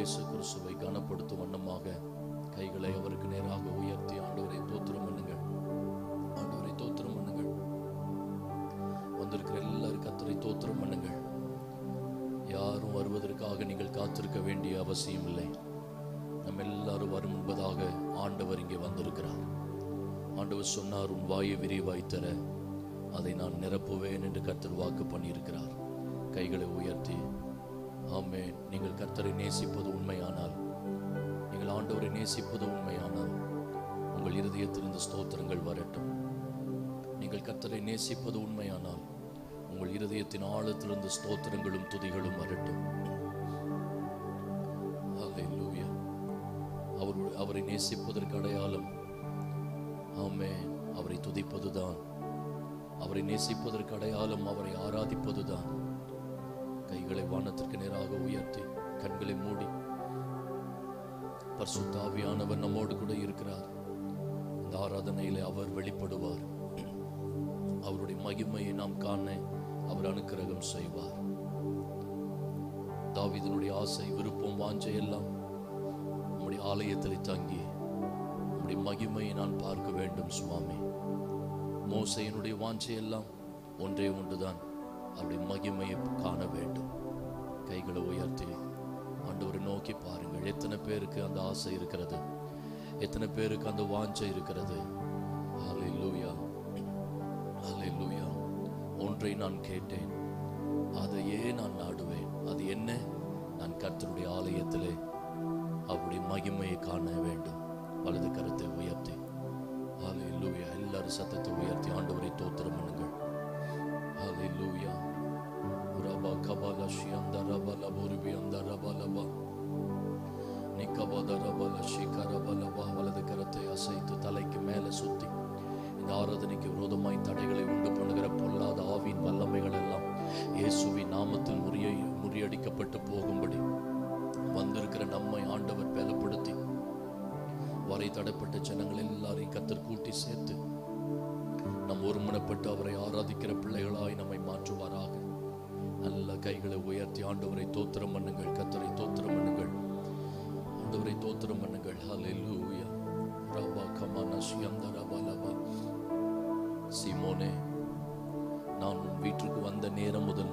இயேசு கிறிஸ்துவை கனப்படுத்தும் வண்ணமாக கைகளை அவருக்கு நேராக உயர்த்தி ஆண்டவரை தோத்திரம் பண்ணுங்கள் ஆண்டவரை தோத்திரம் பண்ணுங்கள் வந்திருக்கிற எல்லாரும் கத்தரை தோத்திரம் பண்ணுங்கள் யாரும் வருவதற்காக நீங்கள் காத்திருக்க வேண்டிய அவசியம் இல்லை நம்ம எல்லாரும் வரும் என்பதாக ஆண்டவர் இங்கே வந்திருக்கிறார் ஆண்டவர் சொன்னார் உன் வாயை விரிவாய் தர அதை நான் நிரப்புவேன் என்று கர்த்தர் வாக்கு பண்ணியிருக்கிறார் கைகளை உயர்த்தி ஆமே நீங்கள் கர்த்தரை நேசிப்பது உண்மையானால் நீங்கள் ஆண்டவரை நேசிப்பது உண்மையானால் உங்கள் இருதயத்திலிருந்து ஸ்தோத்திரங்கள் வரட்டும் நீங்கள் கர்த்தரை நேசிப்பது உண்மையானால் உங்கள் இருதயத்தின் ஆழத்திலிருந்து ஸ்தோத்திரங்களும் துதிகளும் வரட்டும் ஹalleluya அவர் அவரை நேசிப்பதற்கு அடையாளம் ஆமே அவரை துதிப்பதுதான் அவரை நேசிப்பதற்கு அடையாளம் அவரை ஆராதிப்பதுதான் கைகளை வானத்திற்கு நேராக உயர்த்தி கண்களை மூடி பரிசுத்த ஆவியானவர் நம்மோடு கூட இருக்கிறார் இந்த ஆராதனையிலே அவர் வெளிப்படுவார் அவருடைய மகிமையை நாம் காண அவர் அனுக்கிரகம் செய்வார் தாவீதினுடைய ஆசை விருப்பம் வாஞ்சை எல்லாம் உம்முடைய ஆலயத்தில் தங்கி உம்முடைய மகிமையை நான் பார்க்க வேண்டும் சுவாமி மோசையினுடைய வாஞ்சை எல்லாம் ஒன்றே ஒன்றுதான் அவருடைய மகிமையை காண வேண்டும் கைகளை உயர்த்தி ஆண்டவரை நோக்கி பாருங்கள் எத்தனை பேருக்கு அந்த ஆசை இருக்கிறது எத்தனை பேருக்கு அந்த வாஞ்சை இருக்கிறது ஹalleluya ஹalleluya ஒன்றை நான் கேட்டேன் அதையே நான் நாடுவேன் அது என்ன நான் கர்த்தருடைய ஆலயத்திலே அவருடைய மகிமையை காண வேண்டும் வலது கரத்தை உயர்த்தி ஹalleluya எல்லாரும் சத்தத்தை உயர்த்தி ஆண்டவரை தோத்திரம் பண்ணுங்கள் ஹalleluya ரபா கபால ஷியந்த ரபல புரிபி அந்த ரபலபா நிக்கபத ரபல ஷிகரபலபா வலது கரத்தை அசைத்து தலைக்கு மேலே சுத்தி இந்த ஆராதனைக்கு விரோதமாய் தடைகளை உண்டு பண்ணுகிற பொல்லாத ஆவியின் வல்லமைகள் எல்லாம் இயேசுவின் நாமத்தில் முறிய முறியடிக்கப்பட்டு போகும்படி வந்திருக்கிற நம்மை ஆண்டவர் பலப்படுத்தி வரை தடைப்பட்ட ஜனங்கள் எல்லாரையும் கத்தர் கூட்டி சேர்த்து நம் ஒருமனப்பட்டு அவரை ஆராதிக்கிற பிள்ளைகளாய் நம்மை மாற்றுவாராக நல்ல கைகளை உயர்த்தி ஆண்டவரை தோத்திரம் பண்ணுங்கள் கத்தரை தோத்திரம் பண்ணுங்கள் ஆண்டவரை தோத்திரம் பண்ணுங்கள் ஹalleluya ரபா கமானா ஷியந்த ரபா லபா சீமோனே நான் உன் வீட்டிற்கு வந்த நேரம் முதல்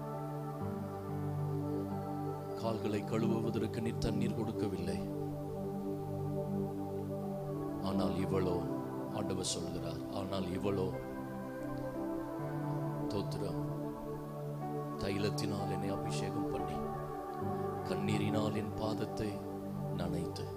கால்களை கழுவுவதற்கு நீ தண்ணீர் கொடுக்கவில்லை ஆனால் இவளோ ஆண்டவர் சொல்கிறார் ஆனால் இவளோ தோத்திரம் தைலத்தினால் என்னை அபிஷேகம் பண்ணி கண்ணீரினால் என் பாதத்தை நனைத்து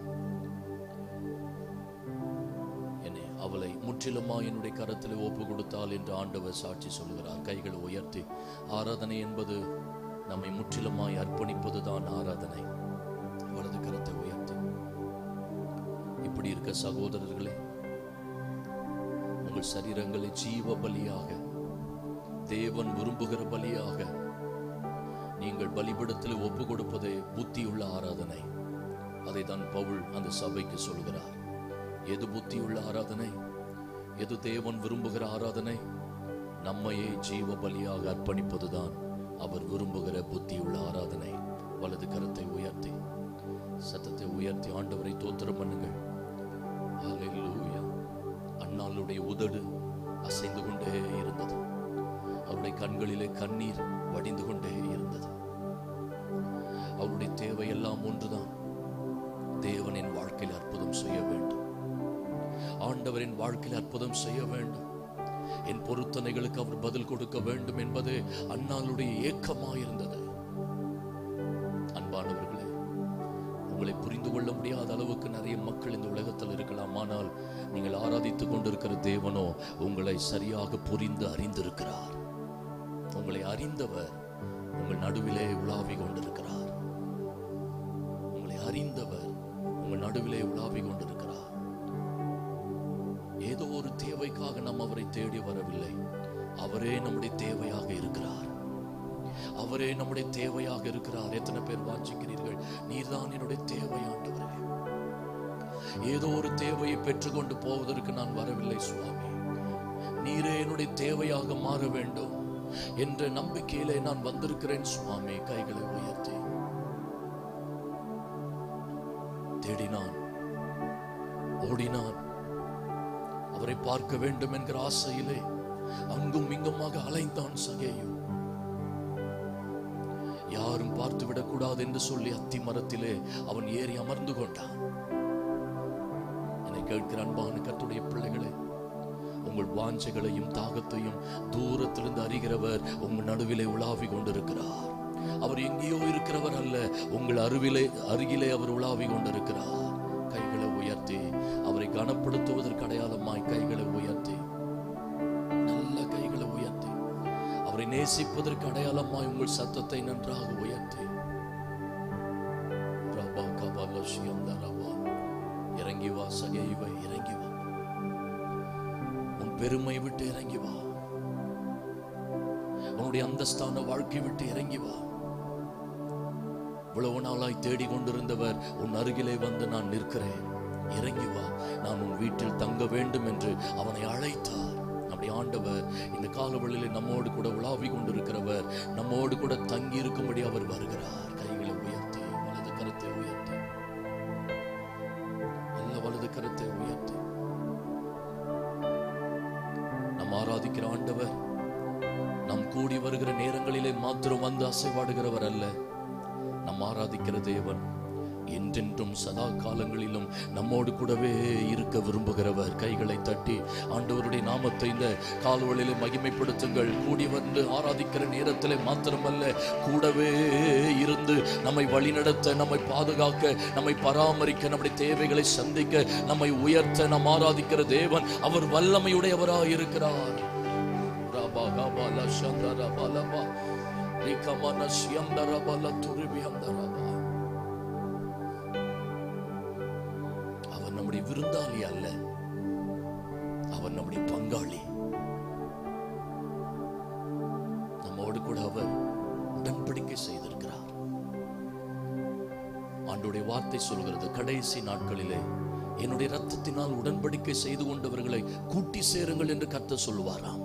என்னை அவளை முற்றிலுமா என்னுடைய கரத்தில் ஒப்பு கொடுத்தாள் என்று ஆண்டவர் சாட்சி சொல்கிறார் கைகளை உயர்த்தி ஆராதனை என்பது நம்மை முற்றிலுமாய் அர்ப்பணிப்பதுதான் ஆராதனை வலது கரத்தை உயர்த்தி இப்படி இருக்க சகோதரர்களே உங்கள் சரீரங்களை ஜீவ பலியாக தேவன் விரும்புகிற பலியாக நீங்கள் பலிபடத்தில் ஒப்பு கொடுப்பதே புத்தியுள்ள ஆராதனை அதை தான் பவுல் அந்த சபைக்கு சொல்கிறார் எது புத்தியுள்ள ஆராதனை எது தேவன் விரும்புகிற ஆராதனை நம்மையே ஜீவ பலியாக அர்ப்பணிப்பதுதான் அவர் விரும்புகிற புத்தியுள்ள ஆராதனை வலது கரத்தை உயர்த்தி சத்தத்தை உயர்த்தி ஆண்டவரை தோத்திரம் பண்ணுங்கள் ஹalleluya அன்னாளுடைய உதடு அசைந்து கொண்டே இருந்தது அவருடைய கண்களிலே கண்ணீர் வடிந்து கொண்டே இருந்தது அவருடைய தேவையெல்லாம் ஒன்றுதான் தேவனின் வாழ்க்கையில் அற்புதம் செய்ய வேண்டும் ஆண்டவரின் வாழ்க்கையில் அற்புதம் செய்ய வேண்டும் என் பொருத்தனைகளுக்கு அவர் பதில் கொடுக்க வேண்டும் என்பது அன்னாளுடைய ஏக்கமாயிருந்தது அன்பானவர்களே உங்களை புரிந்து கொள்ள முடியாத அளவுக்கு நிறைய மக்கள் இந்த உலகத்தில் இருக்கலாம் ஆனால் நீங்கள் ஆராதித்துக் கொண்டிருக்கிற தேவனோ உங்களை சரியாக புரிந்து அறிந்திருக்கிறார் உங்களை அறிந்தவர் உங்கள் நடுவிலே உலாவி கொண்டிருக்கிறார் உங்களை அறிந்தவர் உங்கள் நடுவிலே உலாவி கொண்டிருக்கிறார் ஏதோ ஒரு தேவைக்காக நாம் அவரை தேடி வரவில்லை அவரே நம்முடைய தேவையாக இருக்கிறார் அவரே நம்முடைய தேவையாக இருக்கிறார் எத்தனை பேர் வாஞ்சிக்கிறீர்கள் நீர்தான் என்னுடைய தேவை ஆண்டவரே ஏதோ ஒரு தேவையை பெற்றுக்கொண்டு போவதற்கு நான் வரவில்லை சுவாமி நீரே என்னுடைய தேவையாக மாற வேண்டும் என்ற நம்பிக்கையிலே நான் வந்திருக்கிறேன் சுவாமி கைகளை உயர்த்தி தேடினான் ஓடினான் அவரை பார்க்க வேண்டும் என்கிற ஆசையிலே அங்கும் இங்குமாக அலைந்தான் சகேயு யாரும் பார்த்து விடக்கூடாது என்று சொல்லி அத்தி மரத்திலே அவன் ஏறி அமர்ந்து கொண்டான் என்னை கேட்கிற அன்பான கத்துடைய பிள்ளைகளே உங்கள் வாஞ்சைகளையும் தாகத்தையும் தூரத்திலிருந்து அறிகிறவர் உங்கள் நடுவிலே உலாவி கொண்டிருக்கிறார் அவர் எங்கேயோ இருக்கிறவர் அல்ல உங்கள் அருவிலே அருகிலே அவர் உலாவி கொண்டிருக்கிறார் கைகளை உயர்த்தி அவரை கனப்படுத்துவதற்கு அடையாளமாய் கைகளை உயர்த்தி நல்ல கைகளை உயர்த்தி அவரை நேசிப்பதற்கு அடையாளமாய் உங்கள் சத்தத்தை நன்றாக உயர்த்தி ரபா கபால ஷியந்த ரபா. இறங்கி வா சகைவ இறங்கி வா உன் பெருமை விட்டு இறங்கி வா உன்னுடைய அந்தஸ்தான வாழ்க்கை விட்டு இறங்கி வா இவ்வளவு நாளாய் தேடிக் கொண்டிருந்தவர் உன் அருகிலே வந்து நான் நிற்கிறேன் இறங்கி வா நான் உன் வீட்டில் தங்க வேண்டும் என்று அவனை அழைத்தார் நம்முடைய ஆண்டவர் இந்த காலவெளியிலே நம்மோடு கூட உலாவி கொண்டிருக்கிறவர் நம்மோடு கூட தங்கி இருக்கும்படி அவர் வருகிறார் கைகளை உயர்த்தி வலது கரத்தை உயர்த்தி நல்ல வலது கரத்தை உயர்த்தி நாம் ஆராதிக்கிற ஆண்டவர் நாம் கூடி வருகிற நேரங்களிலே மாத்திரம் வந்து அசைவாடுகிறவர் அல்ல நாம் ஆராதிக்கிற தேவன் என்றென்றும் சதா காலங்களிலும் நம்மோடு கூடவே இருக்க விரும்புகிறவர் கைகளை தட்டி ஆண்டவருடைய நாமத்தை இந்த கால்வழியிலே மகிமைப்படுத்துங்கள் கூடி வந்து ஆராதிக்கிற நேரத்திலே மாத்திரமல்ல கூடவே இருந்து நம்மை வழிநடத்த நம்மை பாதுகாக்க நம்மை பராமரிக்க நம்முடைய தேவைகளை சந்திக்க நம்மை உயர்த்த நாம் ஆராதிக்கிற தேவன் அவர் வல்லமையுடையவராய் இருக்கிறார் ரபா கபா லஷந்த ரபா லபா ரிகமன சியந்த ரபா லத்துருபி அந்த ரபா அவர் நம்முடைய விருந்தாளி அல்ல அவர் நம்முடைய பங்காளி நம்மோடு கூட அவர் உடன்படிக்கை செய்திருக்கிறார் ஆண்டுடைய வார்த்தை சொல்கிறது கடைசி நாட்களிலே என்னுடைய ரத்தத்தினால் உடன்படிக்கை செய்து கொண்டவர்களை கூட்டி சேருங்கள் என்று கர்த்தர் சொல்லுவாராம்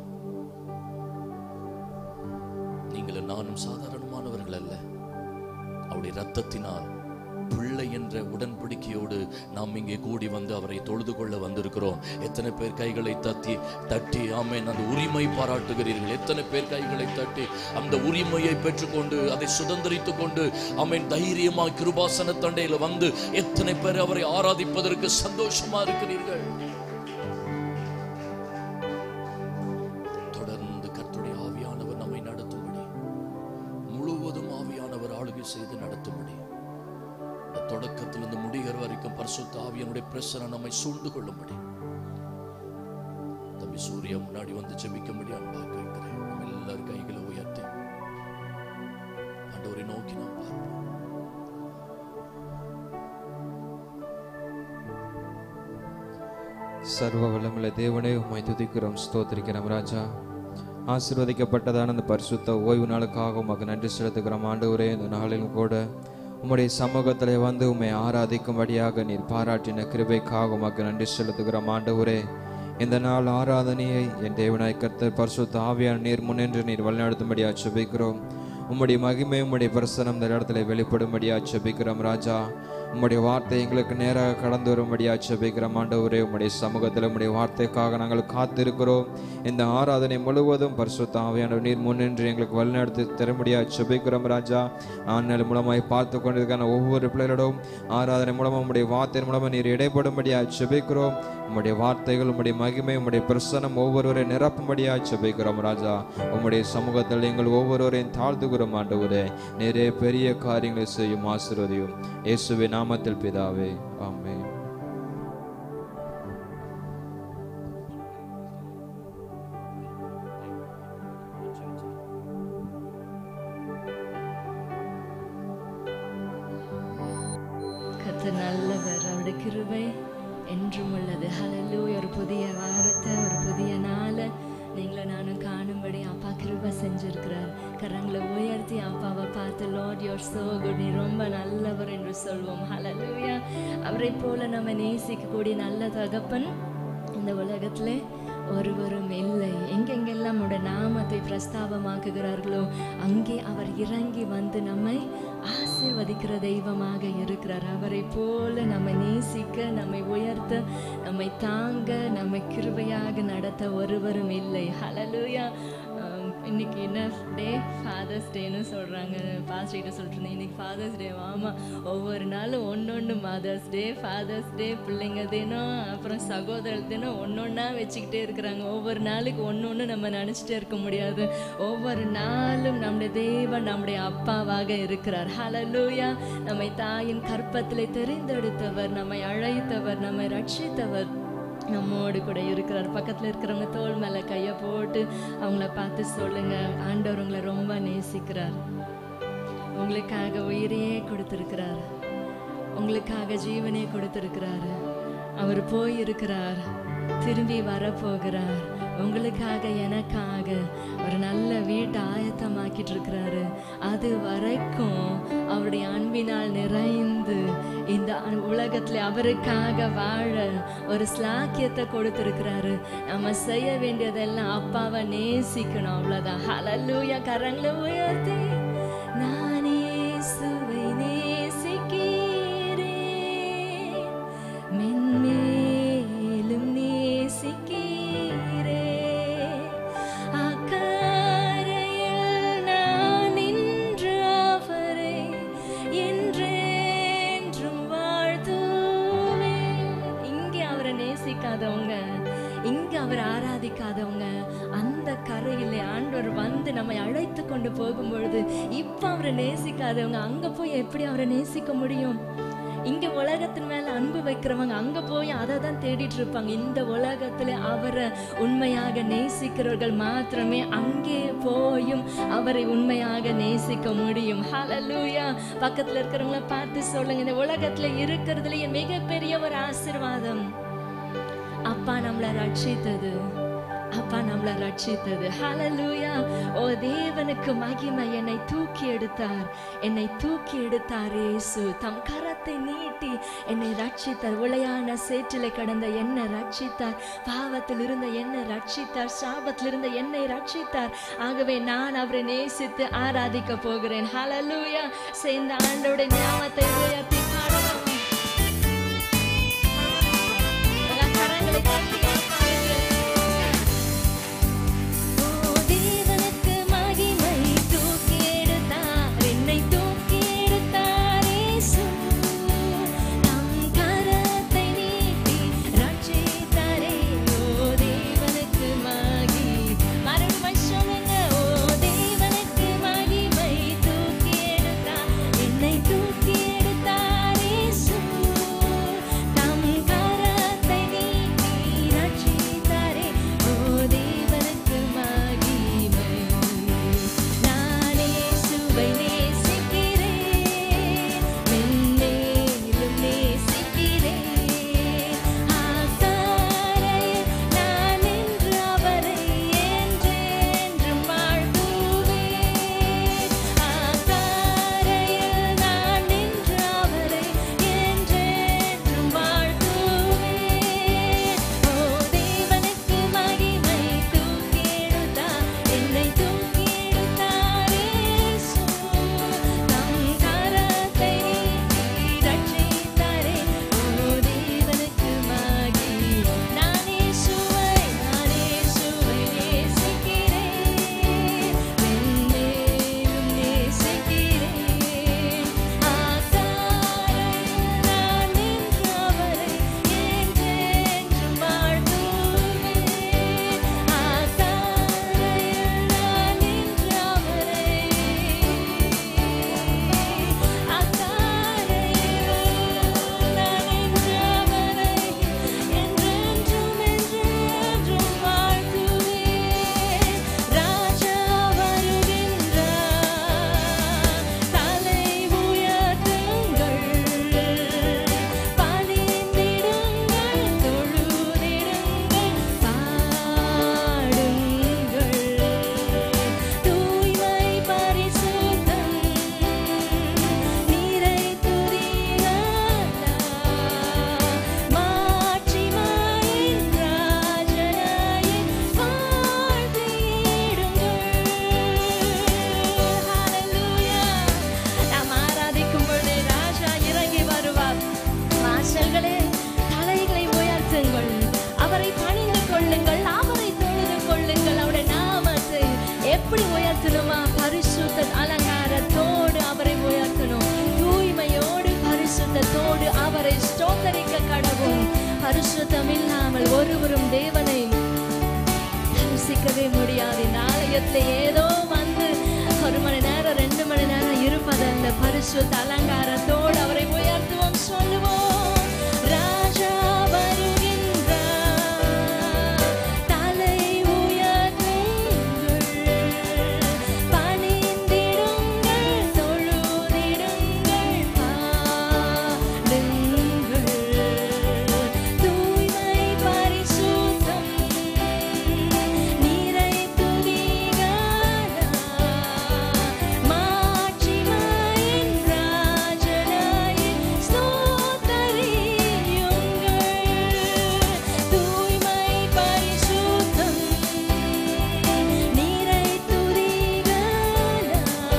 நீங்கள் நானும் சாதாரணமானவர்கள் அல்ல அவருடைய ரத்தத்தினால் பிள்ளை என்ற உடன்படிக்கையோடு நாம் இங்கே கூடி வந்து அவரை தொழுது கொள்ள வந்திருக்கிறோம் எத்தனை பேர் கைகளை தட்டி தட்டி ஆமென் அந்த உரிமை பாராட்டுகிறீர்கள் எத்தனை பேர் கைகளை தட்டி அந்த உரிமையை பெற்றுக்கொண்டு அதை சுதந்திரித்துக் கொண்டு ஆமென் தைரியமா கிருபாசன தண்டையில வந்து எத்தனை பேர் அவரை ஆராதிப்பதற்கு சந்தோஷமா இருக்கிறீர்கள் தொடர்ந்து கர்த்தருடைய ஆவியானவர் நம்மை நடத்தும்படி முழுவதும் ஆவியானவர் ஆளுகை செய்து நடத்தும்படி இந்த தொடக்கத்திலிருந்து முடிகிற வரைக்கும் பரிசுத்த ஆவியனுடைய பிரசனை நம்மை சூழ்ந்து கொள்ளும்படி தம்பி சூர்யா முன்னாடி வந்து ஜெபிக்கும்படி அன்பா கேட்கிறேன் நம்ம எல்லாரும் கைகளை உயர்த்தி ஆண்டவரை நோக்கி நாம் பார்ப்போம் சர்வ வல்லமுள்ள தேவனே உம்மை துதிக்கிறோம் ஸ்தோத்திரிக்கிறோம் ராஜா ஆசீர்வதிக்கப்பட்டதான அந்த பரிசுத்த ஓய்வு நாளுக்காக உமக்கு நன்றி செலுத்துகிறோம் ஆண்டவரே இந்த நாளிலும் கூட உம்முடைய சமூகத்தில் வந்து உம்மை ஆராதிக்கும்படியாக நீர் பாராட்டின கிருபைக்காக உமக்கு நன்றி செலுத்துகிறோம் ஆண்டவரே இந்த நாள் ஆராதனையை என் தேவனாய் கர்த்தர் பரிசுத்த ஆவியான நீர் முன்னின்று நீர் வழிநடத்தும்படியாக செபிக்கிறோம் உம்முடைய மகிமை உம்முடைய பிரசனம் இந்த இடத்துல வெளிப்படும்படியாக செபிக்கிறோம் ராஜா உம்முடைய வார்த்தை எங்களுக்கு நேராக கடந்து வரும்படியாக செபிக்கிறோம் ஆண்டவரே உம்முடைய சமூகத்தில் உம்முடைய வார்த்தைக்காக நாங்கள் காத்திருக்கிறோம் இந்த ஆராதனை முழுவதும் பரிசுத்த ஆவியானவர் நீர் முன்னின்று எங்களுக்கு வழிநடத்தி தரும்படியாக செபிக்கிறோம் ராஜா ஆண்கள் மூலமாய் பார்த்து கொண்டிருக்கான ஒவ்வொரு பிள்ளைகளிடம் ஆராதனை மூலமாக உம்முடைய வார்த்தையின் மூலமாக நீர் இடைப்படும்படியாக செபிக்கிறோம் உம்முடைய வார்த்தைகள் உம்முடைய மகிமை உம்முடைய பிரசனம் ஒவ்வொருவரை நிரப்பும்படியாக செபிக்கிறோம் ராஜா உம்முடைய சமூகத்தில் எங்கள் ஒவ்வொருவரையும் தாழ்த்துகிறோம் ஆண்டவரே நிறைய பெரிய காரியங்களை செய்யும் ஆசீர்வதியும் இயேசுவின் நாமத்தில் பிதாவே ஆமென் கர்த்தர் நல்லவர் அவருடைய கிருபை என்றும் உள்ளது ஹalleluya ஒரு புதிய வாரத்தை ஒரு புதிய நாளை நீங்களும் நானும் காணும்படி அப்பா கிருபை செஞ்சிருக்கிறார் கரங்களை உயர்த்தி அப்பாவை பார்த்து லார்ட் யோர் சோ குட் நீ ரொம்ப நல்லவர் என்று சொல்வோம் ஹalleluya அவரை போல நம்ம நேசிக்கக்கூடிய நல்ல தகப்பன் இந்த உலகத்திலே ஒருவரும் இல்லை எங்கெங்கெல்லாம் உடைய நாமத்தை பிரஸ்தாபமாக்குகிறார்களோ அங்கே அவர் இறங்கி வந்து நம்மை ஆசீர்வதிக்கிறார் ஆசீர்வதிக்கிற தெய்வமாக இருக்கிறார் அவரை போல நம்மை நேசிக்க நம்மை உயர்த்த நம்மை தாங்க நம்மை கிருபையாக நடத்த ஒருவரும் இல்லை ஹalleluya ஆம், இன்னைக்கு என்ன டே ஃபாதர்ஸ் டேன்னு சொல்கிறாங்க பாஸ்ட் கிட்ட சொல்லிட்டு இருந்தேன் இன்னைக்கு ஃபாதர்ஸ் டே ஆமாம் ஒவ்வொரு நாளும் ஒன்னொன்று மதர்ஸ் டே ஃபாதர்ஸ் டே பிள்ளைங்க தினம் அப்புறம் சகோதரர் தினம் ஒன்றொன்னா வச்சுக்கிட்டே இருக்கிறாங்க ஒவ்வொரு நாளுக்கு ஒன்று ஒன்று நம்ம நினச்சிட்டே இருக்க முடியாது ஒவ்வொரு நாளும் நம்முடைய தேவன் நம்முடைய அப்பாவாக இருக்கிறார் ஹalleluya நம்மை தாயின் கற்பத்திலே தெரிந்தெடுத்தவர் நம்மை அழைத்தவர் நம்மை ரட்சித்தவர் நம்மோடு கூட இருக்கிறார் பக்கத்தில் இருக்கிறவங்க தோள் மேலே கையை போட்டு அவங்கள பார்த்து சொல்லுங்க ஆண்டவர் உங்களை ரொம்ப நேசிக்கிறார் உங்களுக்காக உயிரையே கொடுத்திருக்கிறார் உங்களுக்காக ஜீவனே கொடுத்திருக்கிறாரு அவர் போயிருக்கிறார் திரும்பி வரப்போகிறார் உங்களுக்காக எனக்காக ஒரு நல்ல வீட்டை ஆயத்தமாக்கிட்டு இருக்கிறாரு அது வரைக்கும் அவருடைய அன்பினால் நிறைந்து இந்த அ- உலகத்துல அவருக்காக வாழ ஒரு ஸ்லாக்கியத்தை கொடுத்திருக்கிறாரு நம்ம செய்ய வேண்டியதெல்லாம் அப்பாவை நேசிக்கணும் அவ்வளவுதான் ஹalleluya கரங்களை உயர்த்தி நான் இயேசுவை நேசிக்கிறேன் மென்மேலும் நேசிக்கிறேன் அக்கரையில் நான் நின்று அவரை என்றென்றும் வாழ்த்துவேன் இங்கே அவரை நேசிக்காதவங்க இங்க அவர் ஆராதிக்காதவங்க அந்த கரையிலே ஆண்டவர் வந்து நம்மை அழைத்து கொண்டு போகும் பொழுது இப்ப அவரை நேசிக்காதவங்க அங்க போய் எப்படி அவரை நேசிக்க முடியும் இங்க உலகத்தின் மேல அன்பு வைக்கிறவங்க அங்க போய் அதை தான் தேடிட்டு இருப்பாங்க இந்த உலகத்துல அவரை உண்மையாக நேசிக்கிறவர்கள் மாத்திரமே அங்கே போயும் அவரை உண்மையாக நேசிக்க முடியும் ஹalleluya பக்கத்துல இருக்கிறவங்கள பார்த்து சொல்லுங்க இந்த உலகத்துல இருக்கிறதுலயே மிகப்பெரிய ஒரு ஆசீர்வாதம் அப்பா நம்மளை ரட்சித்தது அப்பா நம்மளை ரட்சித்தது ஹalleluya ஓ தேவனுக்கு மகிமை என்னை தூக்கி எடுத்தார் என்னை தூக்கி எடுத்தார் இயேசு தம் கரத்தை நீட்டி என்னை ரட்சித்தார் உளையான சேற்றிலே கடந்த என்னை ரட்சித்தார் பாவத்தில் இருந்த என்னை ரட்சித்தார் சாபத்தில் இருந்த என்னை ரட்சித்தார் ஆகவே நான் அவரை நேசித்து ஆராதிக்க போகிறேன் ஹalleluya சேர்ந்த ஆண்டோட ஞாபகத்தை உயர்த்தி பாடலாம் எல்லாம் கரங்களை தட்டி ஆராதிக்கிறேன். ஓ தேவனுக்கு மகிமை தூக்கி எடுத்தார் என்னை தூக்கி எடுத்தார் இயேசு நம் கரத்தை நீட்டி ரட்சித்தாரே ஓ தேவனுக்கு மகி மறுமை சொல்லுங்க ஓ தேவனுக்கு மகிமை தூக்கி எடுத்தார் என்னை தூக்கி எடுத்தார் இயேசு தம் கரத்தை நீட்டி இருக்க கடவும் பரிசுத்தம் இல்லாமல் ஒருவரும் தேவனை தரிசிக்கவே முடியாது இந்த ஆலயத்துல ஏதோ வந்து ஒரு மணி நேரம் ரெண்டு மணி நேரம் இருப்பதல்ல பரிசுத்த அலங்காரத்தோடு அவரை உயர்த்துவோம் சொல்லுவோம் ராஜா வருகின்றார் தலை உயர்த்துங்கள் பணிந்திடுங்கள் தொழுதிடுங்கள் பாடுங்கள் தூய்மை பரிசுத்தம் நீரை துதிகாரா மாட்சிமாயின் ராஜனாய் ஸ்தோத்தரியுங்கள் தூய்மை பரிசுத்தம் நீரை துதிகாரா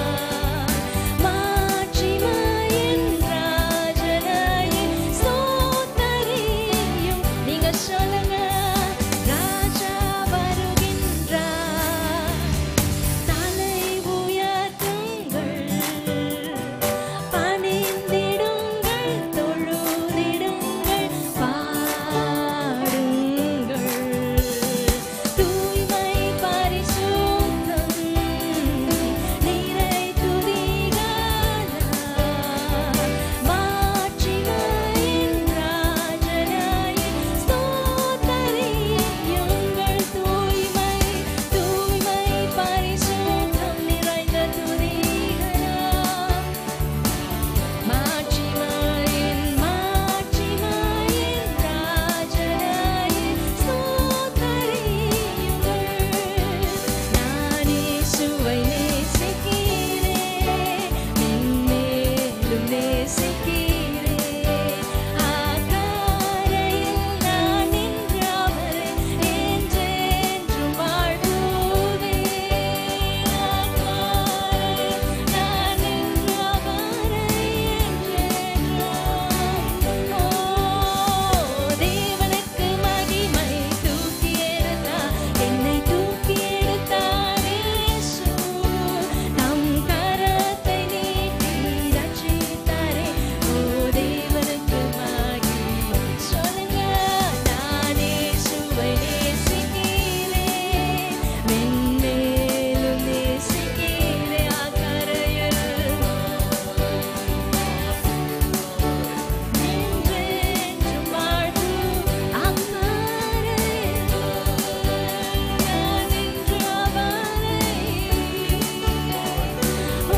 மாட்சிமாயின் ராஜனாய் ஸ்தோத்தரியும் நீங்க சொல்லுங்க ராஜா வருகின்றார் தலை உயர்த்துங்கள் பணிந்திடுங்கள் தொழுதிடுங்கள் பாடுங்கள் தூய்மை பரிசுத்தம் நீரை துதிகாரா மாட்சிமாயின் ராஜனாய் ஸ்தோத்தரியுங்கள் தூய்மை தூய்மை பரிசுத்தம் நிறைந்த துதிகளா மாட்சிமாயின் மாட்சிமாயின் ராஜனாய் ஸ்தோத்தரியுங்கள் நான் இயேசுவை நேசிக்கிறேன் மென்மேலும் நேசிக்கிறேன் ஆகாரையில் நான் நின்று அவரை என்றென்றும் வாழ்த்துவேன் ஆகாரையில் நான் நின்று அவரை என்றென்றும் ஓ தேவனுக்கு மகிமை தூக்கி எடுத்தார் என்னை தூக்கி எடுத்தார் இயேசு நம் கரத்தை நீட்டி ரட்சித்தாரே ஓ தேவனுக்கு மகிமை சொல்லுங்க நான் இயேசுவை நேசிக்கிறேன் மென்மேலும் நேசிக்கிறேன் அக்கரையில் என்றென்றும் வாழ்வு அம்மாரே நான் என்று அவரை ஓ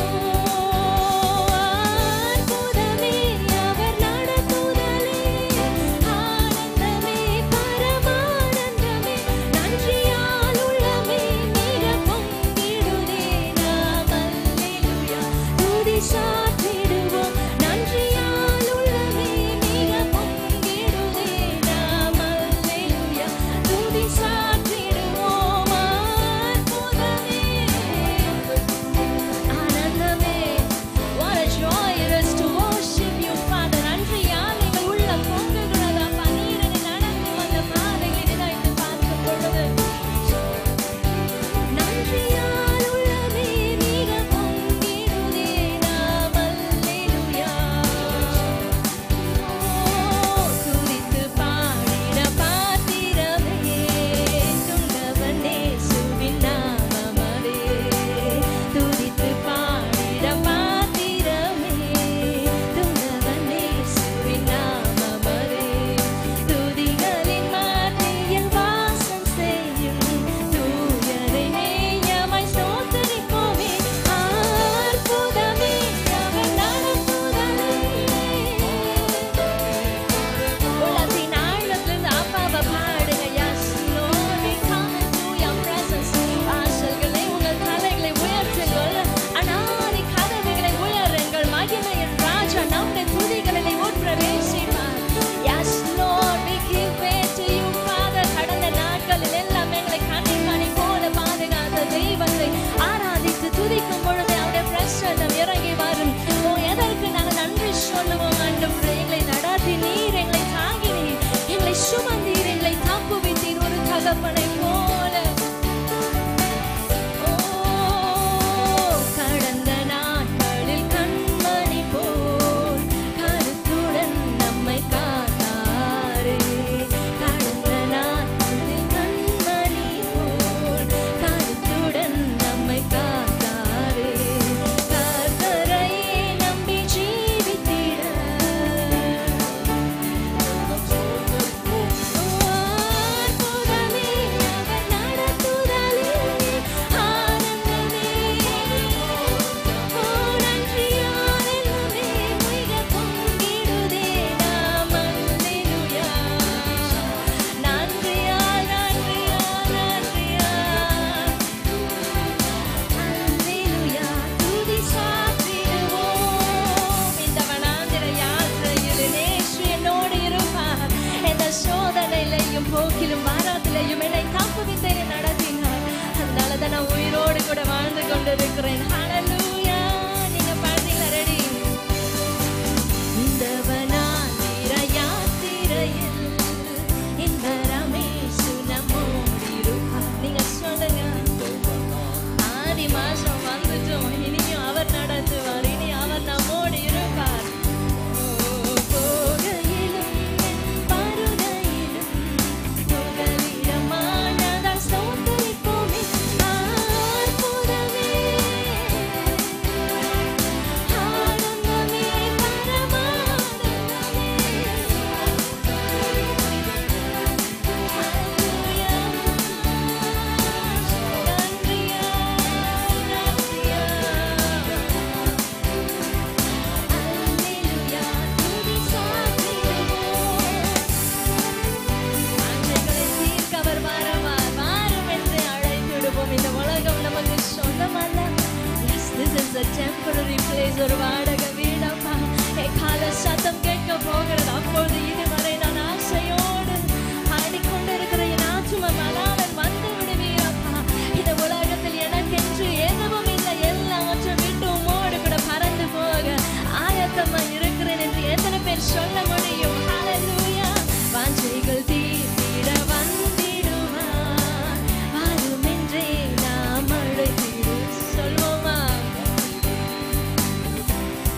அற்புதமே அவர் நடத்துதலே ஆனந்தமே பரமானந்தமே நன்றியால் உள்ளமே மிக பொங்கிடுதே நாம் அல்லேலூயா துதி சாற்றிடுவோம் நன்றியால் உள்ளமே மிக பொங்கிடுதே நாம் அல்லேலூயா துதி சாற்றிடுவோம் அற்புதமே ஆனந்தமே what a joy it is to worship you father நன்றியால் எங்கள் உள்ள பொங்குகிறது அப்பா நீர் என்னை நடத்தும் அந்த பாதைகளை நினைத்து பார்க்கும் பொழுது நன்றியால் உள்ளமே மிக பொங்கிடுதே நாம் அல்லேலூயா துதித்து பாடிட பாத்திரமே துங்கவனே சுவின் நாமமதே துதித்து பாடிட பாத்திரமே துங்கவனே சுவின் நாமமதே துதிகளின் மத்தியில் வாசம் செய்யும் தூயரை நேயமாய் ஸ்தோத்தரிப்போமே அற்புதமே அவர் நடத்துதலே உள்ளத்தின் ஆழத்திலிருந்து அப்பாவை பாடுங்க. Yes, Lord, we come into your presence. வாசல்களை, உங்கள் தலைகளை உயர்த்துங்கள். அநாதி கதவுகளை உயருங்கள். மகிமையின் ராஜா நம்முடைய துதிகளிலே உட்பிரவேசிப்பார். Yes, Lord, we give way to you, Father. கடந்த நாட்களில் எல்லாம் எங்களை கண்ணிமணி போல பாதுகாத்த தெய்வத்தை ஆராதித்து துதிக்கும் பொழுது அவருடைய பிரசன்னம் இறங்கி வரும் ஓ எதற்கு நாங்கள் நன்றி சொல்லுவோம் ஆண்டவரே எங்களை நடத்தி நீர் எங்களை தாங்கி நீர் எங்களை சுமந்தீர் எங்களை தப்புவித்தீர் ஒரு தகப்பனை போல ஓ கடந்த நாட்களில் கண்மணி போல் கருத்துடன் நம்மை காத்தார் கொண்டிருக்கிறேன் ஹalleluya நீங்க பாத்தீங்களா ரெடி இந்தவனாந்திர யாத்திரையில் இந்த ரமேஷு நம்மோடு இருப்பார். நீங்க சொல்லுங்க. ஆதி மாசம் வந்துட்டோம். இனியும் அவர் நடத்துவார். இனி அவர் நம்மோடு இருப்பார். ஓ, போகையிலும் வருகையிலும் புகலிடமானதால் ஸ்தோத்தரிப்போமே. அற்புதமே. ஆனந்தமே அவர் வரவார் வாரும் என்று அழைத்திடுவோம் இந்த உலகம் நமக்கு சொந்தமல்ல Yes, this is a temporary place ஒரு வாடக வீடப்பா என் கால சத்தம் கேட்க போகிறது அப்பொழுது இதுவரை நான் ஆசையோடு பாடிக்கொண்டிருக்கிற என் ஆத்தும மலாளன் வந்து விடுவீரப்பா இந்த உலகத்தில் எனக்கென்று எதுவும் இல்லை எல்லாவற்றை விட்டு உமோடு கூட பறந்து போக ஆயத்தமா இருக்கிறேன் என்று எத்தனை பேர் சொல்ல முடியும் Hallelujah. வாஞ்சைகள் தீர்த்திட வந்திடுவார் வருமென்றே நாம் அழைத்திடு சொல்வோமா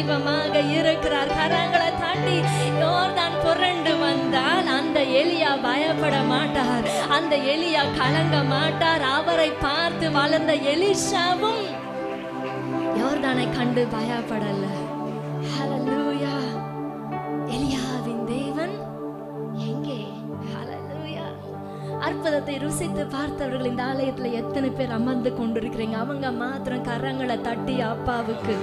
தெய்வமாக இருக்கிறார் கரங்களை தாண்டி யோர்தான் புரண்டு வந்தால் அந்த எலியா பயப்பட மாட்டார் அந்த எலியா கலங்க மாட்டார் அவரை பார்த்து வளர்ந்த எலிஷாவும் யோர்தானை கண்டு பயப்படல ஹalleluya எலியாவின் தேவன் எங்கே ஹalleluya அற்புதத்தை ருசித்து பார்த்தவர்கள் இந்த ஆலயத்துல எத்தனை பேர் அமர்ந்து கொண்டிருக்கிறீங்க அவங்க மாத்திரம் கரங்களை தட்டி அப்பாவுக்கு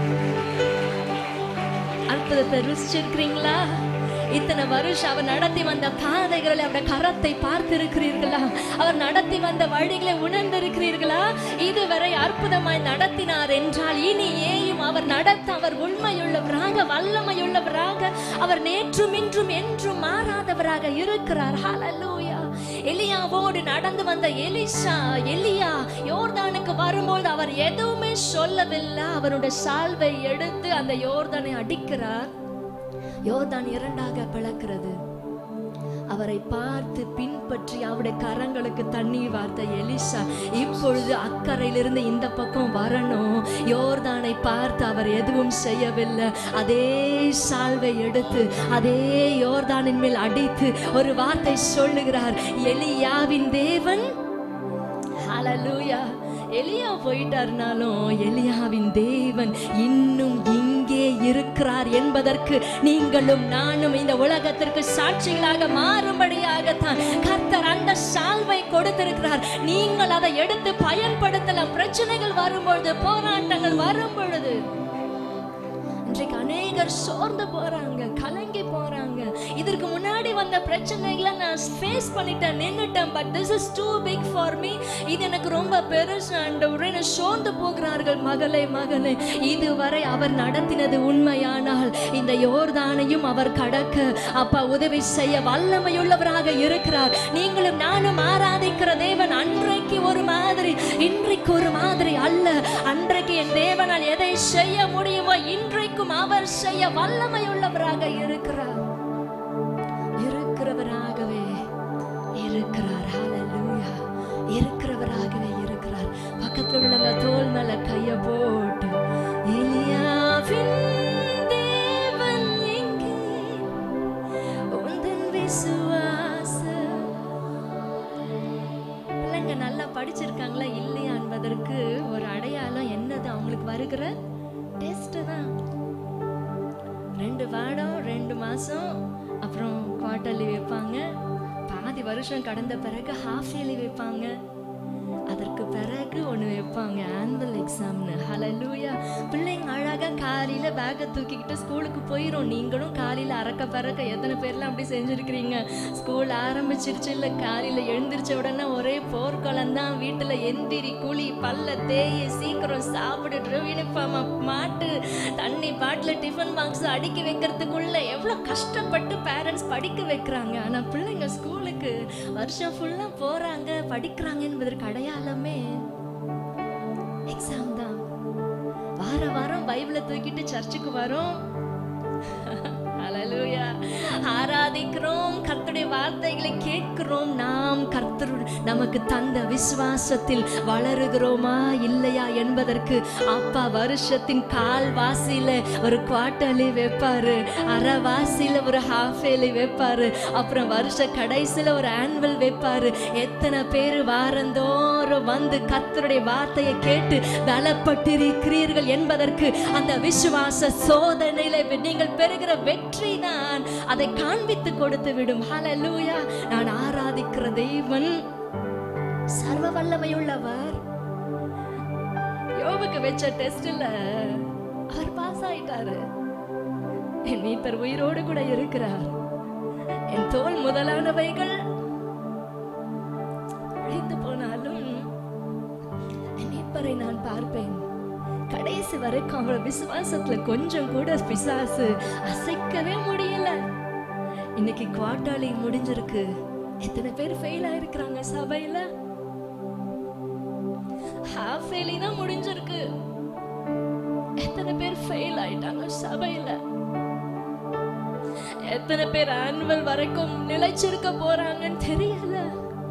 அற்புதத்தை ருசிச்சிருக்கிறீங்களா இத்தனை வருஷம் அவர் நடத்தி வந்த பாதைகளை அவருடைய கரத்தை பார்த்திருக்கிறீர்களா அவர் நடத்தி வந்த வழிகளை உணர்ந்திருக்கிறீர்களா இதுவரை அற்புதமாய் நடத்தினார் என்றால் இனி ஏயும் அவர் நடத்த அவர் உண்மையுள்ளவராக வல்லமையுள்ளவராக அவர் நேற்றும் இன்றும் என்றும் மாறாதவராக இருக்கிறார் ஹalleluya எலியாவோடு நடந்து வந்த எலிஷா எலியா யோர்தானுக்கு வரும்போது அவர் எதுவுமே சொல்லவில்லை அவருடைய சால்வை எடுத்து அந்த யோர்தானை அடிக்கிறார் யோர்தான் இரண்டாக பிளக்கிறது அவரை பார்த்து பின்பற்றி அவருடைய கரங்களுக்கு தண்ணீர் வார்த்த எலிசா இப்பொழுது அக்கறையிலிருந்து இந்த பக்கம் வரணும் யோர்தானை பார்த்து அவர் எதுவும் செய்யவில்லை அதே சால்வை எடுத்து அதே யோர்தானின் மேல் அடித்து ஒரு வார்த்தை சொல்லுகிறார் எலியாவின் தேவன் ஹalleluya எலியா போயிட்டார்னாலும் எலியாவின் தேவன் இன்னும் இங்கே இருக்கிறார் என்பதற்கு நீங்களும் நானும் இந்த உலகத்திற்கு சாட்சிகளாக மாறும்படியாகத்தான் கர்த்தர் அந்த சால்வை கொடுத்திருக்கிறார் நீங்கள் அதை எடுத்து பயன்படுத்தலாம் பிரச்சனைகள் வரும்பொழுது போராட்டங்கள் வரும் பொழுது இன்றைக்கு அநேகர் சோர்ந்து போறாங்க கலங்கி போறாங்க இதற்கு முன்னாடி வந்த பிரச்சனைகளை நான் ஃபேஸ் பண்ணிட்டேன் நின்னுட்டேன் but this is too big for me இது எனக்கு ரொம்ப பெருசு ஆண்டவரே நான் சோர்ந்து போகிறார்கள் மகளே மகனே இதுவரை அவர் நடத்தினது உண்மையானால் இந்த யோர்தானையும் அவர் கடக்க அப்பா உதவி செய்ய வல்லமையுள்ளவராக இருக்கிறார் நீங்களும் நானும் ஆராதிக்கிற தேவன் அன்றைக்கு ஒரு மாதிரி இன்றைக்கு ஒரு மாதிரி அல்ல அன்றைக்கு என் தேவனால் எதை செய்ய முடியுமோ இன்றைக்கும் அவர் செய்ய வல்லமையுள்ளவராக இருக்கிறார் இருக்கிறவராகவே இருக்கிறார் ஹalleluya இருக்கிறவராகவே இருக்கிறார் பக்கத்துல உள்ளவங்க தோல் மேல கைய போட்டு எலியாவின் தேவன் எங்கே உந்தன் விசுவாசம் பிள்ளைங்க நல்லா படிச்சிருக்காங்களா இல்லையா என்பதற்கு ஒரு அடையாளம் என்னது அவங்களுக்கு வருகிற டெஸ்ட் தான் ரெண்டு வாரம் ரெண்டு மாசம் அப்புறம் குவார்டர்லி வைப்பாங்க பாதி வருஷம் கடந்த பிறகு ஹாஃப் இயர்லி வைப்பாங்க அதற்கு பிறகு ஒன்று வைப்பாங்க ஆனுவல் எக்ஸாம்னு ஹalleluya பிள்ளைங்க அழகா காலையில பேக்கை தூக்கிக்கிட்டு ஸ்கூலுக்கு போயிடும் நீங்களும் காலையில அறக்க பறக்க எத்தனை பேர்லாம் அப்படி செஞ்சிருக்கிறீங்க ஸ்கூல் ஆரம்பிச்சிருச்சு இல்லை காலையில எழுந்திரிச்ச உடனே ஒரே போர்க்களம் தான் வீட்டுல எந்திரி குழி பல்ல தேய சீக்கிரம் சாப்பிட்டு யூனிஃபார்ம் மாட்டு தண்ணி பாட்டில் டிஃபன் பாக்ஸ் அடுக்கி வைக்கிறதுக்குள்ள எவ்வளோ கஷ்டப்பட்டு பேரண்ட்ஸ் படிக்க வைக்கிறாங்க ஆனா பிள்ளைங்க ஸ்கூலுக்கு வருஷம் ஃபுல்லா போறாங்க படிக்கிறாங்க என்பதற்கு அடையாளமே எக்ஸாம் தான் வார வாரம் பைபிளை தூக்கிட்டு சர்ச்சுக்கு வரோம் ஹalleluya ஆராதிக்கிறோம் கர்த்தருடைய வார்த்தைகளை கேட்கிறோம் நாம் கர்த்தர் நமக்கு தந்த விசுவாசத்தில் வளருகிறோமா இல்லையா என்பதற்கு அப்பா வருஷத்தின் கால் வாசியில ஒரு குவார்டர்லி வைப்பாரு அரை வாசியில ஒரு ஹாஃப் ஏலி வைப்பாரு அப்புறம் வருஷ கடைசியில ஒரு ஆனுவல் வைப்பாரு எத்தனை பேர் வாரந்தோறும் வந்து கர்த்தருடைய வார்த்தையை கேட்டு பலப்பட்டிருக்கிறீர்கள் என்பதற்கு அந்த விசுவாச சோதனையில நீங்கள் பெறுகிற வெற்றி தான் அதை காண்பித்து கொடுத்து விடும் ஹalleluya நான் ஆராதிக்கிற தேவன் சர்வ வல்லமையுள்ளவர் யோபுக்கு வச்ச டெஸ்ட்ல அவர் பாஸ் ஆயிட்டாரு என் மீட்பர் உயிரோடு கூட இருக்கிறார் என் தோல் முதலானவைகள் அழிந்து போனாலும் என் மீட்பரை நான் பார்ப்பேன் கடைசி வரைக்கும் அவரோட விசுவாசத்துல கொஞ்சம் கூட பிசாசு அசைக்கவே முடியல இன்னைக்கு குவார்டர்லி முடிஞ்சிருக்கு எத்தனை பேர் ஃபெயில் ஆயிருக்கிறாங்க சபையில ஹாஃப் ஃபெயிலி தான் முடிஞ்சிருக்கு எத்தனை பேர் ஃபெயில் ஆயிட்டாங்க சபையில எத்தனை பேர் ஆனுவல் வரைக்கும் நிலைச்சிருக்க போறாங்கன்னு தெரியல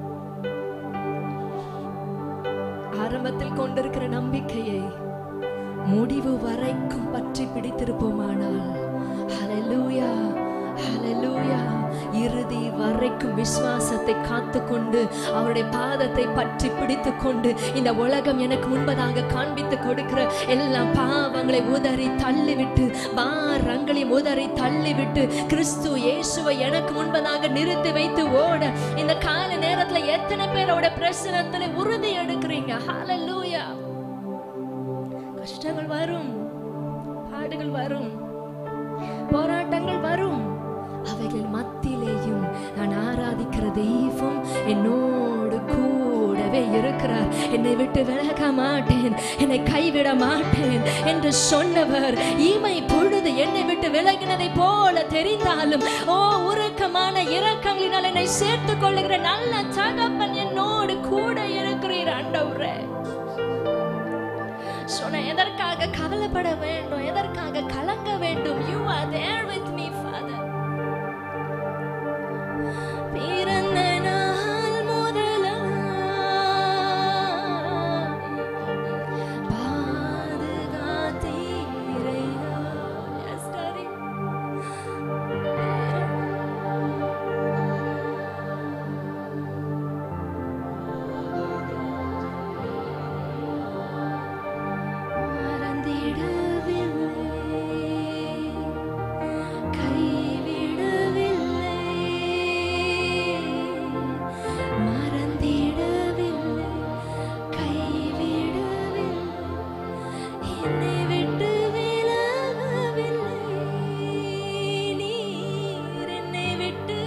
ஆரம்பத்தில் கொண்டிருக்கிற நம்பிக்கையை முடிவு வரைக்கும் பற்றி பிடித்திருப்போமானால் ஹalleluya ஹalleluya இறுதி வரைக்கும் விசுவாசத்தை காத்துக்கொண்டு அவருடைய பாதத்தை பற்றி பிடித்து கொண்டு இந்த உலகம் எனக்கு முன்பதாக காண்பித்து கொடுக்கிற எல்லா பாவங்களை உதறி தள்ளிவிட்டு பாரங்களை உதறி தள்ளிவிட்டு கிறிஸ்து இயேசுவை எனக்கு முன்பதாக நிறுத்தி வைத்து ஓட இந்த கால நேரத்துல எத்தனை பேரோட பிரசனத்துல உறுதி எடுக்கிறீங்க ஹalleluya கஷ்டங்கள் வரும் பாடுகள் வரும் போராட்டங்கள் வரும் அவைகள் மத்தியிலேயும் நான் ஆராதிக்கிற தெய்வம் என்னோடு கூடவே இருக்கிறார் என்னை விட்டு விலக மாட்டேன் என்னை கைவிட மாட்டேன் என்று சொன்னவர் ஈமை பொழுது என்னை விட்டு விலகினதை போல தெரிந்தாலும் ஓ உருக்கமான இரக்கங்களினால் என்னை சேர்த்துக் கொள்ளுகிற நல்ல தகப்பன் என்னோடு கூட இருக்கிறீர் ஆண்டவரே சொன்ன எதற்காக கவலைப்பட வேண்டும் எதற்காக கலங்க வேண்டும் you are there with me father பிறந்த நாள் முதலாய் பாதுகாத்தீரையா. Yes, Daddy. மறந்திடவில்லை கைவிடவில்லை மறந்திடவில்லை கைவிடவில்லை என்னை விட்டு விலகவில்லை நீர் என்னை விட்டு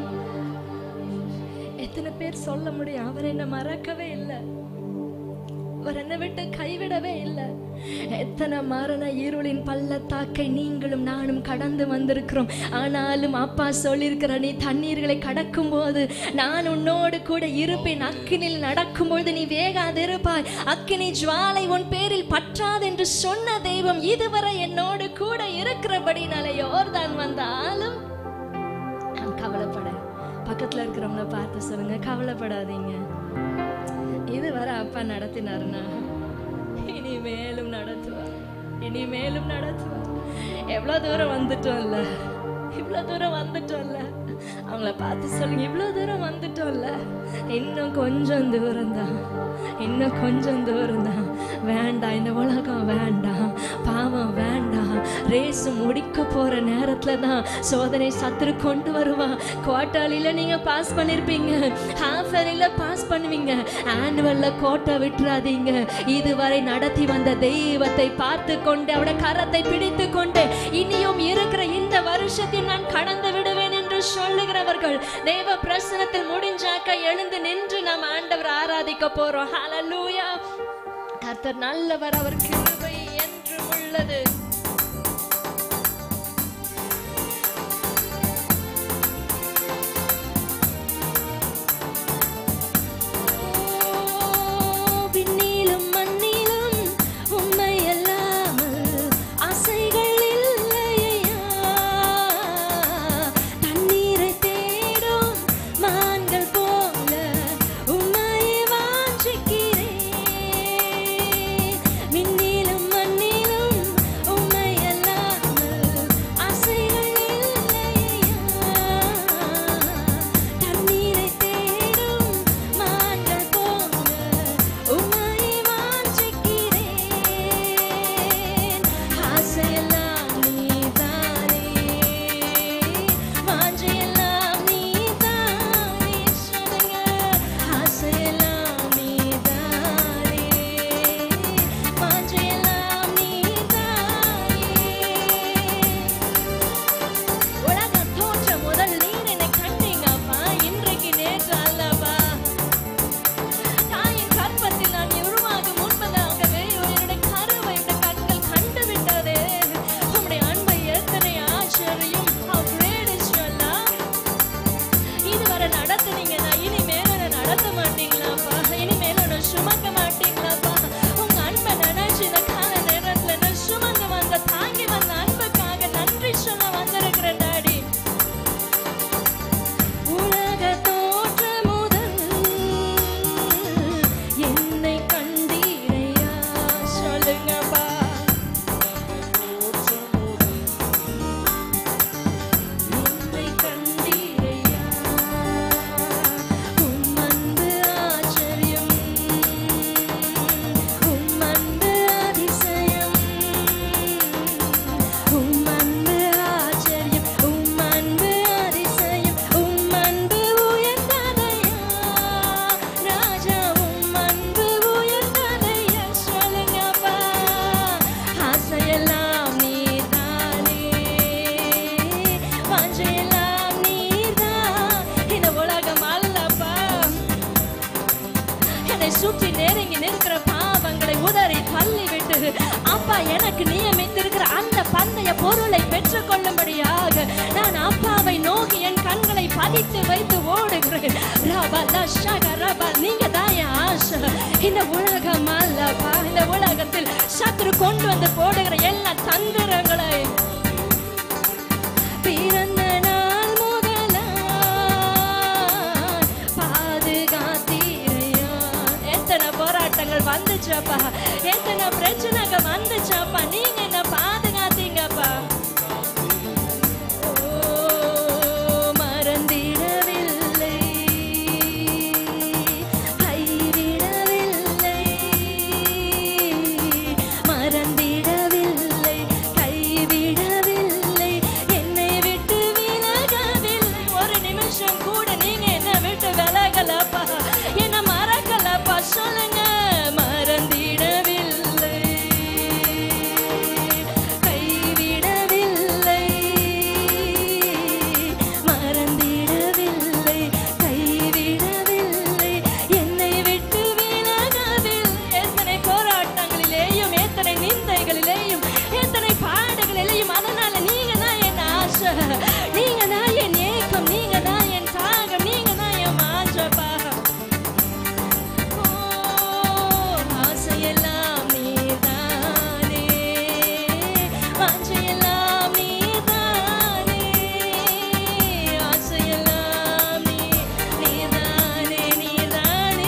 எத்தனை பேர் சொல்ல முடியும் அவர் என்ன மறக்கவே இல்லை அவர் என்னை விட்டு கைவிடவே இல்லை எத்தனை மரண இருளின் பள்ளத்தாக்கை நீங்களும் நானும் கடந்து வந்திருக்கிறோம் ஆனாலும் அப்பா சொல்லியிருக்கிற நீ தண்ணீர்களை கடக்கும் போது நான் உன்னோடு கூட இருப்பேன் அக்கினில் நடக்கும்பொழுது நீ வேகாதிருப்பாய் அக்கினி ஜுவாலை உன் பேரில் பற்றாது என்று சொன்ன தெய்வம் இதுவரை என்னோடு கூட இருக்கிறபடினால யோர்தான் வந்தாலும் நான் கவலைப்பட பக்கத்துல இருக்கிறவங்கள பார்த்து சொல்லுங்க கவலைப்படாதீங்க இதுவரை அப்பா நடத்தினாருன்னா இனிமேலும் நடத்துவார் இனிமேலும் நடத்துவார் எவ்வளோ தூரம் வந்துட்டோம்ல இவ்வளோ தூரம் வந்துட்டோம்ல அவங்கள பார்த்து சொல்லுங்க இவ்வளோ தூரம் வந்துட்டோம்ல இன்னும் கொஞ்சம் தூரம் தான் இன்னும் கொஞ்சம் தூரம் தான் வேண்டாம் இந்த உலகம் வேண்டாம் பாவம் வேண்டாம் ரேஸ் முடிக்க போற நேரத்துல தான் சோதனை சத்துரு கொண்டு வருவான் குவார்டர்லியில் நீங்க பாஸ் பண்ணிருப்பீங்க ஹாஃப் இயர்லில பாஸ் பண்ணுவீங்க ஆனுவல்ல கோட்டை விட்டுறாதீங்க இதுவரை நடத்தி வந்த தெய்வத்தை பார்த்து கொண்டு அவட கரத்தை பிடித்து கொண்டு இனியும் இருக்கிற இந்த வருஷத்தில் நான் கடந்து விடுவேன் என்று சொல்லுகிறவர்கள் தேவ பிரசனத்தில் முடிஞ்சாக்க எழுந்து நின்று நாம் ஆண்டவர் ஆராதிக்க போறோம் ஹalleluya கர்த்தர் நல்லவர் அவர் கிருபை என்றும் உள்ளது விண்ணிலும் மண்ணிலும் உண்மை அல்லாமல் ஆசைகள் இல்லையா தண்ணீரை தேடும் மான்கள் போல உம்மையை வாஞ்சிக்கிறேன் விண்ணிலும் மண்ணிலும் நெருங்கி நிற்கிற பாவங்களை உதறி தள்ளி விட்டு அப்பா எனக்கு நியமித்திருக்கிற அந்த பந்தய பொருளை பெற்றுக் கொள்ளும்படியாக நான் அப்பாவை நோக்கி என் கண்களை பதித்து வைத்து ஓடுகிறேன் ரபா லஷக ரபா நீங்க தான் என் ஆசை இந்த உலகம் அல்லப்பா இந்த உலகத்தில் சத்ரு கொண்டு வந்து போடுகிற எல்லா தந்திரங்களை பிறந்த நாள் முதலாய் பாதுகாத்தீரையா. எத்தனை போராட்டங்கள் வந்துச்சப்பா எத்தனை பிரச்சனைகள் வந்துச்சப்பா நீங்க என்ன பாதுகாத்தீங்கப்பா ஓ, மறந்திடவில்லை கைவிடவில்லை மறந்திடவில்லை கைவிடவில்லை என்னை விட்டு விலகவில்லை ஒரு நிமிஷம் கூட நீங்க என்ன விட்டு விலகலப்பா என்ன மறக்கலப்பா சொல்லுங்க மறந்திடவில்லை கைவிடவில்லை மறந்திடவில்லை கைவிடவில்லை என்னை விட்டு விலகவில்லை எத்தனை போராட்டங்களிலேயும் எத்தனை நிந்தைகளிலேயும் எத்தனை பாடுகளிலேயும் அதனால நீங்க தான் என் ஆசை நீங்க தான் என் ஏக்கம் நீங்க தான் என் தாகம் நீங்க தான் என் மாற்றப்பா ஓ, ஆசையெல்லாம் நீதானே வாஞ்சையெல்லாம் நீதானே ஆசையெல்லாம் நீ நீதானே நீதானே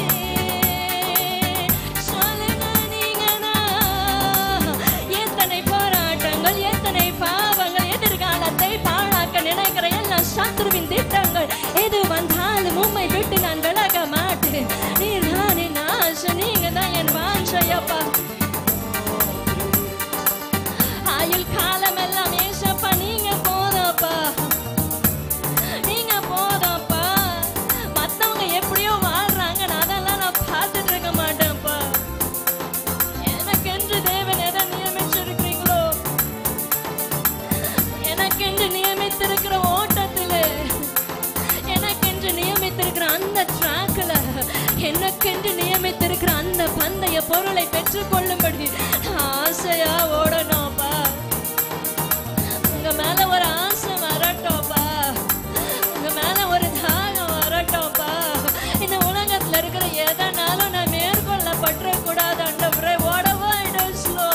சொல்லுங்க நீங்கதான் எத்தனை போராட்டங்கள் எத்தனை பாவங்கள் எதிர்காலத்தை பாழாக்க நினைக்கிற எல்லா சத்ருவின் திட்டங்கள் எது வந்தாலும் உம்மை விட்டு நான் விலக மாட்டேன் நீதான் என் ஆசை நீங்க தான் என் வாஞ்சையப்பா ஆயுள் காலம் எல்லாம் ஏசப்பா நீங்க போதப்பா நீங்க போதப்பா மத்தவங்க எப்படியோ வாழ்றாங்க நான் அதெல்லாம் நான் பார்த்துட்டு இருக்க மாட்டேன்ப்பா எனக்கென்று தேவன் எதை நியமிச்சிருக்கிறீங்களோ எனக்கென்று நியமித்திருக்கிற ஓட்டத்திலே எனக்கென்று நியமித்திருக்கிற அந்த ட்ராக்ல எனக்கென்று நியமித்திருக்கிற அந்த பந்தய பொருளை பெற்றுக்கொள்ளும்படி ஆசையா ஓடணும்ப்பா உங்க மேல ஒரு ஆசை வரட்டும்ப்பா உங்க மேல ஒரு தாகம் வரட்டும்ப்பா இந்த உலகத்துல இருக்கிற எதனாலும் நான் மேற்கொள்ளப்பட்டுற கூடாது ஆண்டவரே ஓடவா ஸ்லோ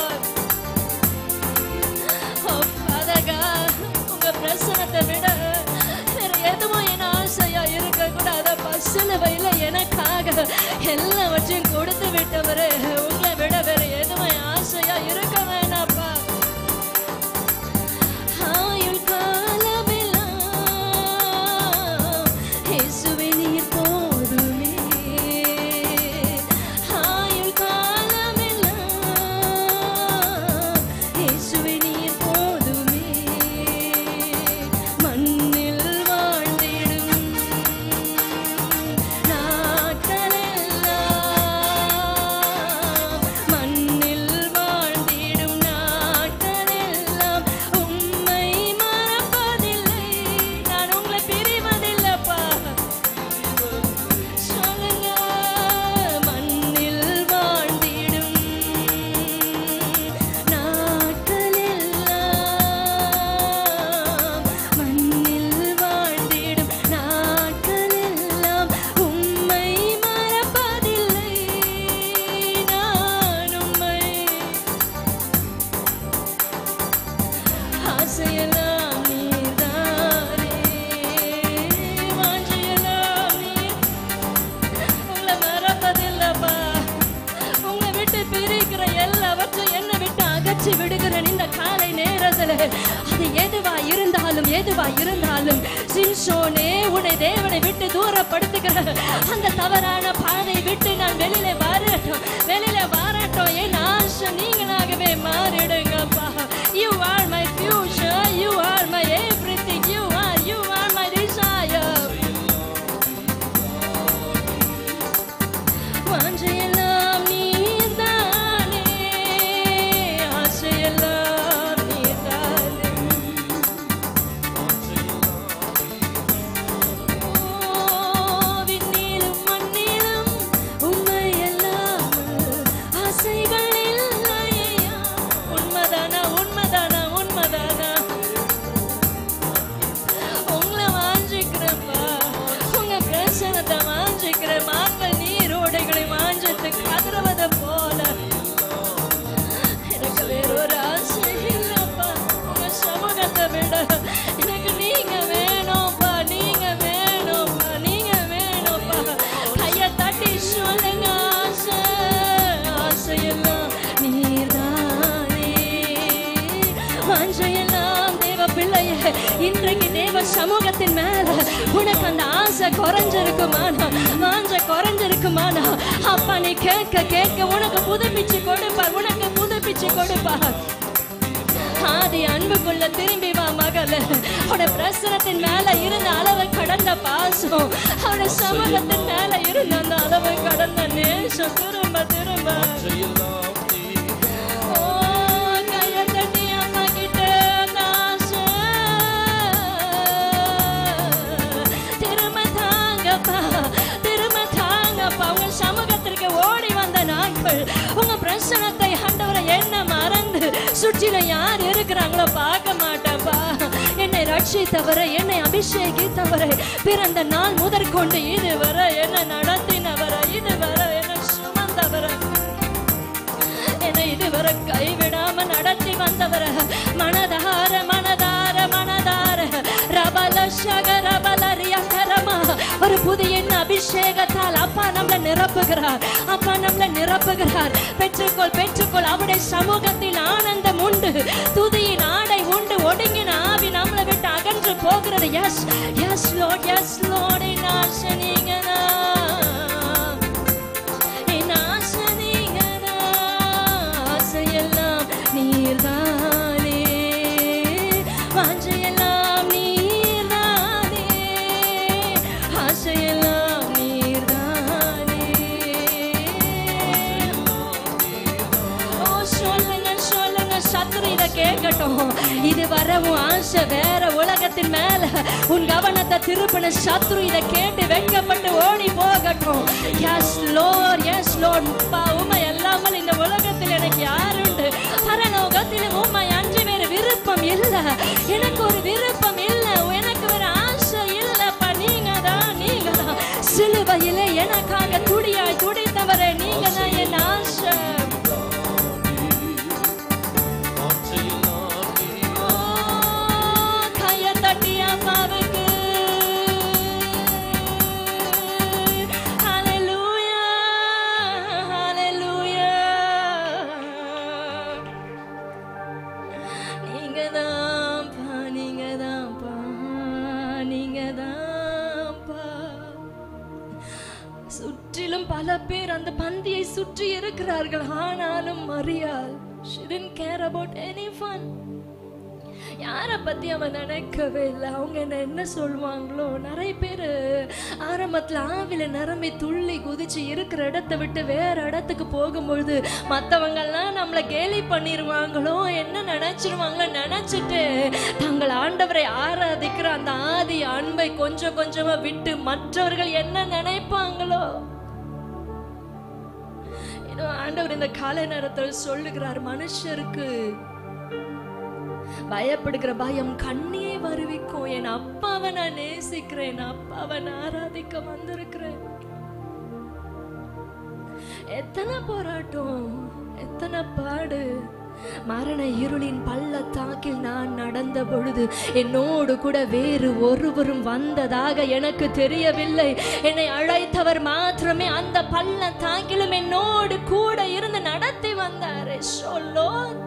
உங்க பிரசனத்தை விட வேற எதுவும் என் ஆசையா இருக்க கூடாதப்பா சிலுவையில எனக்காக எல்லாவற்றையும் கொடுத்து விட்டவரு உங்களை விட வேற எதுவும் என் ஆசையா இருக்க வேணாப்பா ஆயுள் காலமெல்லாம் இயேசுவே நீர் போதுமே ஆயுள் காலமெல்லாம் இயேசுவே நீர் போதுமே மண்ணில் வாழ்ந்திடும் நாட்களெல்லாம் மண்ணில் வாழ்ந்திடும் நாட்களெல்லாம் உம்மை மறப்பதில்லை நான் உங்களை பிரிவதில்லைப்பா சொல்லுங்க மண்ணில் வாழ்ந்திடும் நாட்களெல்லாம் மண்ணில் வாழ்ந்திடும் நாட்களெல்லாம் உம்மை மறப்பதில்லை நான் உம்மை ஆசையெல்லாம் நீர்தானே வாஞ்சையெல்லாம் நீர் உங்களை மறப்பதில்லப்பா உங்களை விட்டு பிரிக்கிற எல்லாவற்றையும் என்னை விட்டு அகற்றி விடுகிறேன் இந்த காலை நேரத்துல அது எதுவா இருந்தாலும் எதுவா இருந்தாலும் சின்சோனே உன்னை தேவனை விட்டு தூரப்படுத்துகிற அந்த தவறான பாதை விட்டு நான் வெளியில வரட்டும் வெளியில வரட்டும் என் ஆசை நீங்களாகவே மாறிடுங்கப்பா you are my future you are my everything you are you are my desire வாஞ்சையெல்லாம் நீர்தானே ஆசையெல்லாம் நீர்தானே ஓ, விண்ணிலும் மண்ணிலும் உம்மையெல்லாம் சமூகத்தின் மேல உனக்கு அந்த ஆசை குறைஞ்சிருக்குமானா வாஞ்ச குறைஞ்சிருக்குமானா அப்பா நீ கேட்க கேட்க உனக்கு புதுப்பிச்சு கொடுப்பார் உனக்கு புதுப்பிச்சு கொடுப்பார் ஆதி அன்புக்குள்ள திரும்பி வா மகள உன பிரசனத்தின் மேல இருந்த அளவு கடந்த பாசம் அவன சமூகத்தின் மேல இருந்த அந்த அளவு கடந்த நேசம் திரும்ப திரும்ப ஓ, கையை தட்டி அம்மா கிட்ட அந்த ஆசை. திரும்ப தாங்கப்பா திரும்ப தாங்கப்பா உங்க சமூகத்திற்கு ஓடி வந்த நாட்கள் உங்க பிரசனத்தை ஆண்டவரை என்ன மறந்து சுற்றிலும் யார் இருக்கிறாங்களோ பார்க்க மாட்டேன்ப்பா என்னை ரட்சித்தவரை என்னை அபிஷேகித்தவரை பிறந்த நாள் முதற்கொண்டு இதுவரை என்ன நடத்தினவரை இதுவரை என்ன சுமந்தவரை என்னை இதுவரை கைவிடாம நடத்தி வந்தவர மனதார மனதார மனதார ரபல சகரபல ரியகரமா ஒரு புதிய அபிஷேகத்தால் அப்பா நம்மள நிரப்புகிறார் அப்பா நம்மள நிரப்புகிறார் பெற்றுக்கொள் பெற்றுக்கொள் அவருடைய சமூகத்தில் ஆனந்தம் உண்டு துதியின் ஆடை உண்டு ஒடுங்கின ஆவி நம்மளை விட்டு அகன்று போகிறது yes yes Lord yes Lord நாசனிங்கனா என் ஆசை நீங்கதா, ஆசையெல்லாம் நீர்தானே வாஞ்சையெல்லாம் நீர்தானே ஆசையெல்லாம் நீர்தானே ஓ சொல்லுங்க சொல்லுங்க சத்துரு இத கேட்கட்டும் இது வர உன் ஆசை வேற உலகத்தின் மேல உன் கவனத்தை திருப்பின சத்ரு இத கேட்டு வெட்கப்பட்டு ஓடி போகட்டும் எஸ் லோர் எஸ் லோர் உண்மை எல்லாமல் இந்த உலகத்தில் எனக்கு யாருண்டு பரலோகத்தில் உண்மை அன்று வேறு விருப்பம் இல்ல எனக்கு ஒரு விருப்பம் இல்ல எனக்கு ஒரு ஆசை இல்லப்பா நீங்க தான் நீங்க தான் சிலுவையிலே எனக்காக துடியாய் துடித்தவரே நீங்க தான் என் ஆசை ஓ, கையை தட்டி அம்மாவுக்கு. Hallelujah, hallelujah. நீங்கதான்ப்பா, நீங்கதான்ப்பா, நீங்கதான்ப்பா. சுற்றிலும் பல பேர் அந்த பந்தியை சுற்றி இருக்கிறார்கள் ஆனாலும் மரியாள் she didn't care about anyone யாரை பத்தி அவன் நினைக்கவே இல்லை அவங்க என்ன என்ன சொல்லுவாங்களோ நிறைய பேர் ஆரம்பத்தில் ஆவில நிரம்பி துள்ளி குதிச்சு இருக்கிற இடத்த விட்டு வேற இடத்துக்கு போகும்பொழுது மற்றவங்கெல்லாம் நம்மளை கேலி பண்ணிடுவாங்களோ என்ன நினைச்சிருவாங்களோ நினைச்சிட்டு தங்கள் ஆண்டவரை ஆராதிக்கிற அந்த ஆதி அன்பை கொஞ்சம் கொஞ்சமா விட்டு மற்றவர்கள் என்ன நினைப்பாங்களோ இன்னும் ஆண்டவர் இந்த காலை நேரத்தில் சொல்லுகிறார் மனுஷருக்கு பயப்படுகிற பயம் கண்ணியே வருவிக்கும் என் அப்பாவை நான் நேசிக்கிறேன் என் அப்பாவை நான் ஆராதிக்க வந்திருக்கிறேன் எத்தனை போராட்டம் எத்தனை பாடு மரண இருளின் பள்ளத்தாக்கில் நான் நடந்த பொழுது என்னோடு கூட வேறு ஒருவரும் வந்ததாக எனக்கு தெரியவில்லை என்னை அழைத்தவர் மாத்திரமே அந்த பள்ளத்தாக்கிலும் என்னோடு கூட இருந்து நடத்தி வந்தாரே சொல்லோ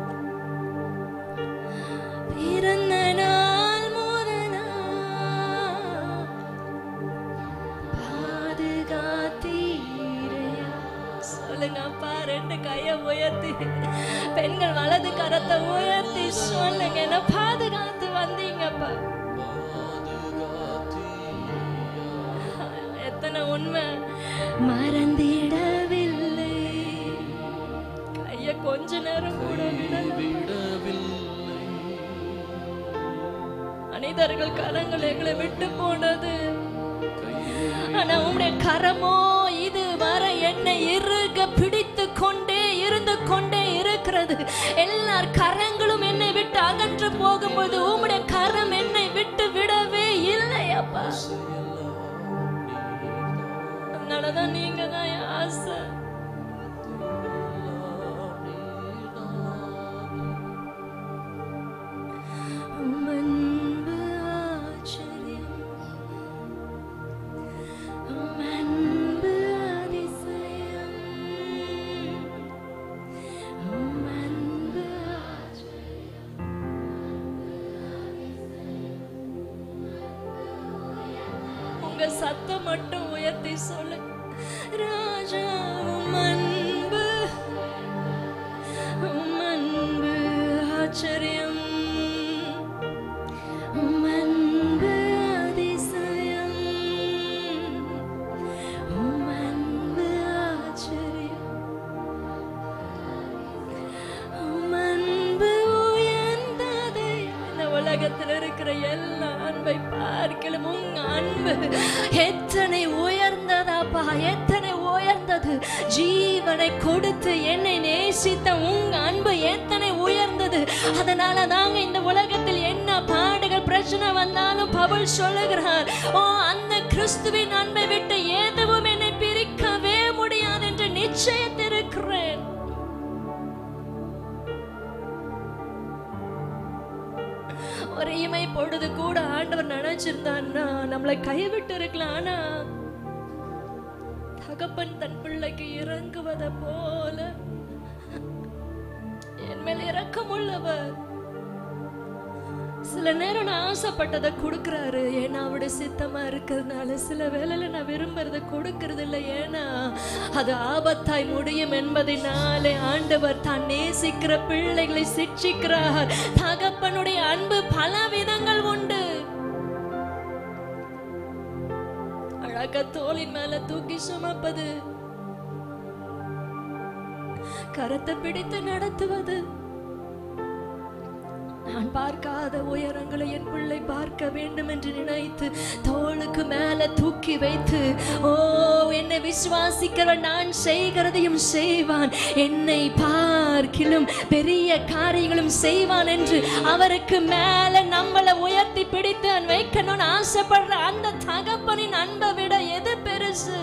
பிறந்த நாள் முதலா பாதுகாத்தீரையா சொல்லுங்க அப்பா ரெண்டு கைய உயர்த்தி பெண்கள் வலது கரத்தை உயர்த்தி சொல்லுங்க என்ன பாதுகாத்து வந்தீங்கப்பா எத்தனை உண்மை மறந்திடவில்லை கைய கொஞ்ச நேரம் கூட விடல மனிதர்கள் கரங்கள் எங்களை விட்டு போனது ஆனா உம்முடைய கரமோ இது வர என்னை இறுக பிடித்து கொண்டே இருந்து கொண்டே இருக்கிறது எல்லார் கரங்களும் என்னை விட்டு அகன்று போகும்போது உம்முடைய கரம் என்னை விட்டு விடவே இல்லை அப்பா அதனாலதான் நீங்க தான் என் ஆசை உம் அன்பு ஆச்சரியம் உம் அன்பு அதிசயம் உம் அன்பு ஆச்சரியம் உங்க சத்தம் மட்டும் உயர்த்தி சொல்லு ராஜா உம் அன்பு உம் அன்பு ஆச்சரியம் உம் அன்பு அதிசயம் உம் அன்பு ஆச்சரியம் உம் அன்பு உயர்ந்ததே. இந்த உலகத்தில் இருக்கிற எல்லா அன்பை பார்க்கலும் உங்க அன்பு எத்தனை உயர்ந்ததாப்பா எத்தனை உயர்ந்தது ஜீவனை கொடுத்து என்னை நேசித்த உங்க அன்பு எத்தனை உயர்ந்தது அதனால தாங்க இந்த உலகத்தில் என்ன பாடுகள் பிரச்சனை வந்தாலும் பவுல் சொல்லுகிறார் ஓ அந்த கிறிஸ்துவின் அன்பை விட்டு எதுவும் என்னை பிரிக்கவே முடியாது என்று நிச்சயத்திருக்கிறேன் ஒரு இமை பொழுது கூட ஆண்டவர் நினைச்சிருந்தான்னா நம்மளை கைவிட்டு இருக்கலாம் ஆனா தகப்பன் தன் பிள்ளைக்கு இறங்குவத போல என் மேல் இரக்கமுள்ளவர் சில நேரம் நான் ஆசைப்பட்டதை கொடுக்கறாரு ஏன்னா அவருடைய சித்தமா இருக்கிறதுனால சில வேளையில நான் விரும்புறத கொடுக்கறது இல்லை ஏன்னா அது ஆபத்தாய் முடியும் என்பதனாலே ஆண்டவர் தான் நேசிக்கிற பிள்ளைகளை சிட்சிக்கிறார் தகப்பனுடைய அன்பு பல விதங்கள் உண்டு அழக தோளின் மேல தூக்கி சுமப்பது கரத்தை பிடித்து நடத்துவது நான் பார்க்காத உயரங்களை என் பிள்ளை பார்க்க வேண்டும் என்று நினைத்து தோளுக்கு மேல தூக்கி வைத்து ஓ என்னை விசுவாசிக்கிற நான் செய்கிறதையும் செய்வான் என்னை பார்க்கிலும் பெரிய காரியங்களும் செய்வான் என்று அவருக்கு மேல நம்மளை உயர்த்தி பிடித்து அவன் வைக்கணும்னு ஆசைப்படுற அந்த தகப்பனின் அன்பை விட எது பெருசு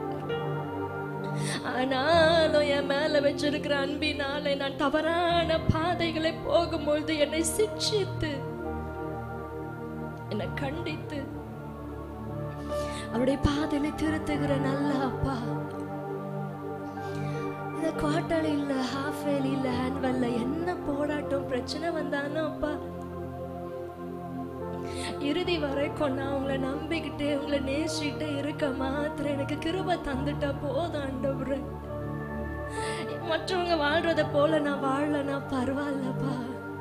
ஆனாலும் என் மேல வச்சிருக்கிற அன்பினாலே நான் தவறான பாதைகளை போகும்பொழுது என்னை சிக்ஷித்து என்னை கண்டித்து அவருடைய பாதையில திருத்துகிற நல்ல அப்பா இந்த குவார்டர் இல்ல ஹாஃப் வேல் இல்ல ஹேண்ட்வெல்ல என்ன போராட்டம் பிரச்சனை வந்தாலும் அப்பா இறுதி வரைக்கும் நான் உங்களை நம்பிக்கிட்டு உங்களை நேசிக்கிட்டு இருக்க மாத்திரம் எனக்கு கிருபை தந்துட்டா போதும் ஆண்டவரே மற்றவங்க வாழ்றத போல நான் வாழலனா பரவாயில்லப்பா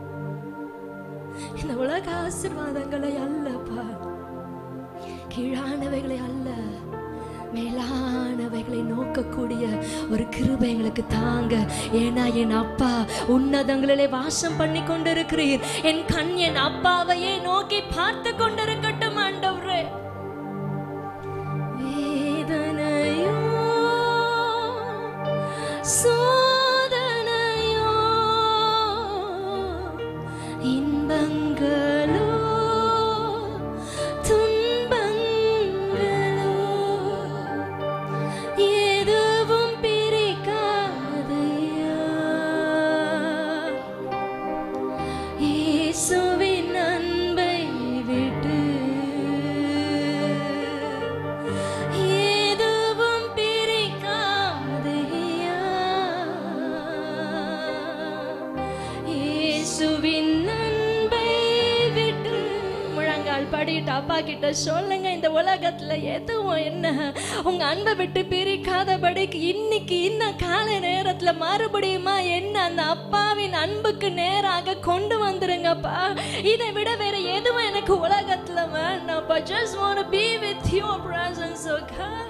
இந்த உலக ஆசீர்வாதங்களை அல்லப்பா கீழானவைகளை அல்ல மேலானவைகளை நோக்கக்கூடிய ஒரு கிருபை எங்களுக்கு தாங்க ஏன்னா என் அப்பா உன்னதங்களிலே வாசம் பண்ணி கொண்டிருக்கிறீர் என் கண் என் அப்பாவையே நோக்கி பார்த்து கொண்டிருக்கட்டும் ஆண்டவரே வேதனையோ சோதனையோ இன்பங்களோ துன்பங்களோ எதுவும் பிரிக்காதையா இயேசுவின் அன்பை விட்டு எதுவும் பிரிக்காதையா இயேசுவின் அன்பை விட்டு முழங்கால் படிட்டு அப்பா கிட்ட சொல்லுங்க இந்த உலகத்துல எதுவும் என்ன உங்க அன்பை விட்டு பிரிக்காதபடிக்கு இன்னைக்கு இந்த காலை நேரத்துல மறுபடியுமா என்ன அந்த அப்பாவின் அன்புக்கு நேராக கொண்டு வந்துருங்கப்பா இதை விட வேற எதுவும் எனக்கு உலகத்துல வேண்டாம்ப்பா just want to be with your presence oh God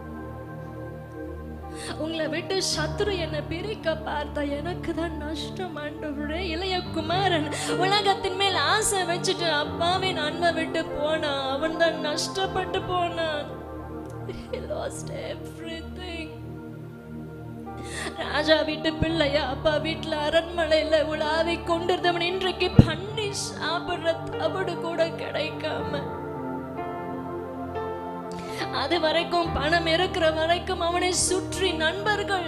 உங்களை விட்டு சத்ரு என்னை பிரிக்க பார்த்தா எனக்கு தான் நஷ்டம் ஆண்டவரே இளைய குமாரன் உலகத்தின் மேல் ஆசை வச்சுட்டு அப்பாவின் அன்பை விட்டு போனான் அவன் தான் நஷ்டப்பட்டு போனான் He lost everything. ராஜா வீட்டு பிள்ளையா அப்பா வீட்டுல அரண்மனையில உலாவி கொண்டிருந்தவன் இன்றைக்கு பண்ணி சாப்பிடுற தவிடு கூட கிடைக்காம அது வரைக்கும் பணம் இருக்கிற வரைக்கும் அவனை சுற்றி நண்பர்கள்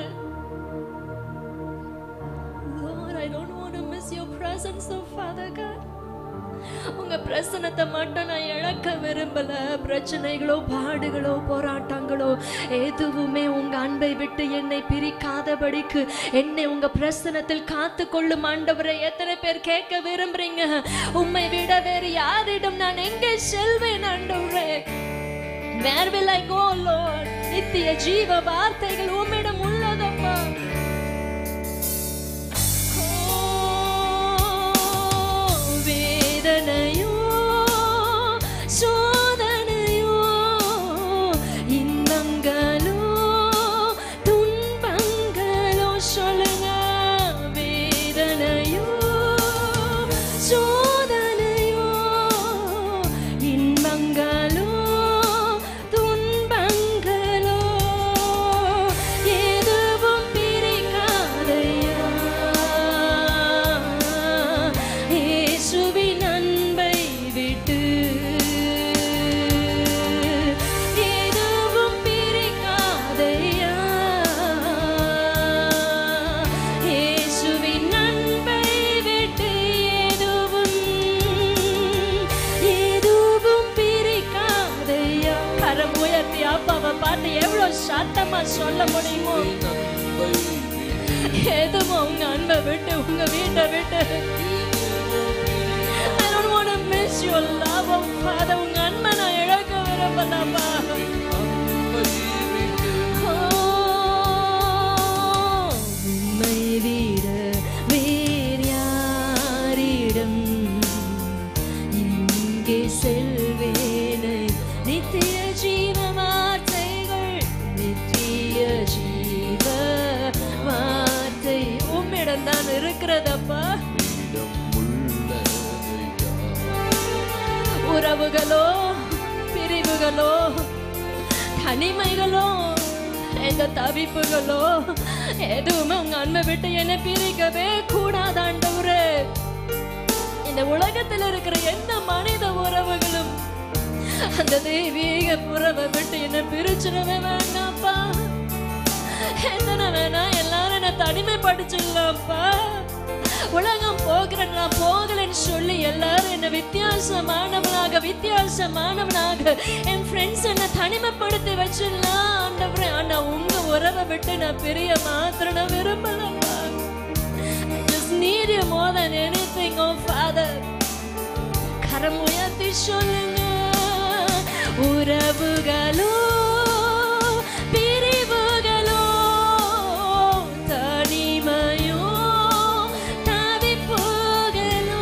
Lord, I don't want to miss your presence, oh Father God. உங்க பிரசனத்தை மட்டும் நான் இழக்க விரும்பல பிரச்சனைகளோ பாடுகளோ போராட்டங்களோ எதுவுமே உங்க அன்பை விட்டு என்னை பிரிக்காதபடிக்கு என்னை உங்க பிரசனத்தில் காத்து கொள்ளும் ஆண்டவரை எத்தனை பேர் கேட்க விரும்புறீங்க உம்மை விட வேறு யாரிடம் நான் எங்கே செல்வேன் ஆண்டவரே Where will I go, Lord? நித்திய ஜீவ வார்த்தைகள் உம்மிடம் உள்ளதப்பா வேதனையோ சோதனையோ இன்பங்களோ துன்பங்களோ சொல்லுங்க வேதனையோ சோதனையோ இன்பங்களோ துன்பங்களோ எதுவும் பிரிக்காதையா இயேசுவின் அன்பை விட்டு எதுவும் பிரிக்காதையா இயேசுவின் அன்பை விட்டு எதுவும் எதுவும் பிரிக்காதையா கரம் உயர்த்தி அப்பாவை பார்த்து எவ்வளவு சத்தமா சொல்ல முடியுமோ எதுவும் உங்க அன்பை விட்டு உங்க வீட்டை விட்டு I don't want to miss your love, oh Father. உங்க அன்பை நான் இழக்க விரும்பலப்பா. Oh, உம்மை விட வேறு யாரிடம் இங்கே செல்வேனை நித்திய ஜீவ வார்த்தைகள் நித்திய ஜீவ வார்த்தை உம்மிடம் தான் இருக்கிறதப்பா உறவுகளோ பிரிவுகளோ தனிமைகளோ எந்த தவிப்புகளோ எதுவுமே உங்க அன்பை விட்டு என்னை பிரிக்கவே கூடாதாண்டவரே இந்த உலகத்தில் இருக்கிற எந்த மனித உறவுகளும் அந்த தெய்வீக உறவை விட்டு என்ன பிரிச்சிடவே வேண்டாம்ப்பா எத்தனை வேணா எல்லாரும் என்ன தனிமைப்படுத்திடலாம்ப்பா உலகம் போகிற நான் போகலன்னு சொல்லி எல்லாரும் என்ன வித்தியாசமானவனாக வித்தியாசமானவனாக என் ஃப்ரெண்ட்ஸ் என்ன தனிமைப்படுத்தி வச்சிடலாம் ஆண்டவரே ஆனா உங்க உறவை விட்டு நான் பிரிய மாத்திரம் நான் விரும்பலப்பா I just need you more than anything, oh Father. கரம் உயர்த்தி சொல்லுங்க உறவுகளோ பிரிவுகளோ தனிமையோ தவிப்புகளோ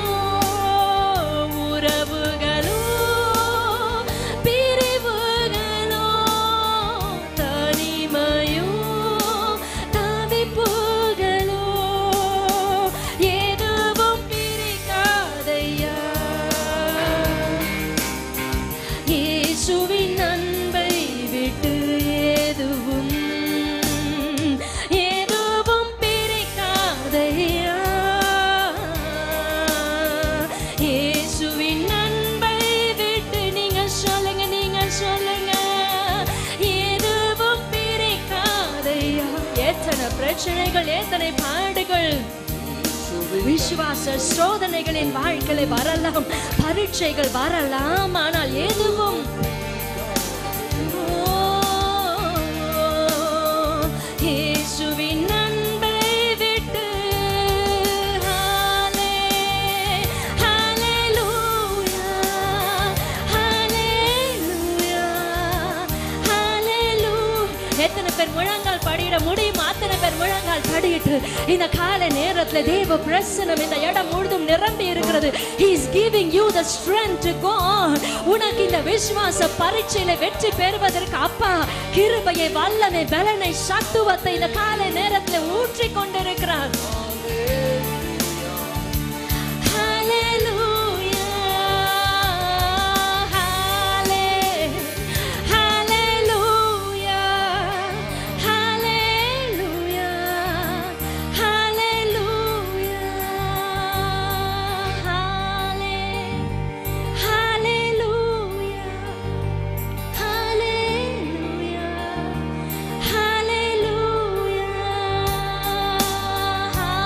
உறவுகளோ பிரிவுகளோ தனிமையோ தவிப்புகளோ எதுவும் பிரிக்காதையா இயேசுவின் அன்பை விட்டு எதுவும் எதுவும் பிரிக்காதையா இயேசுவின் அன்பை விட்டு நீங்க சொல்லுங்க நீங்க சொல்லுங்க எதுவும் பிரிக்காதையா எத்தனை பிரச்சனைகள் எத்தனை பாடுகள் விசுவாச சோதனைகளின் வாழ்க்கையில வரலாம் பரீட்சைகள் வரலாம் ஆனால் எதுவும் ஓ, இயேசுவின் அன்பை விட்டு ஹாலே, ஹalleluya, ஹalleluya, ஹalleluya. எத்தனை பேர் முழங்கால் படியிட முடியுமா அத்தனை பேர் முழங்கால் படியிட்டு இந்த காலை நேரத்துல தேவ பிரசனம் இந்த இடம் முழுதும் நிரம்பி இருக்கிறது he is giving you the strength to go on உனக்கு இந்த விசுவாச பரீட்சையில வெற்றி பெறுவதற்கு அப்பா கிருபையை வல்லமை பலனை சத்துவத்தை இந்த காலை நேரத்துல ஊற்றி கொண்டிருக்கிறார் Hallelujah. Halle- Hallelujah. Hallelujah. Hallelujah. Halle- Hallelujah. Hallelujah. Hallelujah.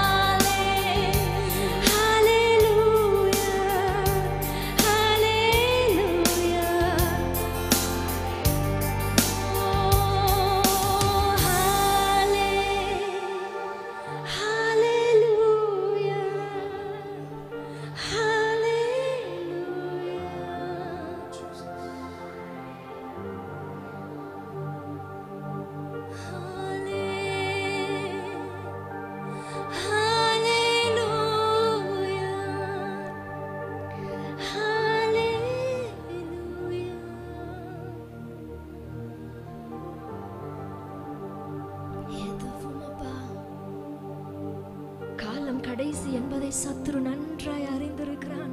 கடைசி என்பதை சத்ரு நன்றாய் அறிந்திருக்கிறான்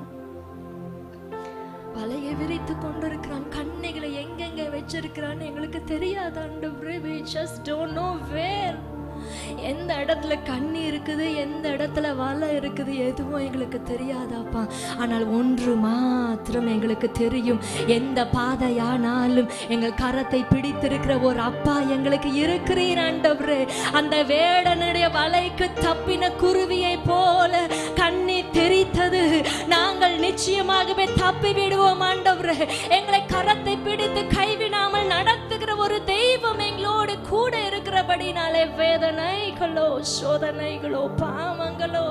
வலையை விரித்து கொண்டிருக்கிறான் கண்ணைகளை எங்கெங்க வச்சிருக்கிறான்னு எங்களுக்கு தெரியாது ஆண்டவரே we just don't know where எந்த இடத்துல கண்ணி இருக்குது எந்த இடத்துல வலை இருக்குது எதுவும் எங்களுக்கு தெரியாதாப்பா ஆனால் ஒன்று மாத்திரம் எங்களுக்கு தெரியும் எந்த பாதையானாலும் எங்கள் கரத்தை பிடித்திருக்கிற ஒரு அப்பா எங்களுக்கு இருக்கிறீர் ஆண்டவரே அந்த வேடனுடைய வலைக்கு தப்பின குருவியை போல கண்ணி தெரித்தது நாங்கள் நிச்சயமாகவே தப்பி விடுவோம் ஆண்டவரே எங்களை கரத்தை பிடித்து கைவிடாமல் நடத்துகிற ஒரு தெய்வம் எங்களோடு கூட இருக்கிறபடினாலே வேதனைகளோ சோதனைகளோ பாவங்களோ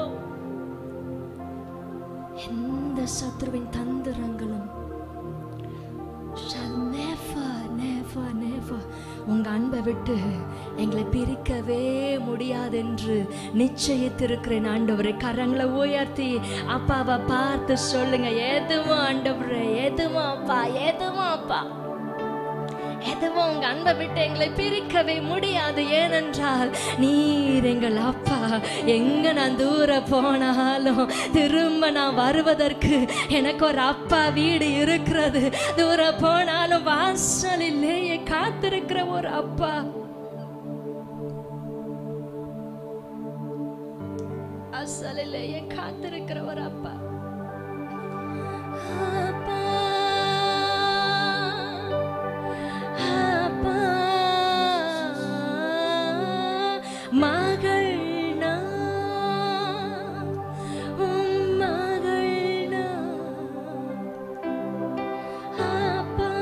எந்த சத்ருவின் தந்திரங்களும் shall never, never, never உங்க அன்பை விட்டு எங்களை பிரிக்கவே முடியாது என்று நிச்சயித்திருக்கிறேன் ஆண்டவரே கரங்களை உயர்த்தி அப்பாவை பார்த்து சொல்லுங்க எதுவும் ஆண்டவரே எதுவும் அப்பா எதுவும் அப்பா எதுவும் உங்க அன்பை விட்டு எங்களை பிரிக்கவே முடியாது ஏனென்றால் நீர் எங்கள் அப்பா எங்க நான் தூர போனாலும் திரும்ப நான் வருவதற்கு எனக்கு ஒரு அப்பா வீடு இருக்கிறது தூர போனாலும் வாசலிலேயே காத்திருக்கிற ஒரு அப்பா வாசலிலேயே காத்திருக்கிற ஒரு அப்பா அப்பா அப்பா மகள் நான், உம் மகள் நான். அப்பா,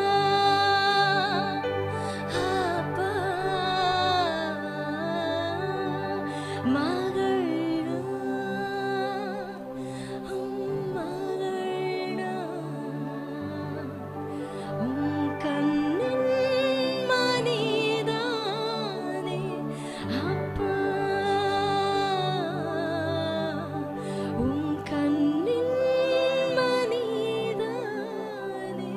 அப்பா, மகள் நான், உம் மகள் நான். உம் கண்ணின் மணிதானே அப்பா உம் கண்ணின் மணிதானே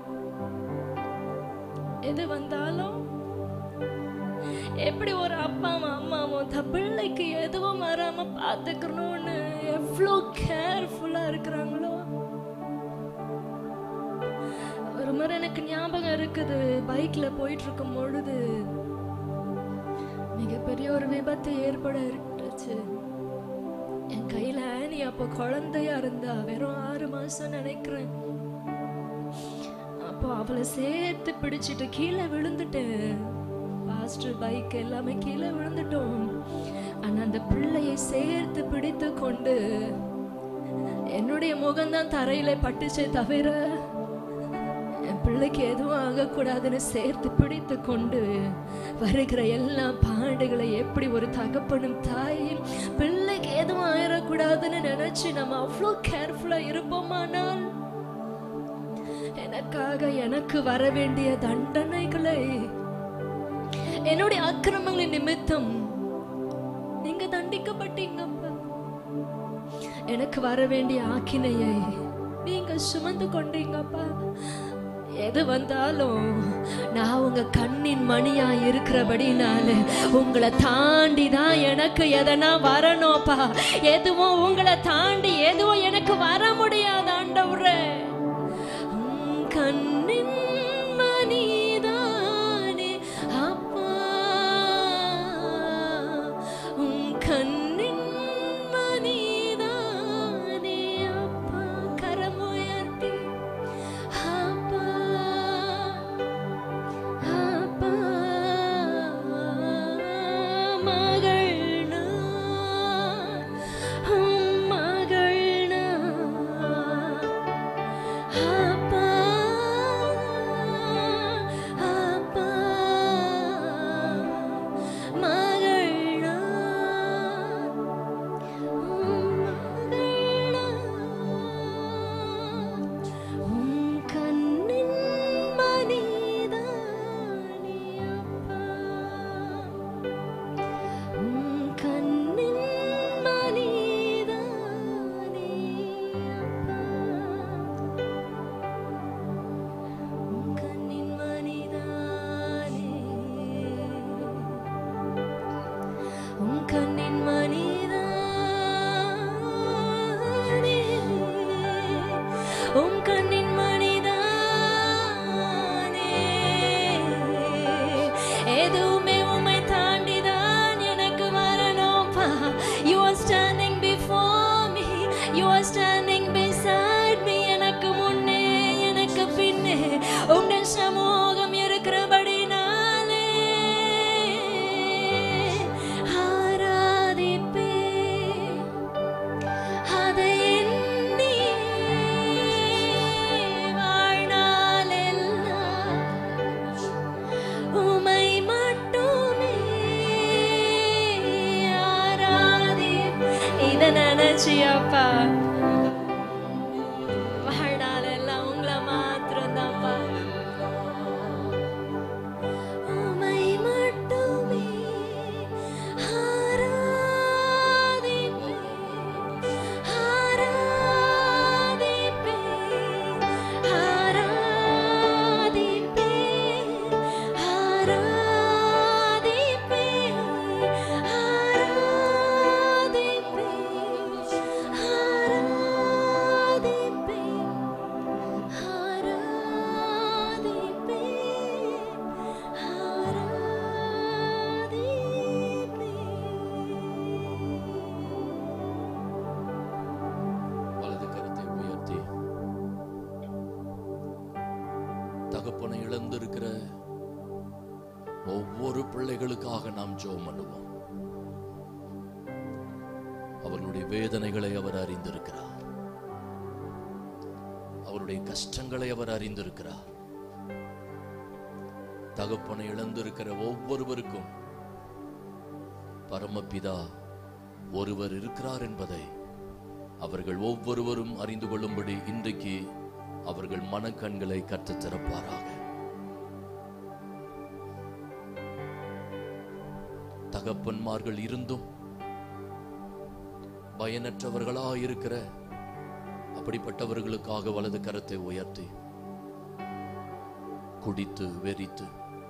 எது வந்தாலும் எப்படி ஒரு அப்பாவும் அம்மாவும் த பிள்ளைக்கு எதுவும் வராம பாத்துக்கணும்னு எவ்வளோ கேர்ஃபுல்லா இருக்கிறாங்களோ ஒரு முறை எனக்கு ஞாபகம் இருக்குது பைக்ல போயிட்டு இருக்கும் பொழுது மிகப்பெரிய ஒரு விபத்து ஏற்பட இருந்துச்சு என் கையில ஆனி அப்போ குழந்தையா இருந்தா வெறும் ஆறு மாசம் நினைக்கிறேன் அப்போ அவளை சேர்த்து பிடிச்சிட்டு கீழே விழுந்துட்டேன் பாஸ்டர் பைக் எல்லாமே கீழே விழுந்துட்டோம் ஆனா அந்த பிள்ளையை சேர்த்து பிடித்து கொண்டு என்னுடைய முகம்தான் தரையில பட்டுச்சே தவிர என் பிள்ளைக்கு எதுவும் ஆகக்கூடாதுன்னு சேர்த்து பிடித்து கொண்டு வருகிற எல்லா பாடுகளை எப்படி ஒரு தகப்பனும் தாயும் பிள்ளைக்கு எதுவும் ஆயிடக்கூடாதுன்னு நினைச்சு நம்ம அவ்வளோ கேர்ஃபுல்லா இருப்போமானால் எனக்காக எனக்கு வர வேண்டிய தண்டனைகளை என்னுடைய அக்கிரமங்களின் நிமித்தம் நீங்க தண்டிக்கப்பட்டீங்கப்பா எனக்கு வர வேண்டிய ஆக்கினையை நீங்க சுமந்து கொண்டீங்கப்பா எது வந்தாலும் நான் உங்க கண்ணின் மணியா இருக்கிறபடினால உங்களை தாண்டி தான் எனக்கு எதனா வரணும்ப்பா எதுவும் உங்களை தாண்டி எதுவும் எனக்கு வர முடியாது ஆண்டவரே உம் கண்ணின் மணிதானே அப்பா உம் கண்ணின் மணிதானே அப்பா கரமுயர்த்தி அப்பா அப்பா மகள் நான் உம் மகள் நான் standing before me. You are standing beside me. எனக்கு முன்னே எனக்கு பின்னே உங்கள் சமூகம் இருக்கிறபடினாலே ஆராதிப்பேன் அதை எண்ணி வாழ்நாளெல்லாம் உமை மட்டுமே ஆராதி இத நினைச்சு அப்பா வாழ்நாளெல்லாம் உங்களை மாத்திரம் தான்ப்பா உமை மட்டுமே ஆராதிப்பேன் ஆராதிப்பேன் ஆராதிப்பேன் ஆராதிப்பேன் ஆராதிப்பேன் வலது கரத்தை உயர்த்தி தகப்பனை இழந்திருக்கிற ஒவ்வொரு பிள்ளைகளுக்காக நாம் ஜெபம் பண்ணுவோம் அவர்களுடைய வேதனைகளை அவர் அறிந்திருக்கிறார் அவருடைய கஷ்டங்களை அவர் அறிந்திருக்கிறார் தகப்பனை இழந்திருக்கிற ஒவ்வொருவருக்கும் பரமபிதா ஒருவர் இருக்கிறார் என்பதை அவர்கள் ஒவ்வொருவரும் அறிந்து கொள்ளும்படி இன்றைக்கு அவர்கள் மனக்கண்களை கற்றுத் திறப்பாராக தகப்பன்மார்கள் இருந்தும் பயனற்றவர்களா இருக்கிற அப்படிப்பட்டவர்களுக்காக வலது கரத்தை உயர்த்தி குடித்து வெறித்து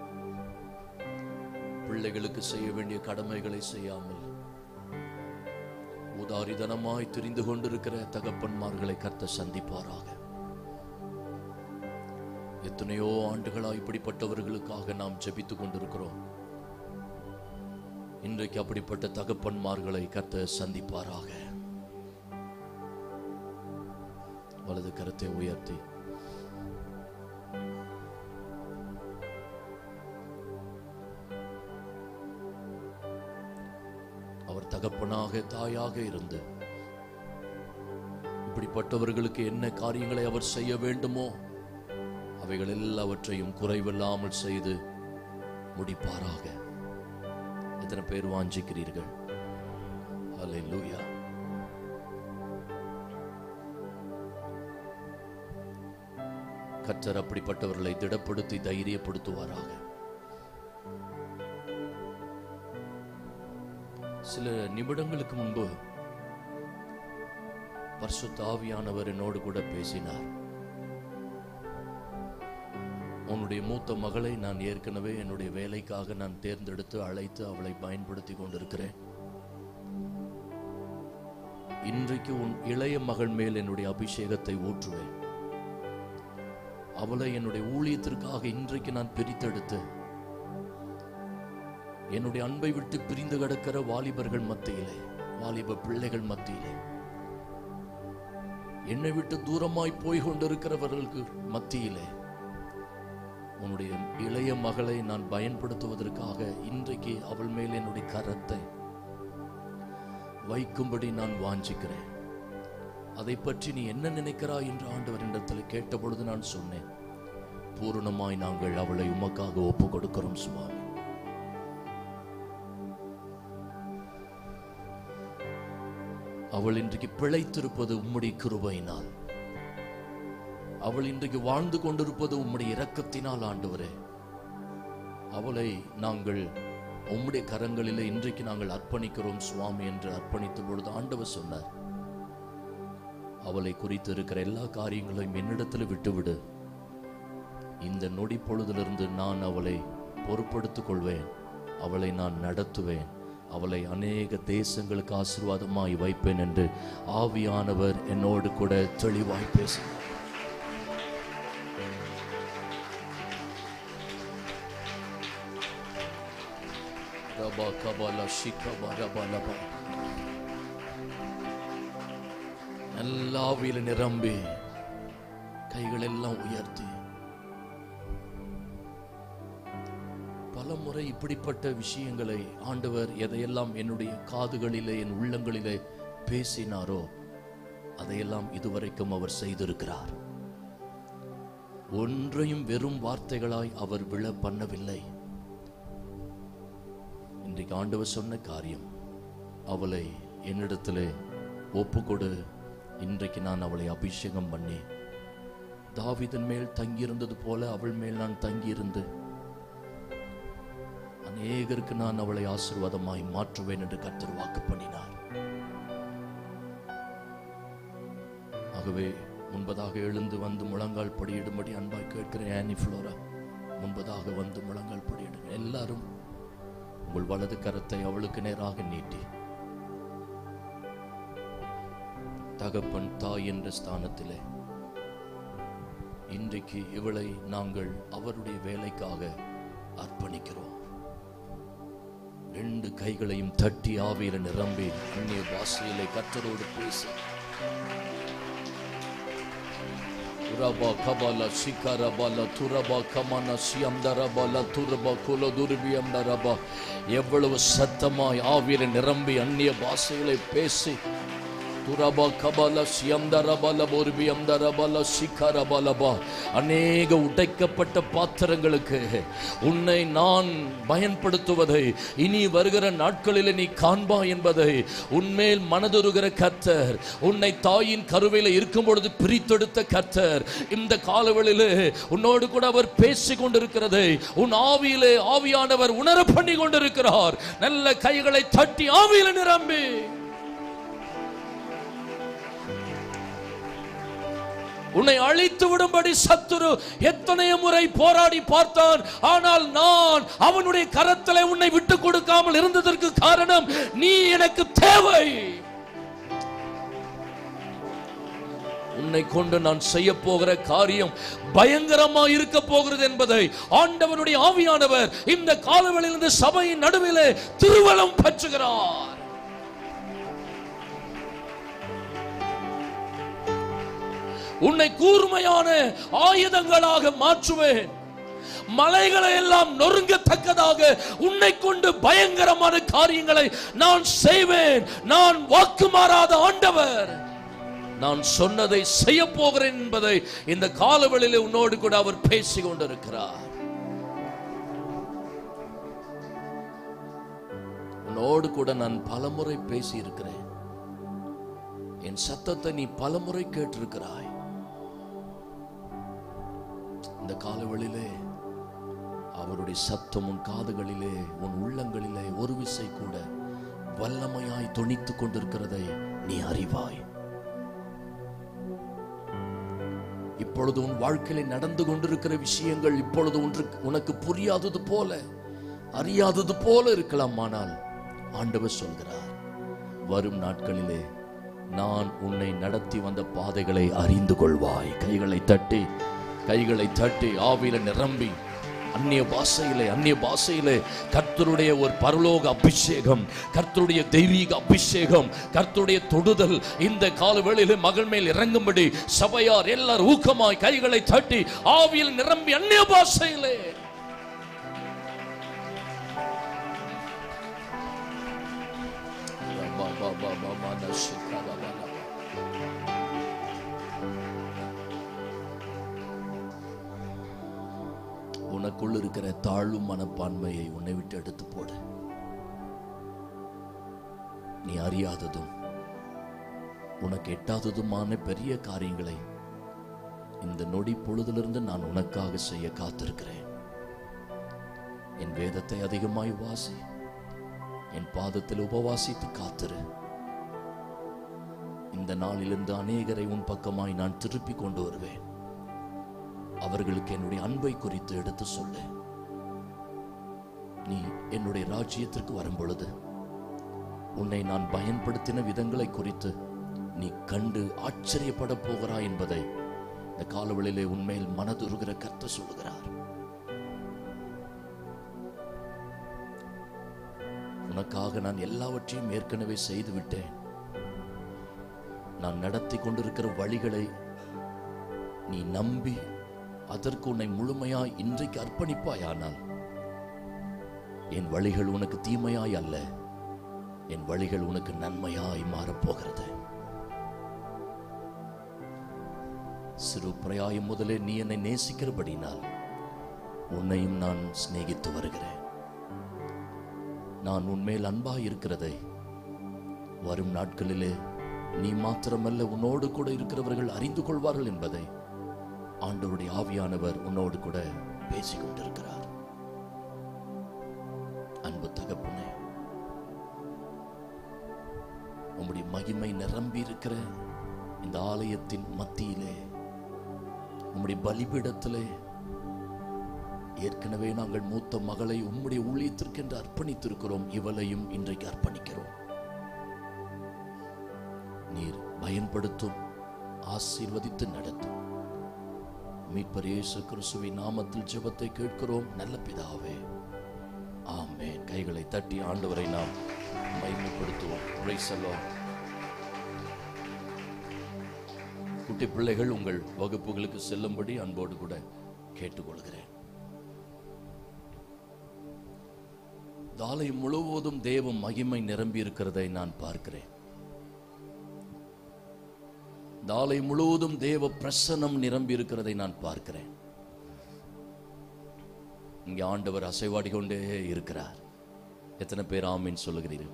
பிள்ளைகளுக்கு செய்ய வேண்டிய கடமைகளை செய்யாமல் உதாரிதனமாய் தெரிந்து கொண்டிருக்கிற தகப்பன்மார்களை கர்த்த சந்திப்பாராக எத்தனையோ ஆண்டுகளா இப்படிப்பட்டவர்களுக்காக நாம் ஜெபித்துக் கொண்டிருக்கிறோம் இன்றைக்கு அப்படிப்பட்ட தகப்பன்மார்களை கர்த்த சந்திப்பாராக வலது கரத்தை உயர்த்தி அவர் தகப்பனாக தாயாக இருந்து இப்படிப்பட்டவர்களுக்கு என்ன காரியங்களை அவர் செய்ய வேண்டுமோ அவைகள் எல்லாவற்றையும் குறைவில்லாமல் செய்து முடிப்பாராக எத்தனை பேர் வாஞ்சிக்கிறீர்கள் அல்லேலூயா கர்த்தர் அப்படிப்பட்டவர்களை திடப்படுத்தி தைரியப்படுத்துவாராக சில நிமிடங்களுக்கு முன்பு பரிசுத்த ஆவியானவர் என்னோடு கூட பேசினார் உன்னுடைய மூத்த மகளை நான் ஏற்கனவே என்னுடைய வேலைக்காக நான் தேர்ந்தெடுத்து அழைத்து அவளை பயன்படுத்தி கொண்டிருக்கிறேன் இன்றைக்கு உன் இளைய மகள் மேல் என்னுடைய அபிஷேகத்தை ஊற்றுவேன் அவளை என்னுடைய ஊழியத்திற்காக இன்றைக்கு நான் பிரித்தெடுத்து என்னுடைய அன்பை விட்டு பிரிந்து கிடக்கிற வாலிபர்கள் மத்தியிலே வாலிப பிள்ளைகள் மத்தியிலே என்னை விட்டு தூரமாய் போய் கொண்டிருக்கிறவர்களுக்கு மத்தியிலே உன்னுடைய இளைய மகளை நான் பயன்படுத்துவதற்காக இன்றைக்கு அவள் மேல் என்னுடைய கரத்தை வைக்கும்படி நான் வாஞ்சிக்கிறேன் அதை பற்றி நீ என்ன நினைக்கிறாய் என்று ஆண்டவரிடத்தில் கேட்டபொழுது நான் சொன்னேன் பூரணமாய் நாங்கள் அவளை உமக்காக ஒப்பு கொடுக்கிறோம் சுவாமி அவள் இன்றைக்கு பிழைத்திருப்பது உம்முடைய கிருபையினால் அவள் இன்றைக்கு வாழ்ந்து கொண்டிருப்பது உம்முடைய இரக்கத்தினால் ஆண்டவரே அவளை நாங்கள் உம்முடைய கரங்களிலே இன்றைக்கு நாங்கள் அர்ப்பணிக்கிறோம் சுவாமி என்று அர்ப்பணித்த பொழுது ஆண்டவர் சொன்னார் அவளை குறித்து இருக்கிற எல்லா காரியங்களையும் என்னிடத்தில் விட்டுவிடு இந்த நொடி பொழுதிலிருந்து நான் அவளை பொறுப்படுத்திக் கொள்வேன் அவளை நான் நடத்துவேன் அவளை அநேக தேசங்களுக்கு ஆசீர்வாதமாய் வைப்பேன் என்று ஆவியானவர் என்னோடு கூட தெளிவாய் பேசினார் ரபா கபாலா ஷிகபா ரபா லபா நல்ல ஆவியில நிரம்பி கைகள் எல்லாம் உயர்த்தி பல முறை இப்படிப்பட்ட விஷயங்களை ஆண்டவர் எதையெல்லாம் என்னுடைய காதுகளிலே என் உள்ளங்களிலே பேசினாரோ அதையெல்லாம் இதுவரைக்கும் அவர் செய்திருக்கிறார் ஒன்றையும் வெறும் வார்த்தைகளாய் அவர் விழ பண்ணவில்லை இன்றைக்கு ஆண்டவர் சொன்ன காரியம் அவளை என்னிடத்திலே ஒப்புக்கொடு இன்றைக்கு நான் அவளை அபிஷேகம் பண்ணி தாவீதின் மேல் தங்கியிருந்தது போல அவள் மேல் நான் தங்கியிருந்து அநேகருக்கு நான் அவளை ஆசீர்வாதமாய் மாற்றுவேன் என்று கர்த்தர் வாக்கு பண்ணினார் ஆகவே முன்பதாக எழுந்து வந்து முழங்கால் படியிடும்படி அன்பாய் கேட்கிறேன் ஆனி ஃப்ளோரா முன்பதாக வந்து முழங்கால் படியிடுங்க எல்லாரும் உங்கள் வலது கரத்தை அவளுக்கு நேராக நீட்டி தகப்பன் தாய் என்ற ஸ்தானத்திலே இன்றைக்கு இவளை நாங்கள் அவருடைய வேலைக்காக அர்ப்பணிக்கிறோம் ரெண்டு கைகளையும் தட்டி ஆவியில நிரம்பி அந்நிய பாஷையிலே கத்தரோடு பேசி உரபா கபால சிகரபால துரபா கமன சியம்தரபால துரபா குல துர்பியம்தரபா எவ்வளவு சத்தமாய் ஆவியில நிரம்பி அந்நிய பாஷைகளை பேசி துரபா கபல சியம்தரபல பொர்பியம்தரபல சிகரபலபா அநேக உடைக்கப்பட்ட பாத்திரங்களுக்கு உன்னை நான் பயன்படுத்துவதை இனி வருகிற நாட்களில் நீ காண்பா என்பதை உன்மேல் மனதுருகிற கர்த்தர் உன்னை தாயின் கருவில இருக்கும் பொழுது பிரித்தெடுத்த கர்த்தர் இந்த காலவெளியிலே உன்னோடு கூட அவர் பேசிக் கொண்டிருக்கிறதை உன் ஆவியிலே ஆவியானவர் உணர பண்ணி கொண்டிருக்கிறார் நல்ல கைகளை தட்டி ஆவியில நிரம்பி உன்னை அழித்து விடும்படி சத்துரு எத்தனைய முறை போராடி பார்த்தான் ஆனால் நான் அவனுடைய கரத்திலே உன்னை விட்டு கொடுக்காமல் இருந்ததற்கு காரணம் நீ எனக்கு தேவை உன்னை கொண்டு நான் செய்ய போகிற காரியம் பயங்கரமா இருக்க போகிறது என்பதை ஆண்டவனுடைய ஆவியானவர் இந்த காலவெளியிலிருந்து சபையின் நடுவிலே திருவலம் பற்றுகிறார் உன்னை கூர்மையான ஆயுதங்களாக மாற்றுவேன் மலைகளை எல்லாம் நொறுங்கத்தக்கதாக உன்னை கொண்டு பயங்கரமான காரியங்களை நான் செய்வேன் நான் வாக்கு மாறாத ஆண்டவர் நான் சொன்னதை செய்ய போகிறேன் என்பதை இந்த காலவெளியிலே உன்னோடு கூட அவர் பேசிக் கொண்டிருக்கிறார் உன்னோடு கூட நான் பலமுறை பேசி இருக்கிறேன் என் சத்தத்தை நீ பலமுறை கேட்டிருக்கிறாய் இந்த காலவெளியிலே அவருடைய சத்தம் உன் காதுகளிலே உன் உள்ளங்களிலே ஒரு விசை கூட வல்லமையாய் தொனித்துக் கொண்டிருக்கிறதை நீ அறிவாய் இப்பொழுது உன் வாழ்க்கையில நடந்து கொண்டிருக்கிற விஷயங்கள் இப்பொழுது ஒன்று உனக்கு புரியாதது போல அறியாதது போல இருக்கலாம் ஆனால் ஆண்டவர் சொல்கிறார் வரும் நாட்களிலே நான் உன்னை நடத்தி வந்த பாதைகளை அறிந்து கொள்வாய் கைகளை தட்டி கைகளை தட்டி ஆவியில நிரம்பி அந்நிய பாஷையிலே அந்நிய பாஷையிலே கர்த்தருடைய ஒரு பரலோக அபிஷேகம் கர்த்தருடைய தெய்வீக அபிஷேகம் கர்த்தருடைய தொடுதல் இந்த காலவேளையிலே மகள் மேல் இறங்கும்படி சபையார் எல்லாரும் ஊக்கமாய் கைகளை தட்டி ஆவியில் நிரம்பி அந்நிய பாஷையிலே பா, பா, பா, பா, பா, ந, ஷிகா, பா, பா, பா. உனக்குள் இருக்கிற தாழ்வு மனப்பான்மையை உன்னை விட்டு எடுத்து போடு நீ அறியாததும் உனக்கு எட்டாததுமான பெரிய காரியங்களை இந்த நொடி பொழுதிலிருந்து நான் உனக்காக செய்ய காத்திருக்கிறேன் என் வேதத்தை அதிகமாய் வாசி என் பாதத்தில் உபவாசித்து காத்திரு இந்த நாளிலிருந்து அநேகரை உன் பக்கமாய் நான் திருப்பி கொண்டு வருவேன் அவர்களுக்கு என்னுடைய அன்பை குறித்து எடுத்து சொல்லு நீ என்னுடைய ராஜ்யத்திற்கு வரும் பொழுது உன்னை நான் பயன்படுத்தின விதங்களை குறித்து நீ கண்டு ஆச்சரியப்பட போகிறாய் என்பதை இந்த காலவெளியிலே உண்மையில் மனதுருகிற கர்த்த சொல்லுகிறார் உனக்காக நான் எல்லாவற்றையும் ஏற்கனவே செய்து விட்டேன் நான் நடத்தி கொண்டிருக்கிற வழிகளை நீ நம்பி அதற்கு உன்னை முழுமையாய் இன்றைக்கு அர்ப்பணிப்பாயானால் என் வழிகள் உனக்கு தீமையாய் அல்ல என் வழிகள் உனக்கு நன்மையாய் மாறப்போகிறது சிறு பிரயாயம் முதலே நீ என்னை நேசிக்கிறபடினால் உன்னையும் நான் சிநேகித்து வருகிறேன் நான் உன்மேல் அன்பாய் இருக்கிறதை வரும் நாட்களிலே நீ மாத்திரமல்ல உன்னோடு கூட இருக்கிறவர்கள் அறிந்து கொள்வார்கள் என்பதை ஆண்டவருடைய ஆவியானவர் உன்னோடு கூட பேசிக் கொண்டிருக்கிறார் அன்பு தகப்பனே உம்முடைய மகிமை நிரம்பி இருக்கிற இந்த ஆலயத்தின் மத்தியிலே உம்முடைய பலிபீடத்திலே ஏற்கனவே நாங்கள் மூத்த மகளை உம்முடைய ஊழியத்திற்கென்று அர்ப்பணித்திருக்கிறோம் இவளையும் இன்றைக்கு அர்ப்பணிக்கிறோம் நீர் பயன்படுத்தும் ஆசீர்வதித்து நடத்தும் மீட்பர் இயேசு கிறிஸ்துவின் நாமத்தில் ஜெபத்தை கேட்கிறோம் நல்ல பிதாவே ஆமென் கைகளை தட்டி ஆண்டவரை நாம் மகிமைப்படுத்துவோம் Praise the Lord. குட்டி பிள்ளைகள் உங்கள் வகுப்புகளுக்கு செல்லும்படி அன்போடு கூட கேட்டுக்கொள்கிறேன் இந்த ஆலயம் முழுவதும் தேவ மகிமை நிரம்பி இருக்கிறதை நான் பார்க்கிறேன் இந்த ஆலயம் முழுவதும் தேவ பிரசன்னம் நிரம்பி இருக்கிறதை நான் பார்க்கிறேன் இங்கே ஆண்டவர் அசைவாடி கொண்டே இருக்கிறார் எத்தனை பேர் ஆமீன் சொல்லுகிறீர்கள்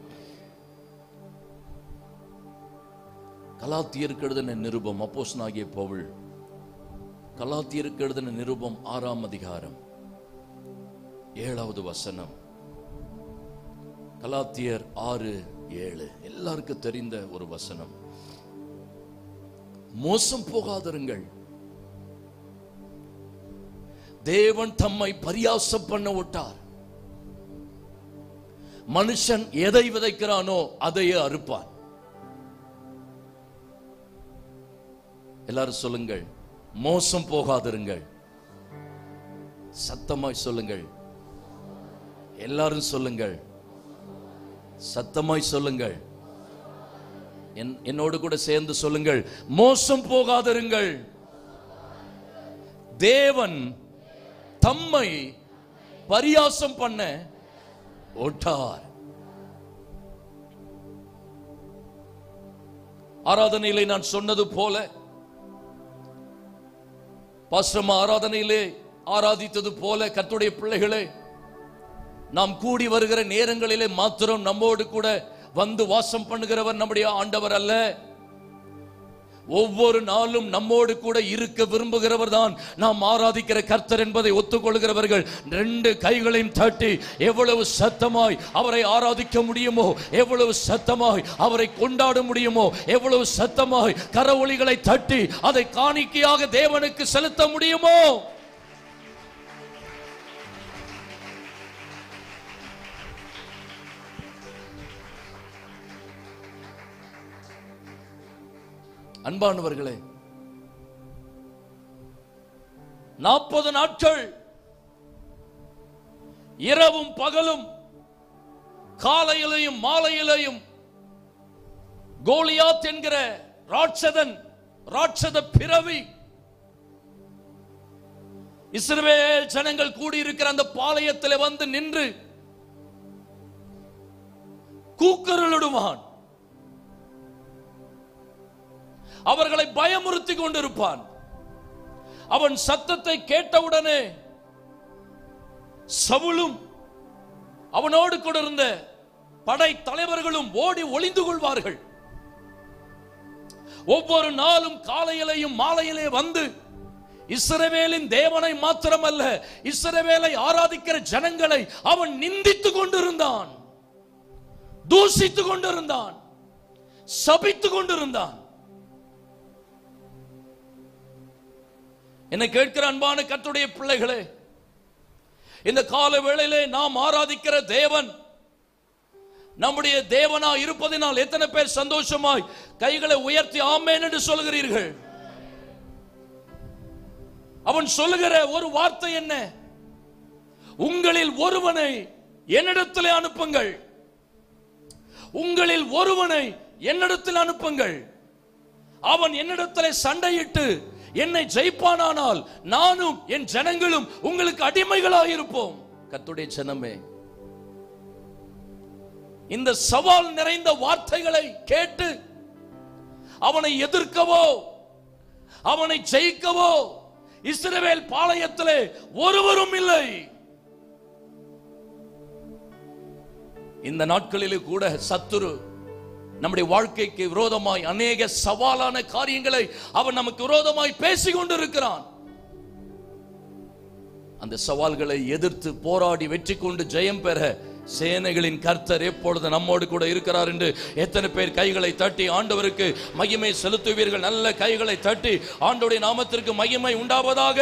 கலாத்தியருக்கு எழுதின நிருபம் அப்போஸ்தலனாகிய பவுல் கலாத்தியருக்கு எழுதின நிருபம் ஆறாம் அதிகாரம் ஏழாவது வசனம் கலாத்தியர் ஆறு ஏழு எல்லாருக்கும் தெரிந்த ஒரு வசனம் மோசம் போகாதிருங்கள் தேவன் தம்மை பரியாசம் பண்ண விட்டார் மனுஷன் எதை விதைக்கிறானோ அதையே அறுப்பான் எல்லாரும் சொல்லுங்கள் மோசம் போகாதிருங்கள் சத்தமாய் சொல்லுங்கள் எல்லாரும் சொல்லுங்கள் சத்தமாய் சொல்லுங்கள் என்- என்னோடு கூட சேர்ந்து சொல்லுங்கள் மோசம் போகாதிருங்கள் தேவன் தம்மை பரியாசம் பண்ண ஒட்டார் ஆராதனையிலே நான் சொன்னது போல பாஸ்ரம ஆராதனையிலே ஆராதித்தது போல கர்த்தருடைய பிள்ளைகளே நாம் கூடி வருகிற நேரங்களிலே மாத்திரம் நம்மோடு கூட வந்து வாசம் பண்ணுகிறவர் நம்முடைய ஆண்டவர் அல்ல ஒவ்வொரு நாளும் நம்மோடு கூட இருக்க விரும்புகிறவர் தான் நாம் ஆராதிக்கிற கர்த்தர் என்பதை ஒத்துக்கொள்கிறவர்கள் ரெண்டு கைகளையும் தட்டி எவ்வளவு சத்தமாய் அவரை ஆராதிக்க முடியுமோ எவ்வளவு சத்தமாய் அவரை கொண்டாட முடியுமோ எவ்வளவு சத்தமாய் கரவொலிகளை தட்டி அதை காணிக்கையாக தேவனுக்கு செலுத்த முடியுமோ அன்பானவர்களே நாற்பது நாட்கள் இரவும் பகலும் காலையிலையும் மாலையிலையும் கோலியாத் என்கிற ராட்சதன் ராட்சத பிறவி இஸ்ரவேல் ஜனங்கள் கூடியிருக்கிற அந்த பாளையத்தில் வந்து நின்று கூக்கரலிடுவான் அவர்களை பயமுறுத்தி கொண்டிருப்பான் அவன் சத்தத்தை கேட்டவுடனே சவுலும் அவனோடு கூட இருந்த படை தலைவர்களும் ஓடி ஒளிந்து கொள்வார்கள் ஒவ்வொரு நாளும் காலையிலையும் மாலையிலே வந்து இஸ்ரவேலின் தேவனை மாத்திரமல்ல இஸ்ரவேலை ஆராதிக்கிற ஜனங்களை அவன் நிந்தித்துக் கொண்டிருந்தான் தூசித்துக் கொண்டிருந்தான் சபித்துக் கொண்டிருந்தான் என்னை கேட்கிற அன்பான கர்த்தருடைய பிள்ளைகளே இந்த கால வேளையிலே நாம் ஆராதிக்கிற தேவன் நம்முடைய தேவனா இருப்பதினால் எத்தனை பேர் சந்தோஷமாய் கைகளை உயர்த்தி ஆமேன் என்று சொல்கிறீர்கள் அவன் சொல்லுகிற ஒரு வார்த்தை என்ன உங்களில் ஒருவனை என்னிடத்திலே அனுப்புங்கள் உங்களில் ஒருவனை என்னிடத்தில் அனுப்புங்கள் அவன் என்னிடத்திலே சண்டையிட்டு என்னை ஜெயிப்பானானால் நானும் என் ஜனங்களும் உங்களுக்கு அடிமைகளாக இருப்போம் கர்த்தருடைய ஜனமே இந்த சவால் நிறைந்த வார்த்தைகளை கேட்டு அவனை எதிர்க்கவோ அவனை ஜெயிக்கவோ இஸ்ரவேல் பாளையத்திலே ஒருவரும் இல்லை இந்த நாட்களிலே கூட சத்துரு நம்முடைய வாழ்க்கைக்கு விரோதமாய் அநேக சவாலான காரியங்களை அவன் நமக்கு விரோதமாய் பேசிக் கொண்டிருக்கிறான் அந்த சவால்களை எதிர்த்து போராடி வெற்றி கொண்டு ஜெயம் பெற சேனைகளின் கர்த்தர் எப்பொழுது நம்மோடு கூட இருக்கிறார் என்று எத்தனை பேர் கைகளை தட்டி ஆண்டவருக்கு மகிமை செலுத்துவீர்கள் நல்ல கைகளை தட்டி ஆண்டோடைய நாமத்திற்கு மகிமை உண்டாவதாக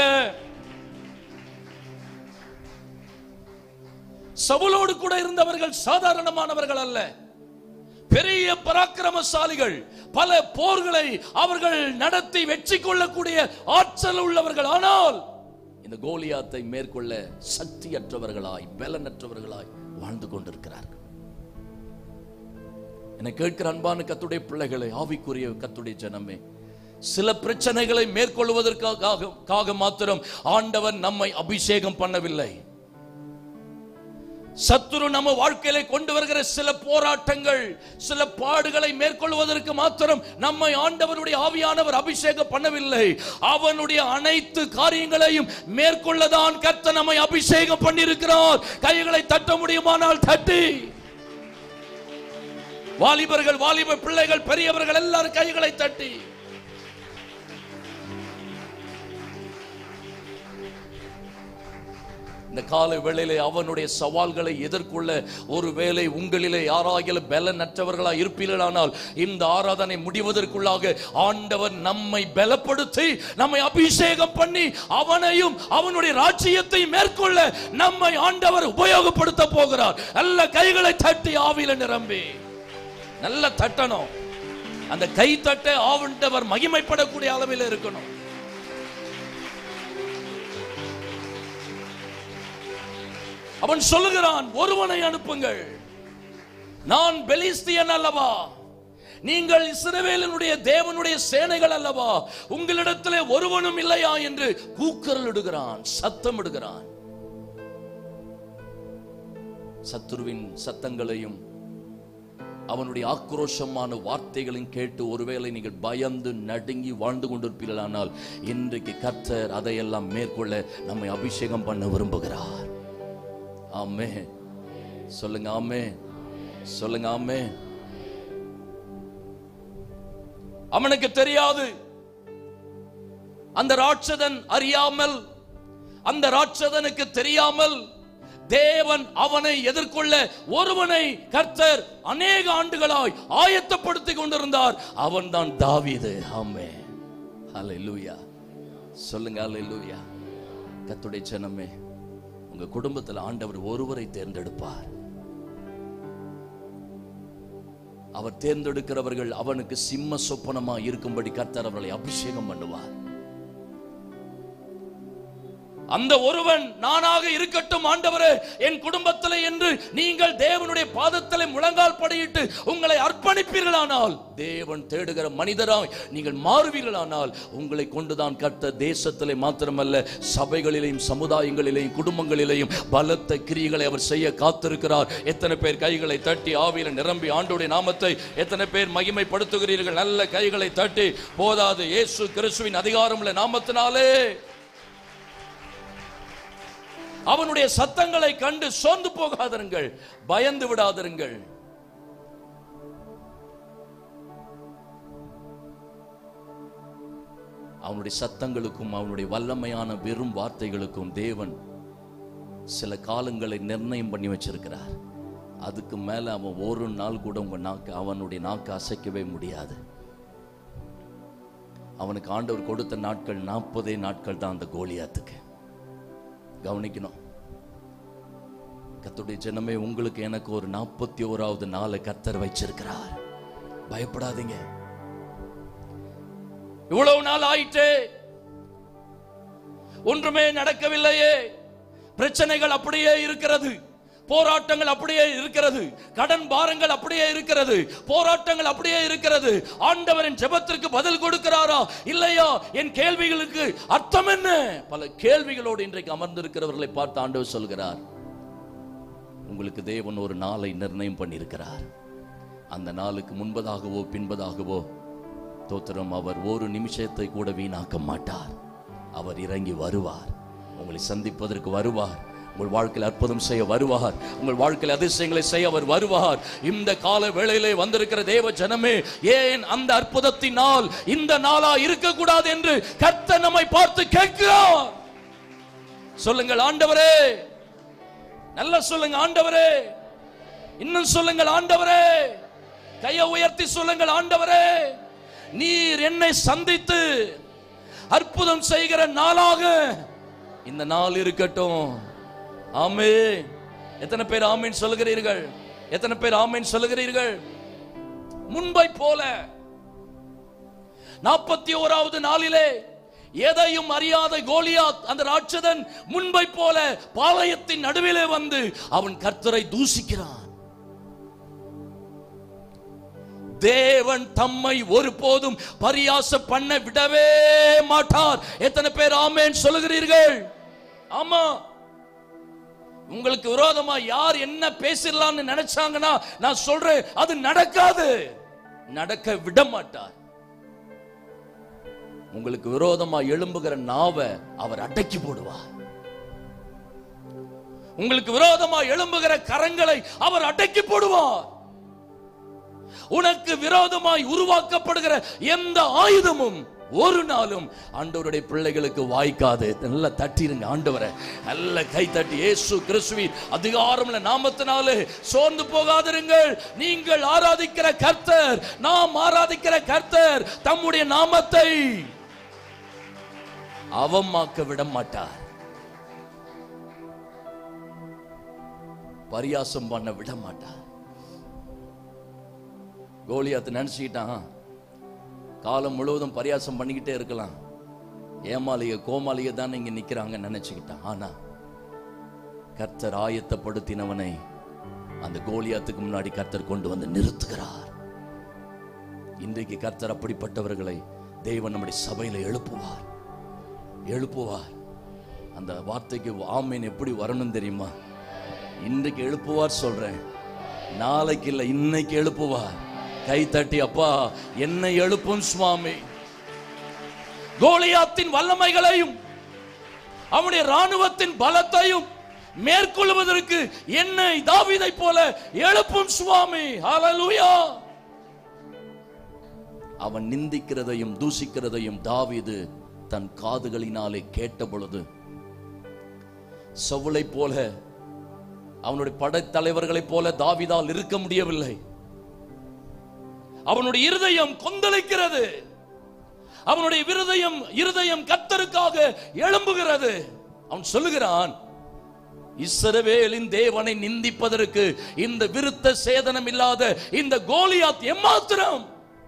சவுலோடு கூட இருந்தவர்கள் சாதாரணமானவர்கள் அல்ல பெரிய பராக்கிரமசாலிகள் பல போர்களை அவர்கள் நடத்தி வெற்றி கொள்ளக்கூடிய ஆற்றல் உள்ளவர்கள் ஆனால் இந்த கோலியாத்தை மேற்கொள்ள சக்தியற்றவர்களாய் பலனற்றவர்களாய் வாழ்ந்து கொண்டிருக்கிறார்கள் என்னை கேட்கிற அன்பான கத்துடைய பிள்ளைகளை ஆவிக்குரிய கத்துடைய ஜனமே சில பிரச்சனைகளை மேற்கொள்வதற்காக காக மாத்திரம் ஆண்டவன் நம்மை அபிஷேகம் பண்ணவில்லை சத்துரு நம்ம வாழ்க்கையில கொண்டு வருகிற சில போராட்டங்கள் சில பாடுகளை மேற்கொள்வதற்கு மாத்திரம் நம்மை ஆண்டவருடைய ஆவியானவர் அபிஷேகம் பண்ணவில்லை அவனுடைய அனைத்து காரியங்களையும் மேற்கொள்ளதான் கர்த்தர் நம்மை அபிஷேகம் பண்ணியிருக்கிறார் கைகளை தட்ட முடியுமானால் தட்டி வாலிபர்கள் வாலிப பிள்ளைகள் பெரியவர்கள் எல்லாரும் கைகளை தட்டி இந்த கால வேளையிலே அவனுடைய சவால்களை எதிர்கொள்ள ஒருவேளை உங்களிலே யாராகிலும் பலனற்றவர்களா இருப்பீர்களானால் இந்த ஆராதனை முடிவதற்குள்ளாக ஆண்டவர் நம்மை பலப்படுத்தி நம்மை அபிஷேகம் பண்ணி அவனையும் அவனுடைய ராஜ்யத்தை மேற்கொள்ள நம்மை ஆண்டவர் உபயோகப்படுத்த போகிறார் நல்ல கைகளை தட்டி ஆவில நிரம்பி நல்ல தட்டணும் அந்த கை தட்ட ஆண்டவர் மகிமைப்படக்கூடிய அளவில் இருக்கணும் அவன் சொல்லுகிறான் ஒருவனை அனுப்புங்கள் நான் பெலிஸ்தியன் அல்லவா நீங்கள் இஸ்ரவேலினுடைய தேவனுடைய சேனைகள் அல்லவா உங்களிடத்திலே ஒருவனும் இல்லையா என்று கூக்குரல் இடுகிறான் சத்தம் இடுகிறான் சத்துருவின் சத்தங்களையும் அவனுடைய ஆக்ரோஷமான வார்த்தைகளையும் கேட்டு ஒருவேளை நீங்கள் பயந்து நடுங்கி வாழ்ந்து கொண்டிருப்பீர்களானால் இன்றைக்கு கர்த்தர் அதையெல்லாம் மேற்கொள்ள நம்மை அபிஷேகம் பண்ண விரும்புகிறார் ஆமே சொல்லுங்க ஆமே சொல்லுங்க ஆமே அவனுக்கு தெரியாது அந்த ராட்சதன் அறியாமல் அந்த ராட்சதனுக்கு தெரியாமல் தேவன் அவனை எதிர்கொள்ள ஒருவனை கர்த்தர் அநேக ஆண்டுகளாய் ஆயத்தப்படுத்திக் கொண்டிருந்தார் அவன்தான் தாவீது ஆமே ஹalleluya சொல்லுங்க ஹalleluya கர்த்தருடைய ஜனமே உங்க குடும்பத்தில் ஆண்டவர் ஒருவரை தேர்ந்தெடுப்பார் அவர் தேர்ந்தெடுக்கிறவர்கள் அவனுக்கு சிம்ம சொப்பனமா இருக்கும்படி கர்த்தர் அவர்களை அபிஷேகம் பண்ணுவார் அந்த ஒருவன் நானாக இருக்கட்டும் ஆண்டவரே என் குடும்பத்தில் என்று நீங்கள் தேவனுடைய பாதத்தில் முழங்கால் படியிட்டு உங்களை அர்ப்பணிப்பீர்களானால் தேவன் தேடுகிற மனிதராய் நீங்கள் மாறுவீர்களானால் உங்களை கொண்டுதான் கட்ட தேசத்திலே மாத்திரமல்ல சபைகளிலேயும் சமுதாயங்களிலேயும் குடும்பங்களிலேயும் பலத்த கிரியைகளை அவர் செய்ய காத்திருக்கிறார் எத்தனை பேர் கைகளை தட்டி ஆவியில நிரம்பி ஆண்டோடைய நாமத்தை எத்தனை பேர் மகிமைப்படுத்துகிறீர்கள் நல்ல கைகளை தட்டி போதாது இயேசு கிறிஸ்துவின் அதிகாரமுள்ள நாமத்தினாலே அவனுடைய சத்தங்களை கண்டு சோர்ந்து போகாதிருங்கள் பயந்து விடாதிருங்கள் அவனுடைய சத்தங்களுக்கும் அவனுடைய வல்லமையான வெறும் வார்த்தைகளுக்கும் தேவன் சில காலங்களை நிர்ணயம் பண்ணி வச்சிருக்கிறார் அதுக்கு மேல அவன் ஒரு நாள் கூட உங்க நாக்கு அவனுடைய நாக்கு அசைக்கவே முடியாது அவனுக்கு ஆண்டவர் கொடுத்த நாட்கள் நாற்பதே நாட்கள் தான் அந்த கோலியாத்துக்கு கவனிக்கணும் கர்த்தருடைய ஜனமே உங்களுக்கு எனக்கு ஒரு நாற்பத்தி ஓராவது நாளை கர்த்தர் வச்சிருக்கிறார் பயப்படாதீங்க இவ்வளவு நாள் ஆயிட்டே ஒன்றுமே நடக்கவில்லையே பிரச்சனைகள் அப்படியே இருக்கிறது போராட்டங்கள் அப்படியே இருக்கிறது கடன் பாரங்கள் அப்படியே இருக்கிறது போராட்டங்கள் அப்படியே இருக்கிறது ஆண்டவரின் ஜெபத்திற்கு பதில் கொடுக்கிறாரா இல்லையா என் கேள்விகளுக்கு அர்த்தம் என்ன பல கேள்விகளோடு இன்றைக்கு அமர்ந்திருக்கிறவர்களை பார்த்து ஆண்டவர் சொல்கிறார் உங்களுக்கு தேவன் ஒரு நாளை நிர்ணயம் பண்ணியிருக்கிறார் அந்த நாளுக்கு முன்பதாகவோ பின்பதாகவோ தோத்திரம் அவர் ஒரு நிமிஷத்தை கூட வீணாக்க மாட்டார் அவர் இறங்கி வருவார் உங்களை சந்திப்பதற்கு வருவார் உங்கள் வாழ்க்கையில் அற்புதம் செய்ய வருவார் உங்கள் வாழ்க்கையில் அதிசயங்களை செய்ய அவர் வருவார் இந்த கால வேளையிலே வந்திருக்கிற தேவ ஜனமே ஏன் அந்த அற்புதத்தினால் இந்த நாளா இருக்கக்கூடாது என்று கர்த்தர் நம்மை பார்த்து கேட்கிறார் சொல்லுங்கள் ஆண்டவரே நல்லா சொல்லுங்க ஆண்டவரே இன்னும் சொல்லுங்கள் ஆண்டவரே கையை உயர்த்தி சொல்லுங்கள் ஆண்டவரே நீர் என்னை சந்தித்து அற்புதம் செய்கிற நாளாக இந்த நாள் இருக்கட்டும் ஆமே எத்தனை பேர் ஆமீன் சொல்லுகிறீர்கள் எத்தனை பேர் ஆமீன் சொல்லுகிறீர்கள் முன்பை போல நாற்பத்தி ஓராவது நாளிலே எதையும் அறியாத கோலியாத் அந்த ராட்சதன் முன்பை போல பாளையத்தின் நடுவிலே வந்து அவன் கர்த்தரை தூசிக்கிறான் தேவன் தம்மை ஒருபோதும் பரியாச பண்ண விடவே மாட்டார் எத்தனை பேர் ஆமேன் சொல்லுகிறீர்கள் ஆமா உங்களுக்கு விரோதமா யார் என்ன பேசிடலாம்னு நினைச்சாங்கன்னா நான் சொல்றேன் அது நடக்காது நடக்க விட மாட்டார் உங்களுக்கு விரோதமா எழும்புகிற நாவை அவர் அடக்கி போடுவார் உங்களுக்கு விரோதமா எழும்புகிற கரங்களை அவர் அடக்கி போடுவார் உனக்கு விரோதமாய் உருவாக்கப்படுகிற எந்த ஆயுதமும் ஒரு நாளும் ஆண்டவருடைய பிள்ளைகளுக்கு வாய்க்காது நல்லா தட்டிருங்க ஆண்டவரை நல்ல கை தட்டி இயேசு கிறிஸ்துவின் அதிகாரமுள்ள நாமத்தினாலே சோர்ந்து போகாதிருங்கள் நீங்கள் ஆராதிக்கிற கர்த்தர் நாம் ஆராதிக்கிற கர்த்தர் தம்முடைய நாமத்தை அவமாக்க விட மாட்டார் பரியாசம் பண்ண விட மாட்டார் கோலியாத்து நினைச்சுக்கிட்டான் காலம் முழுவதும் பரியாசம் பண்ணிக்கிட்டே இருக்கலாம் ஏமாளிக கோமாளிக தான் இங்க நிக்கிறாங்க நினைச்சுக்கிட்டான் ஆனா கர்த்தர் ஆயத்தப்படுத்தினவனை அந்த கோலியாத்துக்கு முன்னாடி கர்த்தர் கொண்டு வந்து நிறுத்துகிறார் இன்றைக்கு கர்த்தர் அப்படிப்பட்டவர்களை தேவன் நம்முடைய சபையில எழுப்புவார் எழுப்புவார் அந்த வார்த்தைக்கு ஆமீன் எப்படி வரணும் தெரியுமா இன்றைக்கு எழுப்புவார் சொல்றேன் நாளைக்கு இல்லை இன்னைக்கு எழுப்புவார் கை தட்டி அப்பா என்னை எழுப்பும் சுவாமி கோலியாத்தின் வல்லமைகளையும் அவனுடைய ராணுவத்தின் பலத்தையும் மேற்கொள்வதற்கு என்னை தாவீதை போல எழுப்பும் சுவாமி ஹalleluya அவன் நிந்திக்கிறதையும் தூசிக்கிறதையும் தாவீது தன் காதுகளினாலே கேட்ட பொழுது சவுளை போல அவனுடைய படைத்தலைவர்களைப் போல தாவீதால் இருக்க முடியவில்லை அவனுடைய இருதயம் கொந்தளிக்கிறது அவனுடைய இருதயம் இருதயம் கத்தருக்காக எழும்புகிறது அவன் சொல்லுகிறான் இஸ்ரவேலின் தேவனை நிந்திப்பதற்கு இந்த விருத்த சேதனம் இல்லாத இந்த கோலியாத் எம்மாத்திரம்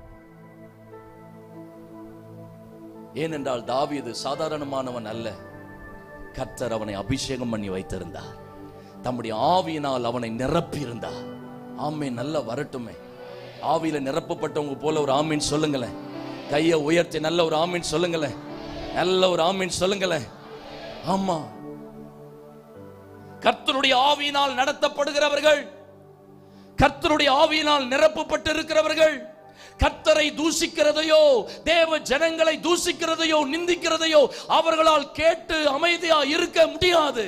ஏனென்றால் தாவீது சாதாரணமானவன் அல்ல கர்த்தர் அவனை அபிஷேகம் பண்ணி வைத்திருந்தார் தம்முடைய ஆவியினால் அவனை நிரப்பி இருந்தார் ஆமே நல்ல வரட்டுமே ஆவியில நிரப்பப்பட்டவங்க போல ஒரு ஆமீன் சொல்லுங்களேன் கையை உயர்த்தி நல்ல ஒரு ஆமீன் சொல்லுங்களேன் நல்ல ஒரு ஆமீன் சொல்லுங்களேன் ஆமா கர்த்தருடைய ஆவியினால் நடத்தப்படுகிறவர்கள் கர்த்தருடைய ஆவியினால் நிரப்பப்பட்டு இருக்கிறவர்கள் கர்த்தரை தூசிக்கிறதையோ தேவ ஜனங்களை தூசிக்கிறதையோ நிந்திக்கிறதையோ அவர்களால் கேட்டு அமைதியா இருக்க முடியாது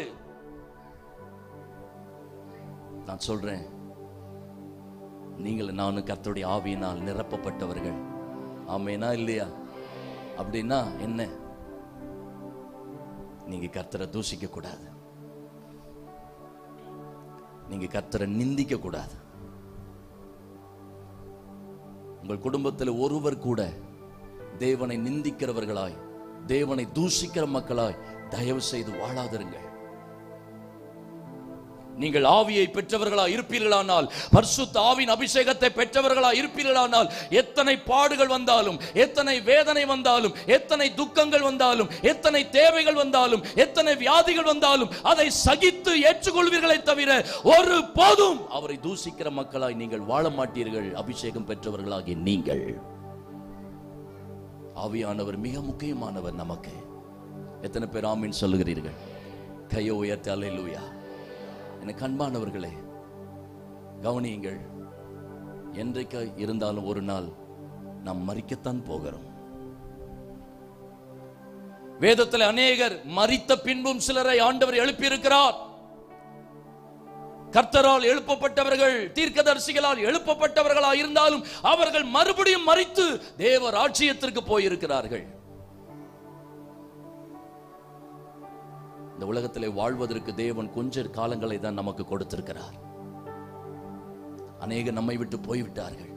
நான் சொல்றேன் நீங்கள் நானும் கர்த்தருடைய ஆவியினால் நிரப்பப்பட்டவர்கள் ஆமேனா இல்லையா அப்படின்னா என்ன நீங்க கர்த்தரை தூசிக்க கூடாது நீங்க கர்த்தரை நிந்திக்க கூடாது உங்கள் குடும்பத்தில் ஒருவர் கூட தேவனை நிந்திக்கிறவர்களாய் தேவனை தூஷிக்கிற மக்களாய் தயவு செய்து வாழாதிருங்கள் நீங்கள் ஆவியை பெற்றவர்களா இருப்பீர்களானால் பரிசுத்த ஆவின் அபிஷேகத்தை பெற்றவர்களா இருப்பீர்களானால் எத்தனை பாடுகள் வந்தாலும் எத்தனை வேதனை வந்தாலும் எத்தனை துக்கங்கள் வந்தாலும் எத்தனை தேவைகள் வந்தாலும் எத்தனை வியாதிகள் வந்தாலும் அதை சகித்து ஏற்றுக்கொள்வீர்களே தவிர ஒரு போதும் அவரை தூசிக்கிற மக்களாய் நீங்கள் வாழ மாட்டீர்கள் அபிஷேகம் பெற்றவர்களாகிய நீங்கள் ஆவியானவர் மிக முக்கியமானவர் நமக்கு எத்தனை பேர் ஆமீன் சொல்லுகிறீர்கள் கையை உயர்த்தி அல்லேலூயா எனக்கு அன்பானவர்களே கவனியுங்கள் என்றைக்கு இருந்தாலும் ஒரு நாள் நாம் மறிக்கத்தான் போகிறோம் வேதத்தில் அநேகர் மரித்த பின்பும் சிலரை ஆண்டவர் எழுப்பியிருக்கிறார் கர்த்தரால் எழுப்பப்பட்டவர்கள் தீர்க்கதரிசிகளால் எழுப்பப்பட்டவர்களா இருந்தாலும் அவர்கள் மறுபடியும் மறித்து தேவ ராஜ்யத்திற்கு போயிருக்கிறார்கள் இந்த உலகத்திலே வாழ்வதற்கு தேவன் கொஞ்ச காலங்களை தான் நமக்கு கொடுத்திருக்கிறார் அநேக நம்மை விட்டு போய்விட்டார்கள்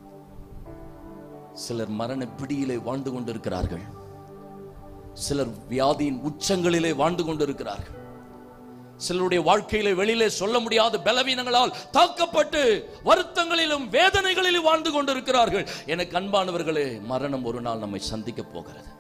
சிலர் மரண பிடியிலே வாழ்ந்து கொண்டிருக்கிறார்கள் சிலர் வியாதியின் உச்சங்களிலே வாழ்ந்து கொண்டிருக்கிறார்கள் சிலருடைய வாழ்க்கையிலே வெளியிலே சொல்ல முடியாத பலவீனங்களால் தாக்கப்பட்டு வருத்தங்களிலும் வேதனைகளிலும் வாழ்ந்து கொண்டிருக்கிறார்கள் எனக்கு அன்பானவர்களே மரணம் ஒரு நாள் நம்மை சந்திக்க போகிறது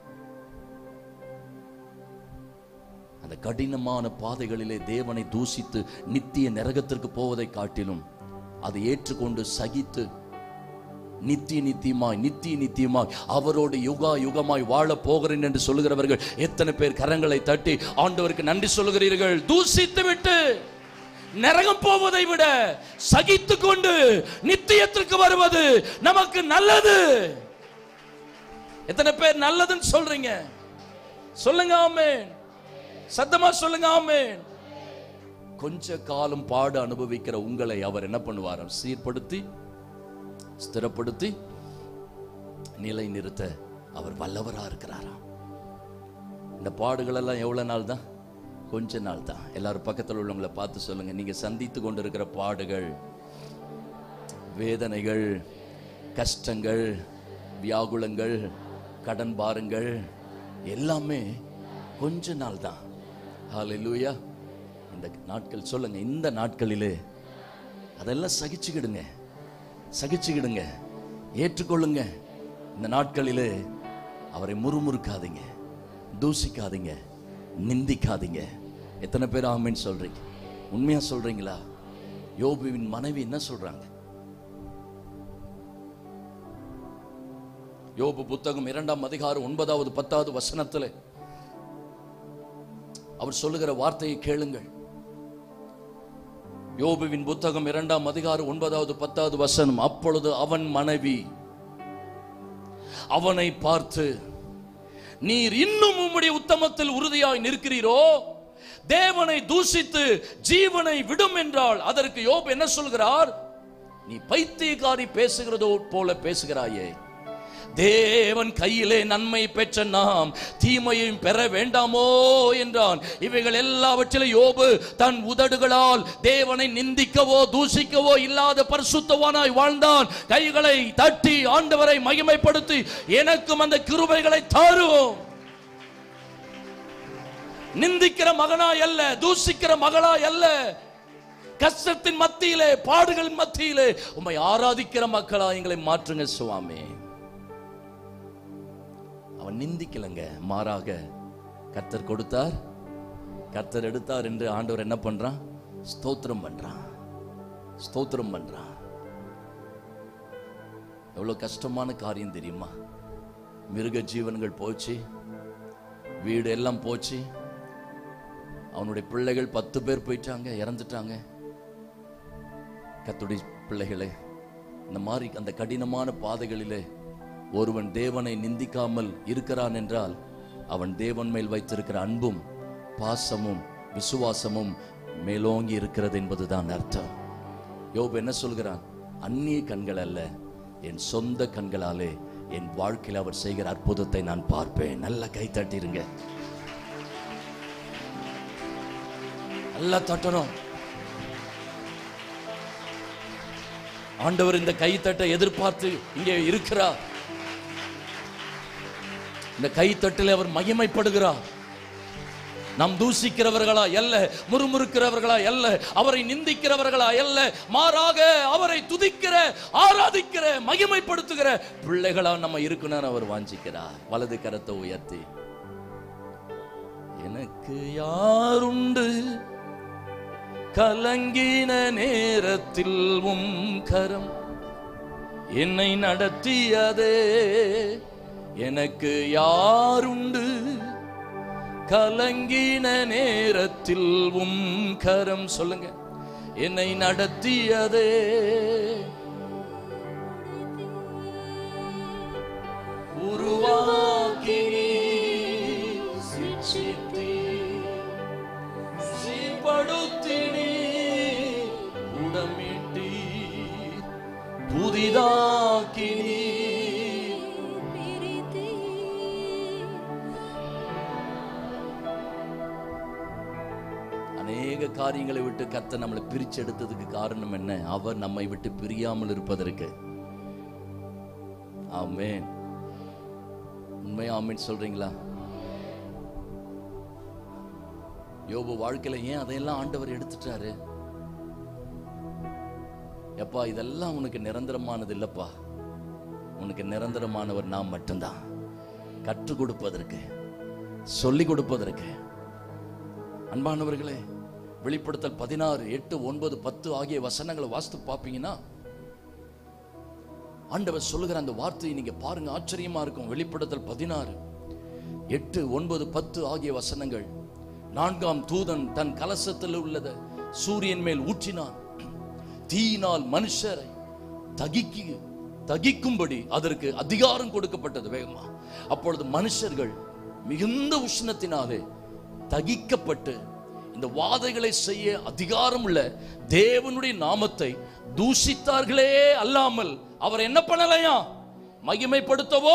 அந்த கடினமான பாதைகளிலே தேவனை தூசித்து நித்திய நரகத்திற்கு போவதை காட்டிலும் அதை ஏற்றுக்கொண்டு சகித்து நித்திய நித்தியமாய் நித்திய நித்தியமாய் அவரோடு யுகா யுகமாய் வாழ போகிறேன் என்று சொல்லுகிறவர்கள் எத்தனை பேர் கரங்களை தட்டி ஆண்டவருக்கு நன்றி சொல்லுகிறீர்கள் தூசித்து விட்டு நரகம் போவதை விட சகித்து கொண்டு நித்தியத்திற்கு வருவது நமக்கு நல்லது எத்தனை பேர் நல்லதுன்னு சொல்றீங்க சொல்லுங்க ஆமென் சத்தமா சொல்லுங்க ஆமென் கொஞ்ச காலம் பாடு அனுபவிக்கிற உங்களை அவர் என்ன பண்ணுவாராம் சீர்படுத்தி ஸ்திரப்படுத்தி நிலை நிறுத்த அவர் வல்லவரா இருக்கிறாராம் இந்த பாடுகள் எல்லாம் எவ்வளவு நாள் தான் கொஞ்ச நாள் தான் எல்லாரும் பக்கத்தில் உள்ளவங்களை பார்த்து சொல்லுங்க நீங்க சந்தித்து கொண்டிருக்கிற பாடுகள் வேதனைகள் கஷ்டங்கள் வியாகுலங்கள் கடன் பாருங்கள் எல்லாமே கொஞ்ச நாள் தான் ஹalleluya இந்த நாட்கள் சொல்லுங்க இந்த நாட்களிலே அதெல்லாம் சகிச்சுக்கிடுங்க சகிச்சுக்கிடுங்க ஏற்றுக்கொள்ளுங்க இந்த நாட்களிலே அவரை முறுமுறுக்காதீங்க தூசிக்காதீங்க நிந்திக்காதீங்க எத்தனை பேர் ஆமென்னு சொல்றீங்க உண்மையா சொல்றீங்களா யோபுவின் மனைவி என்ன சொல்றாங்க யோபு புத்தகம் இரண்டாம் அதிகாரம் ஒன்பதாவது பத்தாவது வசனத்திலே அவர் சொல்லுகிற வார்த்தையை கேளுங்கள் யோபுவின் புத்தகம் இரண்டாம் அதிகாரம் ஒன்பதாவது பத்தாவது வசனம் அப்பொழுது அவன் மனைவி அவனை பார்த்து நீர் இன்னும் உம்முடைய உத்தமத்தில் உறுதியாய் நிற்கிறீரோ தேவனை தூஷித்து ஜீவனை விடும் என்றால் அதற்கு யோப் என்ன சொல்கிறார் நீ பைத்தியக்காரி பேசுகிறதோ போல பேசுகிறாயே தேவன் கையிலே நன்மை பெற்ற நாம் தீமையையும் பெற வேண்டாமோ என்றான் இவைகள் எல்லாவற்றிலும் யோபு தன் உதடுகளால் தேவனை நிந்திக்கவோ தூஷிக்கவோ இல்லாத பரிசுத்தவானாய் வாழ்ந்தான் கைகளை தட்டி ஆண்டவரை மகிமைப்படுத்தி எனக்கும் அந்த கிருபைகளை தாரும் நிந்திக்கிற மகனாய் அல்ல தூஷிக்கிற மகளாய் அல்ல கஷ்டத்தின் மத்தியிலே பாடுகளின் மத்தியிலே உம்மை ஆராதிக்கிற மக்களா எங்களை மாற்றுங்க சுவாமி அவன் நிந்திக்கலங்க மாறாக கர்த்தர் கொடுத்தார் கர்த்தர் எடுத்தார் என்று ஆண்டவர் என்ன பண்றான் ஸ்தோத்திரம் பண்றான் ஸ்தோத்திரம் பண்றான் எவ்வளவு கஷ்டமான காரியம் தெரியுமா மிருக ஜீவன்கள் போச்சு வீடு எல்லாம் போச்சு அவனுடைய பிள்ளைகள் பத்து பேர் போயிட்டாங்க இறந்துட்டாங்க கத்துடைய பிள்ளைகளே இந்த மாதிரி அந்த கடினமான பாதைகளிலே ஒருவன் தேவனை நிந்திக்காமல் இருக்கிறான் என்றால் அவன் தேவன் மேல் வைத்திருக்கிற அன்பும் பாசமும் விசுவாசமும் மேலோங்கி இருக்கிறது என்பதுதான் அர்த்தம் யோபு என்ன சொல்கிறான் அந்நிய கண்கள் அல்ல என் சொந்த கண்களாலே என் வாழ்க்கையில் அவர் செய்கிற அற்புதத்தை நான் பார்ப்பேன் நல்ல கை தட்டிருங்க நல்லா தட்டணும் ஆண்டவர் இந்த கைத்தட்டை எதிர்பார்த்து இங்கே இருக்கிறார் இந்த கைத்தட்டில் அவர் மகிமைப்படுகிறார் நாம் தூசிக்கிறவர்களா அல்ல முறுமுறுக்கிறவர்களா அல்ல அவரை நிந்திக்கிறவர்களா அல்ல மாறாக அவரை துதிக்கிற ஆராதிக்கிற மகிமைப்படுத்துகிற பிள்ளைகளா நம்ம இருக்கணும்னு அவர் வாஞ்சிக்கிறார் வலது கரத்தை உயர்த்தி எனக்கு யாருண்டு கலங்கின நேரத்தில் உம் கரம் என்னை நடத்தியதே எனக்கு யாருண்டு கலங்கின நேரத்தில் உம் கரம் சொல்லுங்க என்னை நடத்தியதே உருவாக்கி சிட்சித்தீ சீர்படுத்தினி உடமிட்டி புதிதாக்கினி அநேக காரியங்களை விட்டு கத்த நம்மளை பிரிச்சு எடுத்ததுக்கு காரணம் என்ன அவர் நம்மை விட்டு பிரியாமல் இருப்பதற்கு ஆமென் உண்மையா ஆமென் சொல்றீங்களா யோபு வாழ்க்கையில ஏன் அதையெல்லாம் ஆண்டவர் எடுத்துட்டாரு எப்பா இதெல்லாம் உனக்கு நிரந்தரமானது இல்லப்பா உனக்கு நிரந்தரமானவர் நான் மட்டும்தான் கற்றுக் கொடுப்பதற்கு சொல்லிக் கொடுப்பதற்கு அன்பானவர்களே வெளிப்படுத்தல் பதினாறு எட்டு ஒன்பது பத்து ஆகிய வசனங்களை வாசித்து பார்ப்பீங்கன்னா ஆண்டவர் சொல்லுகிற அந்த வார்த்தையை நீங்க பாருங்க ஆச்சரியமா இருக்கும் வெளிப்படுத்தல் பதினாறு எட்டு ஒன்பது பத்து ஆகிய வசனங்கள் நான்காம் தூதன் தன் கலசத்தில் உள்ளத சூரியன் மேல் ஊற்றினான் தீயினால் மனுஷரை தகிக்கு தகிக்கும்படி அதற்கு அதிகாரம் கொடுக்கப்பட்டது வேகமா அப்பொழுது மனுஷர்கள் மிகுந்த உஷ்ணத்தினாலே தகிக்கப்பட்டு இந்த வாதைகளை செய்ய அதிகாரம் உள்ள தேவனுடைய நாமத்தை தூஷித்தார்களே அல்லாமல் அவர் என்ன பண்ணலையா மகிமைப்படுத்தவோ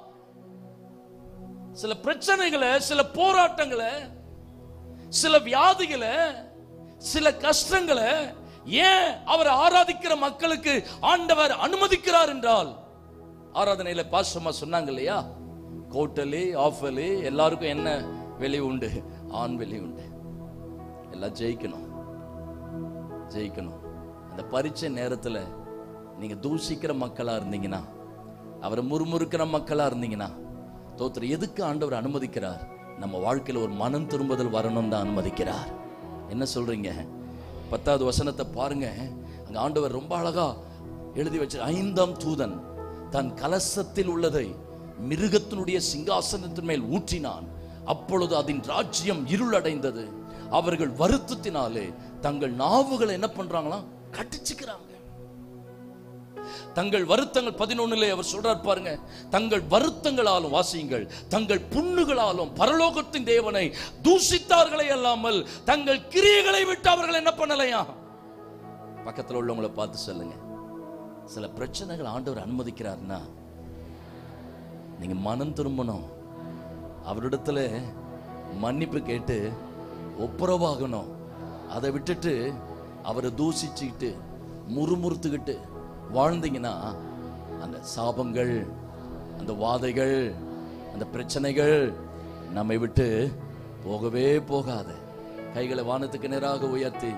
சில பிரச்சனைகளை சில போராட்டங்களை சில வியாதிகளை சில கஷ்டங்களை ஏன் அவர் ஆராதிக்கிற மக்களுக்கு ஆண்டவர் அனுமதிக்கிறார் என்றால் ஆராதனையில பாசமா சொன்னாங்க இல்லையா கோட்டலி ஆஃபலி எல்லாருக்கும் என்ன வெளி உண்டு ஆண் வெளி உண்டு எல்லாம் ஜெயிக்கணும் ஜெயிக்கணும் அந்த பரீட்சை நேரத்துல நீங்க தூஷிக்கிற மக்களா இருந்தீங்கன்னா அவரை முறுமுறுக்கிற மக்களா இருந்தீங்கன்னா தோத்திர எதுக்கு ஆண்டவர் அனுமதிக்கிறார் நம்ம வாழ்க்கையில ஒரு மனம் திரும்புதல் வரணும் தான் அனுமதிக்கிறார் என்ன சொல்றீங்க பத்தாவது வசனத்தை பாருங்க அங்க ஆண்டவர் ரொம்ப அழகா எழுதி வச்சு ஐந்தாம் தூதன் தன் கலசத்தில் உள்ளதை மிருகத்தினுடைய சிங்காசனத்தின் மேல் ஊற்றினான் அப்பொழுது அதன் ராஜ்யம் இருளடைந்தது அவர்கள் வருத்தத்தினாலே தங்கள் நாவுகளை என்ன பண்றாங்களாம் கட்டிச்சுக்கிறாங்க தங்கள் வருத்தங்கள் பதினொன்னுல அவர் சொல்றார் பாருங்க தங்கள் வருத்தங்களாலும் வாசியுங்கள் தங்கள் புண்ணுகளாலும் பரலோகத்தின் தேவனை தூஷித்தார்களே அல்லாமல் தங்கள் கிரியைகளை விட்டு அவர்கள் என்ன பண்ணலையா பக்கத்துல உள்ளவங்களை பார்த்து சொல்லுங்க சில பிரச்சனைகள் ஆண்டவர் அனுமதிக்கிறார்னா நீங்க மனம் திரும்பணும் அவரிடத்துல மன்னிப்பு கேட்டு ஒப்புரவாகணும் அதை விட்டுட்டு அவரை தூசிச்சுக்கிட்டு முறுமுறுத்துக்கிட்டு வாழ்ந்தீங்கன்னா அந்த சாபங்கள் அந்த வாதைகள் அந்த பிரச்சனைகள் நம்மை விட்டு போகவே போகாது கைகளை வானத்துக்கு நேராக உயர்த்தி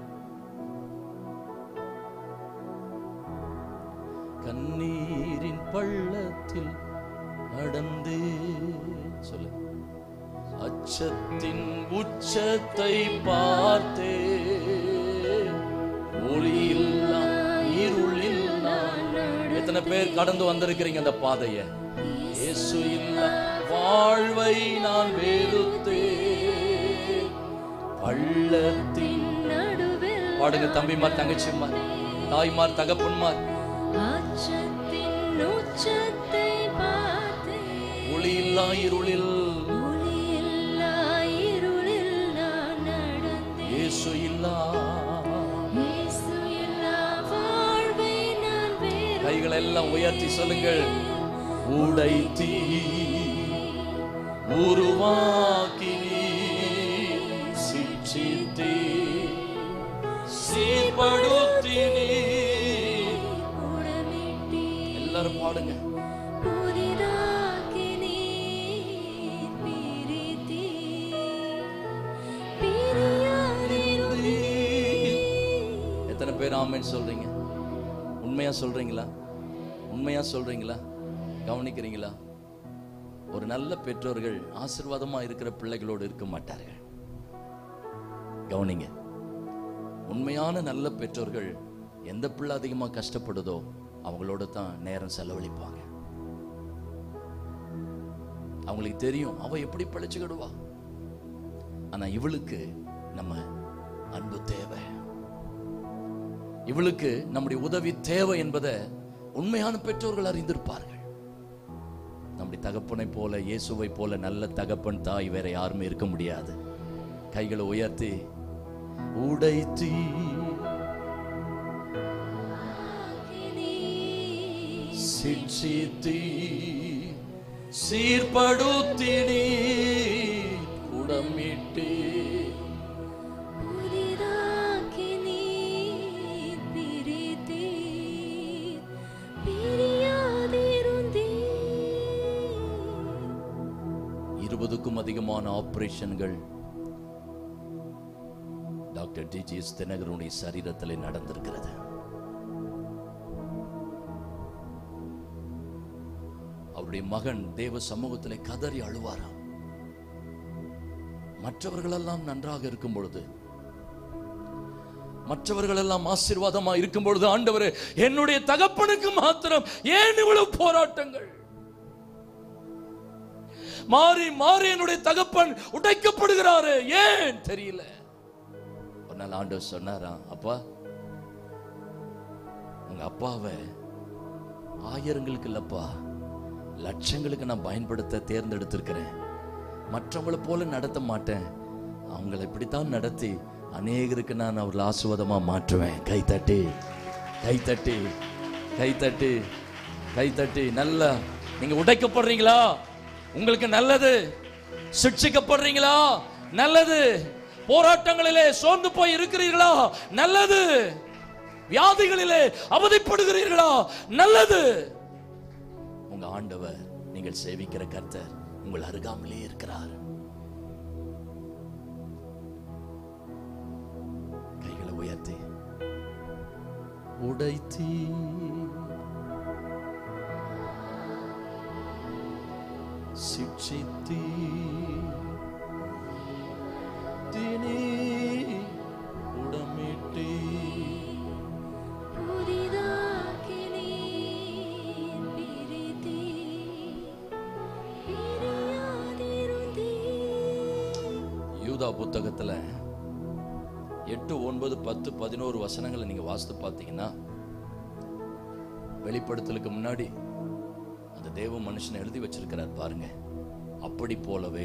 கண்ணீரின் பள்ளத்தில் நடந்தே சொல்லு அச்சத்தின் உச்சத்தை பார்த்தே ஒளியில்லா இருளில் நான் எத்தனை பேர் கடந்து வந்திருக்கிறீங்க அந்த பாதைய இயேசு இல்ல வாழ்வை நான் வெறுத்தே பள்ளத்தின் நடுவில் பாடுங்க தம்பிமார் தங்கச்சிமார் தாய்மார் தகப்பன்மார் அச்சத்தின் உச்சத்தை பார்த்தேன் ஒளியில்லா இருளில் ஒளியில்லா இருளில் நான் நடந்தேன் இயேசு இல்லா இயேசு இல்லா வாழ்வை நான் வெறுத்தேன். கைகளை எல்லாம் உயர்த்தி சொல்லுங்கள் உடைத்தீ உருவாக்கி சிச்சித்தீ சீர்படுத்தினீ உடமிட்டீர், எல்லாரும் பாடுங்க புதிதாக்கி நீர் பிரித்தீர். ஆமென் சொல்றீங்க உண்மையா சொல்றீங்களா உண்மையா சொல்றீங்களா கவனிக்கிறீங்களா ஒரு நல்ல பெற்றோர்கள் ஆசீர்வாதமா இருக்கிற பிள்ளைகளோடு இருக்க மாட்டார்கள் கவனிங்க உண்மையான நல்ல பெற்றோர்கள் எந்த பிள்ளை அதிகமா கஷ்டப்படுதோ அவங்களோட தான் நேரம் செலவழிப்பாங்க அவங்களுக்கு தெரியும் அவ எப்படி பிழைச்சுக்கிடுவா ஆனா இவளுக்கு நம்ம அன்பு தேவை இவளுக்கு நம்முடைய உதவி தேவை என்பதை உண்மையான பெற்றோர்கள் அறிந்திருப்பார்கள் நம்முடைய தகப்பனை போல இயேசுவை போல நல்ல தகப்பன் தாய் வேற யாருமே இருக்க முடியாது கைகளை உயர்த்தி உடைத்தி சிட்சித்தி சீர்படுத்தினி உடமிட்டு புதிதாக்கி நீர் பிரித்தீர், பிரியாதிருந்தீர். இருபதுக்கும் அதிகமான ஆபரேஷன்கள் டாக்டர் டிஜிஎஸ் தினகரனுடைய சரீரத்தில் நடந்திருக்கிறது அவருடைய மகன் தேவ சமூகத்தில் கதறி அழுவாராம் மற்றவர்களெல்லாம் நன்றாக இருக்கும் பொழுது மற்றவர்கள் எல்லாம் ஆசீர்வாதமா இருக்கும் பொழுது ஆண்டவரே என்னுடைய தகப்பனுக்கு மாத்திரம் ஏன் இவ்வளவு போராட்டங்கள் மாறி மாறி என்னுடைய தகப்பன் உடைக்கப்படுகிறாரு ஏன் தெரியல ஒரு நாள் ஆண்டவர் சொன்னாராம் அப்பா உங்க அப்பாவை ஆயிரங்களுக்கு இல்லப்பா லட்சங்களுக்கு நான் பயன்படுத்த தேர்ந்தெடுத்திருக்கிறேன் மற்றவங்களை போல நடத்த மாட்டேன் அவங்கள இப்படித்தான் நடத்தி அநேகருக்கு நான் அவர்கள் ஆசுவாதமா மாற்றுவேன் கை தட்டி கை தட்டி கை தட்டி கை தட்டி நல்லா நீங்க உடைக்கப்படுறீங்களா உங்களுக்கு நல்லது சிக்ஷிக்கப்படுறீங்களா நல்லது போராட்டங்களிலே சோர்ந்து போய் இருக்கிறீர்களா நல்லது வியாதிகளிலே அவதிப்படுகிறீர்களா நல்லது உங்க ஆண்டவர் நீங்கள் சேவிக்கிற கர்த்தர் உங்கள் அருகாமலே இருக்கிறார் கைகளை உயர்த்தி உடைத்தி சிக்ஷித்தி தினி உடமிட்டி புதிதாக்கி நீர் பிரித்தீர், பிரியாதிருந்தீர். யூதா புத்தகத்துல எட்டு ஒன்பது பத்து பதினோரு வசனங்களை நீங்க வாசித்து பார்த்தீங்கன்னா வெளிப்படுத்தலுக்கு முன்னாடி அந்த தேவ மனுஷனை எழுதி வச்சிருக்கிறார் பாருங்க அப்படி போலவே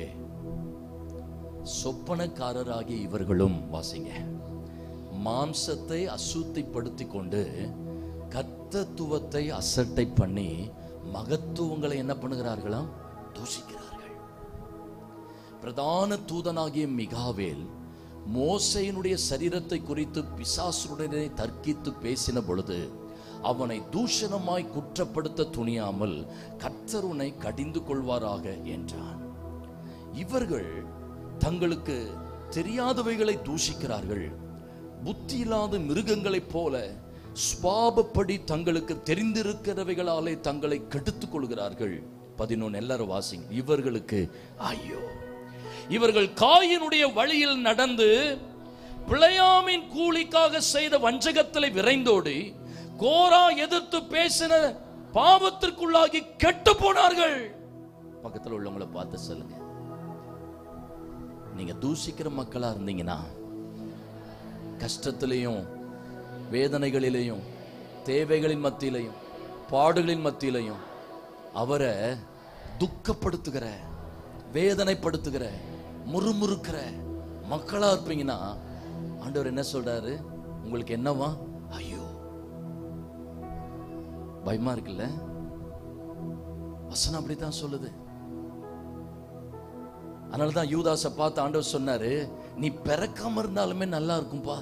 சொப்பனக்காரராகிய இவர்களும் வாசிங்க மாம்சத்தை அசுத்திப்படுத்தி கொண்டு கர்த்தத்துவத்தை அசட்டை பண்ணி மகத்துவங்களை என்ன பண்ணுகிறார்களாம் தூஷிக்கிறார்கள் பிரதான தூதனாகிய மிகாவேல் மோசையினுடைய சரீரத்தை குறித்து பிசாசுடனே தர்க்கித்து பேசின பொழுது அவனை தூஷணமாய் குற்றப்படுத்த துணியாமல் கர்த்தர் உன்னை கடிந்து கொள்வாராக என்றான் இவர்கள் தங்களுக்கு தெரியாதவைகளை தூஷிக்கிறார்கள் புத்தி இல்லாத மிருகங்களைப் போல சுவாபப்படி தங்களுக்கு தெரிந்திருக்கிறவைகளாலே தங்களை கெடுத்துக் கொள்கிறார்கள் பதினொன்று எல்லாரும் வாசிங்க இவர்களுக்கு ஐயோ இவர்கள் காயினுடைய வழியில் நடந்து பிழையாமின் கூலிக்காக செய்த வஞ்சகத்திலே விரைந்தோடி கோரா எதிர்த்து பேசின பாவத்திற்குள்ளாகி கெட்டு போனார்கள் பக்கத்தில் உள்ளவங்களை பார்த்து சொல்லுங்க நீங்க தூசிக்கிற மக்களா இருந்தீங்கன்னா கஷ்டத்திலையும் வேதனைகளிலேயும் தேவைகளின் மத்தியிலையும் பாடுகளின் மத்தியிலையும் அவரை துக்கப்படுத்துகிற வேதனைப்படுத்துகிற முறுமுறுக்கிற மக்களா இருப்பீங்கன்னா ஆண்டவர் என்ன சொல்றாரு உங்களுக்கு என்னவா ஐயோ பயமா இருக்குல்ல வசனம் அப்படித்தான் சொல்லுது அதனாலதான் யூதாசை பார்த்து ஆண்டவர் சொன்னாரு நீ பிறக்காம இருந்தாலுமே நல்லா இருக்கும்பா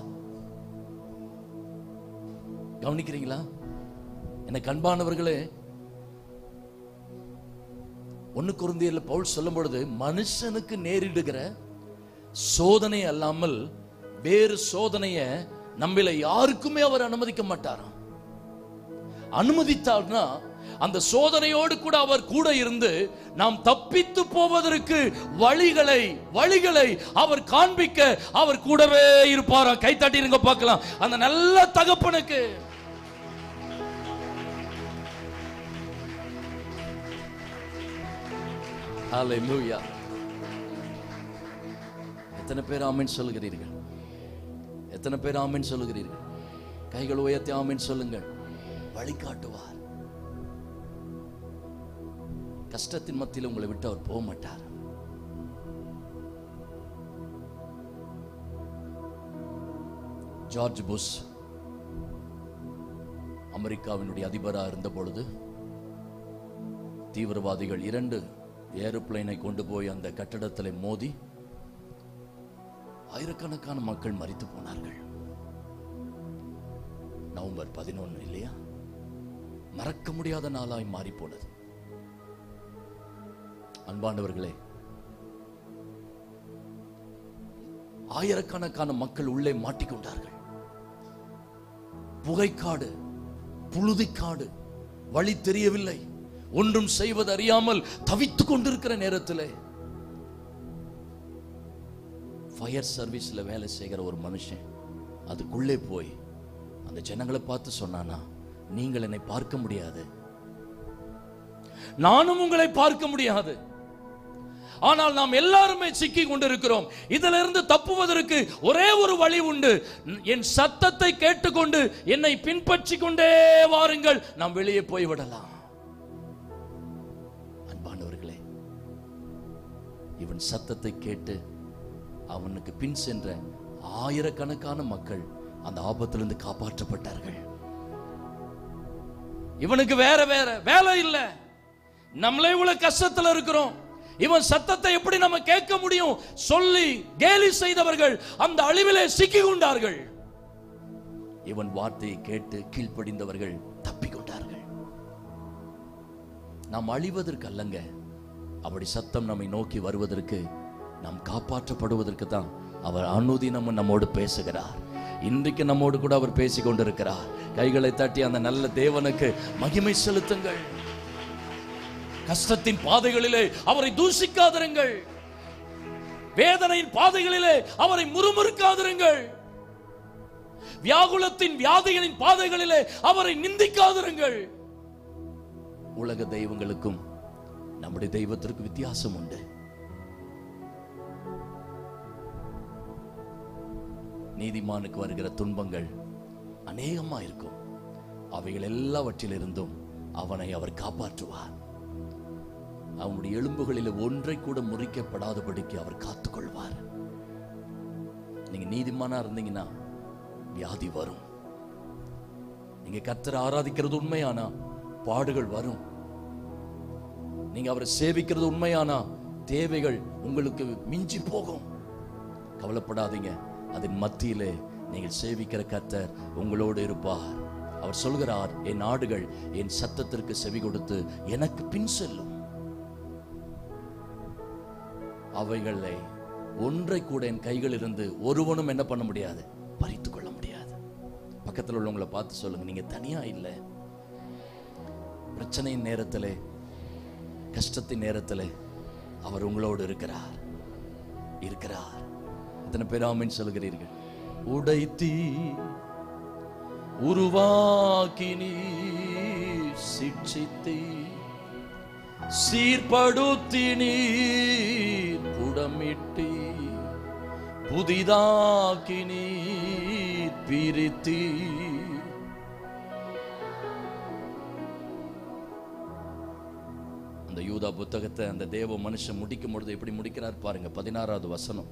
கவனிக்கிறீங்களா என்ன கண்பானவர்களே ஒன்னு குருந்தியர்ல பவுல் சொல்லும் பொழுது மனுஷனுக்கு நேரிடுகிற சோதனை அல்லாமல் வேறு சோதனைய நம்மில யாருக்குமே அவர் அனுமதிக்க மாட்டாராம் அனுமதித்தார்னா அந்த சோதனையோடு கூட அவர் கூட இருந்து நாம் தப்பித்து போவதற்கு வழிகளை வழிகளை அவர் காண்பிக்க அவர் கூடவே இருப்பாரா கை தட்டிருங்க பார்க்கலாம் அந்த நல்ல தகப்பனுக்கு Hallelujah. எத்தனை பேர் ஆமென் சொல்லுகிறீர்கள் எத்தனை பேர் ஆமென் சொல்லுகிறீர்கள் கைகள் உயர்த்தி ஆமென் சொல்லுங்கள் வழிகாட்டுவார் கஷ்டத்தின் மத்தியில் உங்களை விட்டு அவர் போக மாட்டார் ஜார்ஜ் புஷ் அமெரிக்காவினுடைய அதிபராக இருந்த பொழுது தீவிரவாதிகள் இரண்டு ஏரோப்ளேனை கொண்டு போய் அந்த கட்டடத்தில் மோதி ஆயிரக்கணக்கான மக்கள் மரித்து போனார்கள் நவம்பர் பதினொன்று இல்லையா மறக்க முடியாத நாளாய் மாறி போனது அன்பானவர்களே ஆயிரக்கணக்கான மக்கள் உள்ளே மாட்டிக்கொண்டார்கள் புகைக்காடு புழுதிக்காடு வழி தெரியவில்லை ஒன்றும் செய்வது அறியாமல் தவித்துக் கொண்டிருக்கிற நேரத்தில் ஃபயர் சர்வீஸ்ல வேலை செய்கிற ஒரு மனுஷன் அதுக்குள்ளே போய் அந்த ஜனங்களை பார்த்து சொன்னானா நீங்கள் என்னை பார்க்க முடியாது நானும் உங்களை பார்க்க முடியாது ஆனால் நாம் எல்லாருமே சிக்கி கொண்டிருக்கிறோம் இதிலிருந்து தப்புவதற்கு ஒரே ஒரு வழி உண்டு என் சத்தத்தை கேட்டுக்கொண்டு என்னை பின்பற்றி கொண்டே வாருங்கள் நாம் வெளியே போய் விடலாம் அன்பானவர்களே இவன் சத்தத்தை கேட்டு அவனுக்கு பின் சென்ற ஆயிரக்கணக்கான மக்கள் அந்த ஆபத்திலிருந்து காப்பாற்றப்பட்டார்கள் இவனுக்கு வேற வேற வேலை இல்ல நம்மளே இவ்வளவு கஷ்டத்துல இருக்கிறோம் இவன் சத்தத்தை எப்படி நம்ம கேட்க முடியும் சொல்லி கேலி செய்தவர்கள் அந்த அழிவிலே சிக்கி கொண்டார்கள் இவன் வார்த்தையை கேட்டு கீழ்ப்படிந்தவர்கள் தப்பிக்கொண்டார்கள் நாம் அழிவதற்கு அல்லங்க அப்படி சத்தம் நம்மை நோக்கி வருவதற்கு நாம் காப்பாற்றப்படுவதற்கு தான் அவர் அனுதினமும் நம்மோடு பேசுகிறார் இன்றைக்கு நம்மோடு கூட அவர் பேசிக் கொண்டிருக்கிறார் கைகளை தட்டி அந்த நல்ல தேவனுக்கு மகிமை செலுத்துங்கள் கஷ்டத்தின் பாதைகளிலே அவரை தூசிக்காதிருங்கள் வேதனையின் பாதைகளிலே அவரை முறுமுறுக்காதிருங்கள் வியாகுலத்தின் வியாதிகளின் பாதைகளிலே அவரை நிந்திக்காதிருங்கள் உலக தெய்வங்களுக்கும் நம்முடைய தெய்வத்திற்கு வித்தியாசம் உண்டு நீதிமானுக்கு வருகிற துன்பங்கள் அநேகமா இருக்கும் அவைகள் எல்லாவற்றிலிருந்தும் அவனை அவர் காப்பாற்றுவார் அவனுடைய எலும்புகளில் ஒன்றை கூட முறிக்கப்படாதபடிக்கு அவர் காத்துக்கொள்வார் நீங்க நீதிமானா இருந்தீங்கன்னா வியாதி வரும் நீங்க கர்த்தரை ஆராதிக்கிறது உண்மையானா பாடுகள் வரும் நீங்க அவரை சேவிக்கிறது உண்மையானா தேவைகள் உங்களுக்கு மிஞ்சி போகும் கவலைப்படாதீங்க அதன் மத்தியிலே நீங்கள் சேவிக்கிற கர்த்தர் உங்களோடு இருப்பார் அவர் சொல்கிறார் என் ஆடுகள் என் சத்தத்திற்கு செவி கொடுத்து எனக்கு பின் செல்லும் அவைகளை ஒன்றை கூட என் கைகள் இருந்து ஒருவனும் என்ன பண்ண முடியாது பறித்து கொள்ள முடியாது பக்கத்தில் உள்ளவங்களை பார்த்து சொல்லுங்க நீங்க தனியா இல்லை பிரச்சனையின் நேரத்திலே கஷ்டத்தின் நேரத்திலே அவர் உங்களோடு இருக்கிறார் இருக்கிறார் எத்தனை பேர் ஆமென் சொல்கிறீர்கள் உடைத்தி உருவாக்கினி சிட்சித்தி சீர்படுத்தி நீர் புடமிட்டி புதிதாக்கி நீர் பிரித்தி அந்த யூதா புத்தகத்தை அந்த தேவ மனுஷன் முடிக்கும் பொழுது எப்படி முடிக்கிறார் பாருங்க பதினாறாவது வசனம்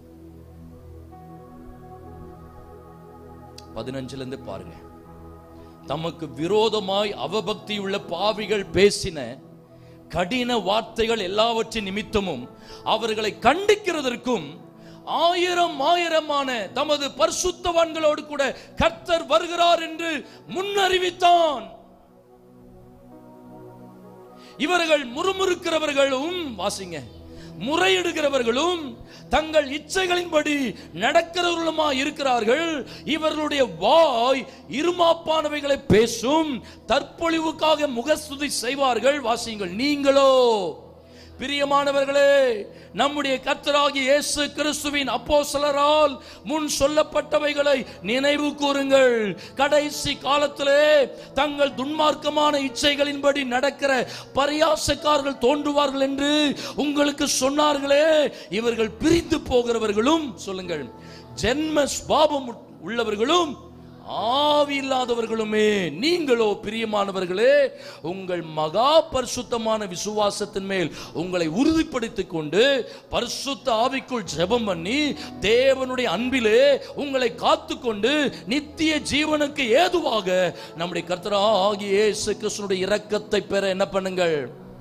பதினஞ்சுல இருந்து பாருங்க தமக்கு விரோதமாய் அவபக்தியுள்ள பாவிகள் பேசின கடின வார்த்தைகள் எல்லாவற்றின் நிமித்தமும் அவர்களை கண்டிக்கிறதற்கும் ஆயிரம் ஆயிரமான தமது பரிசுத்தவான்களோடு கூட கர்த்தர் வருகிறார் என்று முன்னறிவித்தான் இவர்கள் முறுமுறுக்கிறவர்களும் வாசிங்க முறையிடுகிறவர்களும் தங்கள் இச்சைகளின்படி நடக்கிறவர்களுமா இருக்கிறார்கள் இவர்களுடைய வாய் இருமாப்பானவைகளை பேசும் தற்பொழிவுக்காக முகஸ்துதி செய்வார்கள் வாசியுங்கள் நீங்களோ பிரியமானவர்களே நம்முடைய கர்த்தராகிய இயேசு கிறிஸ்துவின் அப்போஸ்தலரால் முன் சொல்லப்பட்டவைகளை நினைவு கூறுங்கள் கடைசி காலத்திலே தங்கள் துன்மார்க்கமான இச்சைகளின்படி நடக்கிற பரியாசக்காரர்கள் தோன்றுவார்கள் என்று உங்களுக்கு சொன்னார்களே இவர்கள் பிரிந்து போகிறவர்களும் சொல்லுங்கள் ஜென்ம சுபாவம் உள்ளவர்களும் ஆவி இல்லாதவர்களுமே நீங்களோ பிரியமானவர்களே உங்கள் மகா பரிசுத்தமான விசுவாசத்தின் மேல் உங்களை உறுதிப்படுத்திக் கொண்டு பரிசுத்த ஆவிக்குள் ஜெபம் பண்ணி தேவனுடைய அன்பிலே உங்களை காத்துக்கொண்டு நித்திய ஜீவனுக்கு ஏதுவாக நம்முடைய கர்த்தராகிய இயேசு கிறிஸ்துனுடைய இரக்கத்தை பெற என்ன பண்ணுங்கள்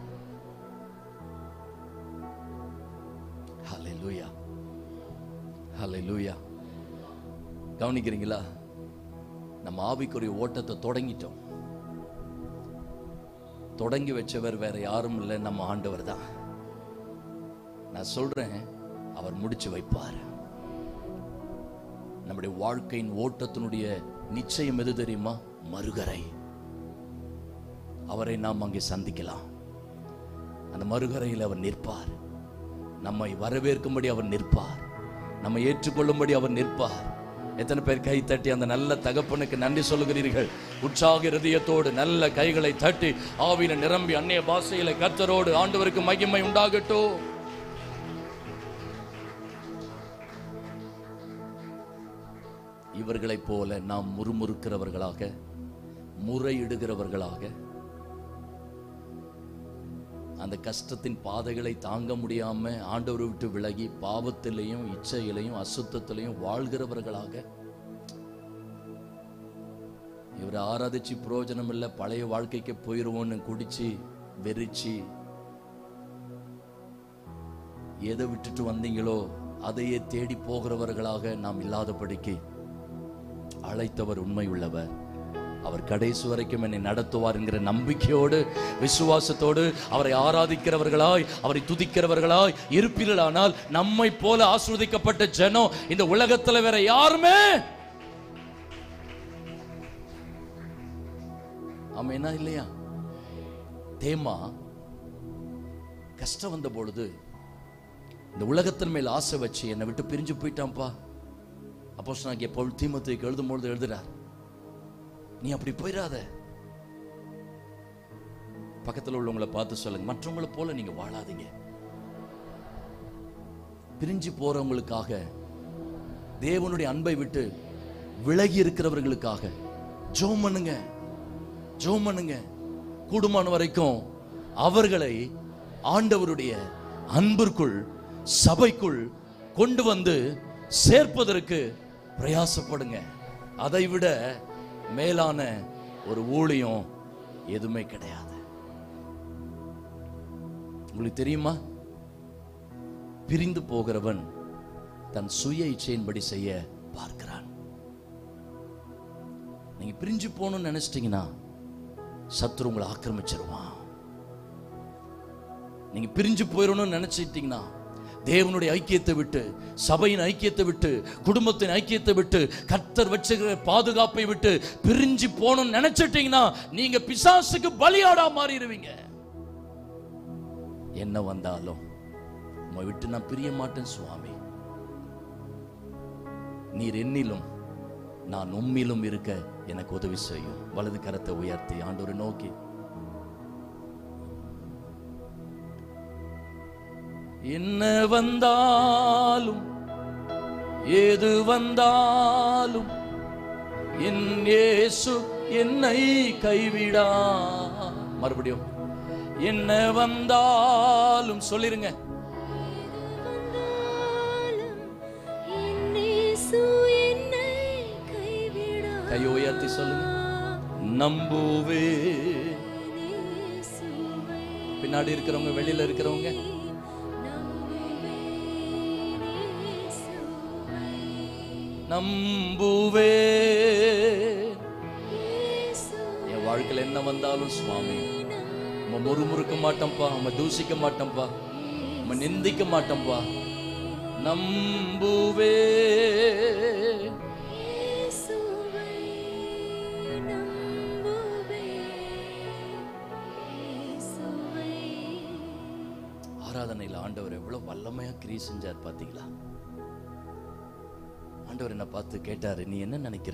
ஹalleluya ஹalleluya கவனிக்கிறீங்களா நம்ம ஆவிக்குரிய ஓட்டத்தை தொடங்கிட்டோம் தொடங்கி வச்சவர் வேற யாரும் இல்லை நம்ம ஆண்டவர் தான் நான் சொல்றேன் அவர் முடிச்சு வைப்பார் நம்முடைய வாழ்க்கையின் ஓட்டத்தினுடைய நிச்சயம் எது தெரியுமா மறுகரை அவரை நாம் அங்கே சந்திக்கலாம் அந்த மறுகரையில் அவர் நிற்பார் நம்மை வரவேற்கும்படி அவர் நிற்பார் நம்மை ஏற்றுக்கொள்ளும்படி அவர் நிற்பார் எத்தனை பேர் கை தட்டி அந்த நல்ல தகப்பனுக்கு நன்றி சொல்லுகிறீர்கள் உற்சாக இருதயத்தோடு நல்ல கைகளை தட்டி ஆவியில நிரம்பி அந்நிய பாஷையில கர்த்தரோடு ஆண்டவருக்கு மகிமை உண்டாகட்டும் இவர்களைப் போல நாம் முறுமுறுக்கிறவர்களாக முறையிடுகிறவர்களாக அந்த கஷ்டத்தின் பாதைகளை தாங்க முடியாம ஆண்டவரை விட்டு விலகி பாவத்திலையும் இச்சையிலையும் அசுத்தத்திலையும் வாழ்கிறவர்களாக இவரை ஆராதிச்சு பிரயோஜனம் இல்லை பழைய வாழ்க்கைக்கு போயிருவோன்னு குடிச்சு வெறிச்சு எதை விட்டுட்டு வந்தீங்களோ அதையே தேடி போகிறவர்களாக நாம் இல்லாதபடிக்கு அழைத்தவர் உண்மை உள்ளவர் அவர் கடைசி வரைக்கும் என்னை நடத்துவார் என்கிற நம்பிக்கையோடு விசுவாசத்தோடு அவரை ஆராதிக்கிறவர்களாய் அவரை துதிக்கிறவர்களாய் இருப்பீர்களானால் நம்மை போல ஆஸ்வதிக்கப்பட்ட ஜனம் இந்த உலகத்துல வேற யாருமே ஆமேனா இல்லையா தேமா கஷ்டம் வந்த பொழுது இந்த உலகத்தின் மேல் ஆசை வச்சு என்னை விட்டு பிரிஞ்சு போயிட்டான்ப்பா அப்போ நான் எப்போ தீமத்துக்கு எழுதும் பொழுது எழுதுறார் நீ அப்படி போயிடாத பக்கத்தில் உள்ளவங்களை பார்த்து சொல்லுங்க மற்றவங்களை போல நீங்க வாழாதீங்க பிரிஞ்சு போறவங்களுக்காக தேவனுடைய அன்பை விட்டு விலகி இருக்கிறவர்களுக்காக ஜோம் பண்ணுங்க ஜோம் பண்ணுங்க கூடுமான வரைக்கும் அவர்களை ஆண்டவருடைய அன்பிற்குள் சபைக்குள் கொண்டு வந்து சேர்ப்பதற்கு பிரயாசப்படுங்க அதை விட மேலான ஒரு ஊழியம் எதுவுமே கிடையாது உங்களுக்கு தெரியுமா பிரிந்து போகிறவன் தன் சுய இச்சையின்படி செய்ய பார்க்கிறான் நீங்க பிரிஞ்சு போகணும்னு நினைச்சிட்டீங்கன்னா சத்துரு உங்களை ஆக்கிரமிச்சிருவான் நீங்க பிரிஞ்சு போயிடணும்னு நினைச்சிட்டீங்கன்னா தேவனுடைய ஐக்கியத்தை விட்டு சபையின் ஐக்கியத்தை விட்டு குடும்பத்தின் ஐக்கியத்தை விட்டு கர்த்தர் வச்சுக்கிற பாதுகாப்பை விட்டு பிரிஞ்சு போகணும்னு நினைச்சிட்டீங்கன்னா நீங்க பிசாசுக்கு பலியாடா மாறிடுவீங்க என்ன வந்தாலும் உம்மை விட்டு நான் பிரிய மாட்டேன் சுவாமி நீர் என்னிலும் நான் உம்மிலும் இருக்க எனக்கு உதவி செய்யும் வலது கரத்தை உயர்த்தி ஆண்டவரை நோக்கி என்ன வந்தாலும் ஏது வந்தாலும் என் இயேசு என்னை கைவிடா மறுபடியும் என்ன வந்தாலும் சொல்லிருங்க கை உயர்த்தி சொல்லுங்க நம்புவே பின்னாடி இருக்கிறவங்க வெளியில இருக்கிறவங்க நம்புவே என் வாழ்க்கையில் என்ன வந்தாலும் சுவாமி உம்மை முறுமுறுக்க மாட்டோம்ப்பா உம்மை தூசிக்க மாட்டோம்ப்பா நம்ம நிந்திக்க மாட்டோம்பா நம்புவே இயேசுவை நம்புவேன். இயேசுவை ஆராதனையில் ஆண்டவர் எவ்வளவு வல்லமையா கிரியை செஞ்சார் பாத்தீங்களா ஆண்டவர் என்ன பார்த்து கேட்டாரு நீ என்ன நினைக்கிற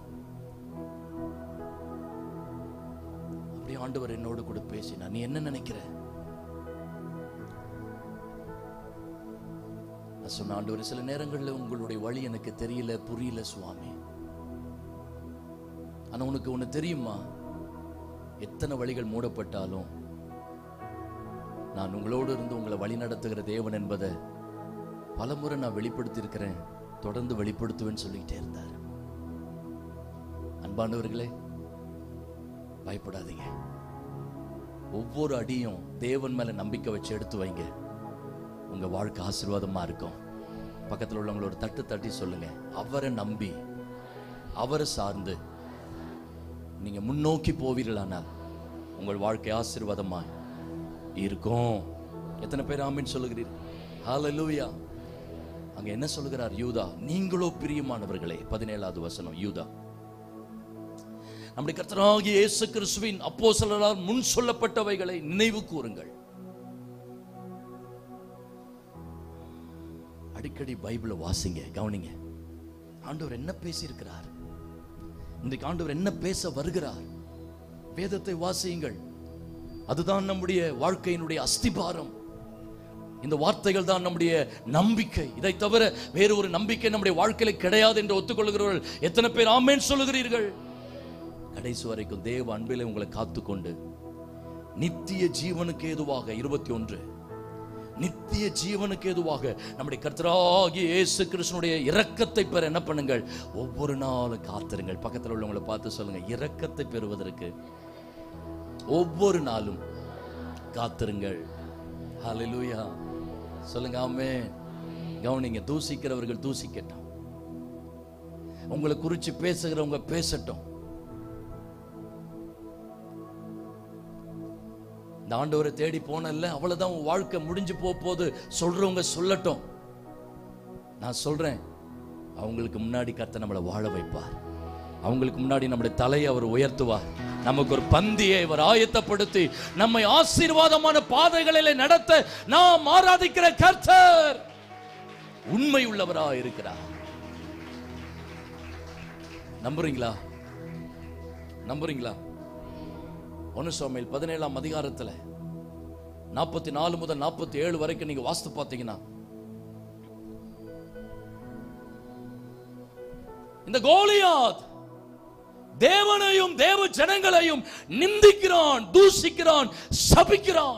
அப்படியே ஆண்டவர் என்னோடு கூட பேசினா நீ என்ன நினைக்கிற நான் சொன்ன ஆண்டவர் சில நேரங்களில் உங்களுடைய வழி எனக்கு தெரியல புரியல சுவாமி ஆனா உனக்கு ஒண்ணு தெரியுமா எத்தனை வழிகள் மூடப்பட்டாலும் நான் உங்களோடு இருந்து உங்களை வழி நடத்துகிற தேவன் என்பதை பலமுறை நான் வெளிப்படுத்தி இருக்கிறேன் தொடர்ந்து வெளிப்படுத்துவேன்னு சொல்லிக்கிட்டே இருந்தார் அன்பானவர்களே பயப்படாதீங்க ஒவ்வொரு அடியும் தேவன் மேல நம்பிக்கை வச்சு எடுத்து வைங்க உங்க வாழ்க்கை ஆசீர்வாதமா இருக்கும் பக்கத்துல உள்ளவங்களோட தட்டு தட்டி சொல்லுங்க அவரை நம்பி அவரை சார்ந்து நீங்க முன்னோக்கி போவீர்களானால் உங்கள் வாழ்க்கை ஆசீர்வாதமா இருக்கும் எத்தனை பேர் ஆமீன் சொல்லுகிறீர்கள் ஹalleluya அங்க என்ன சொல்லுகிறார் யூதா நீங்களோ பிரியமானவர்களே பதினேழாவது வசனம் யூதா நம்முடைய கர்த்தராகிய இயேசு கிறிஸ்துவின் அப்போஸ்தலரால் முன் சொல்லப்பட்டவைகளை நினைவு கூறுங்கள் அடிக்கடி பைபிளை வாசிங்க கவனிங்க ஆண்டவர் என்ன பேசியிருக்கிறார் இன்றைக்கு ஆண்டவர் என்ன பேச வருகிறார் வேதத்தை வாசியுங்கள் அதுதான் நம்முடைய வாழ்க்கையினுடைய அஸ்திபாரம் இந்த வார்த்தைகள் தான் நம்முடைய நம்பிக்கை இதை தவிர வேறு ஒரு நம்பிக்கை நம்முடைய வாழ்க்கையில கிடையாது என்று ஒத்துக்கொள்கிறவர்கள் எத்தனை பேர் ஆமேன் சொல்லுகிறீர்கள் கடைசி வரைக்கும் தேவ அன்பிலே உங்களை காத்துக்கொண்டு நித்திய ஜீவனுக்கு ஏதுவாக இருபத்தி ஒன்று நித்திய ஜீவனுக்கு ஏதுவாக நம்முடைய கர்த்தராகிய இயேசு கிருஷ்ணனுடைய இரக்கத்தை பெற என்ன பண்ணுங்கள் ஒவ்வொரு நாளும் காத்திருங்கள் பக்கத்தில் உள்ளவங்களை பார்த்து சொல்லுங்க இரக்கத்தை பெறுவதற்கு ஒவ்வொரு நாளும் காத்திருங்கள் ஹalleluya சொல்லுங்க ஆமே கவனிங்க தூசிக்கிறவர்கள் தூசிக்கட்டும் உங்களை குறித்து பேசுகிறவங்க பேசட்டும் இந்த ஆண்டவரை தேடி போனல்ல அவ்வளவுதான் உன் வாழ்க்கை முடிஞ்சு போக போது சொல்றவங்க சொல்லட்டும் நான் சொல்றேன் அவங்களுக்கு முன்னாடி கர்த்தர் நம்மளை வாழ வைப்பார் அவங்களுக்கு முன்னாடி நம்முடைய தலையை அவர் உயர்த்துவார் நமக்கு ஒரு பந்தியை அவர் ஆயத்தப்படுத்தி நம்மை ஆசீர்வாதமான பாதைகளிலே நடத்த நாம் ஆராதிக்கிற கர்த்தர் உண்மை உள்ளவரா இருக்கிறார் நம்புறீங்களா நம்புறீங்களா ஒன்னு சோமையில் பதினேழாம் அதிகாரத்துல நாற்பத்தி நாலு முதல் நாற்பத்தி ஏழு வரைக்கும் நீங்க வாஸ்து பார்த்தீங்கன்னா இந்த கோலியாத் தேவனையும் தேவ ஜனங்களையும் நிந்திக்கிறான் தூஷிக்கிறான் சபிக்கிறான்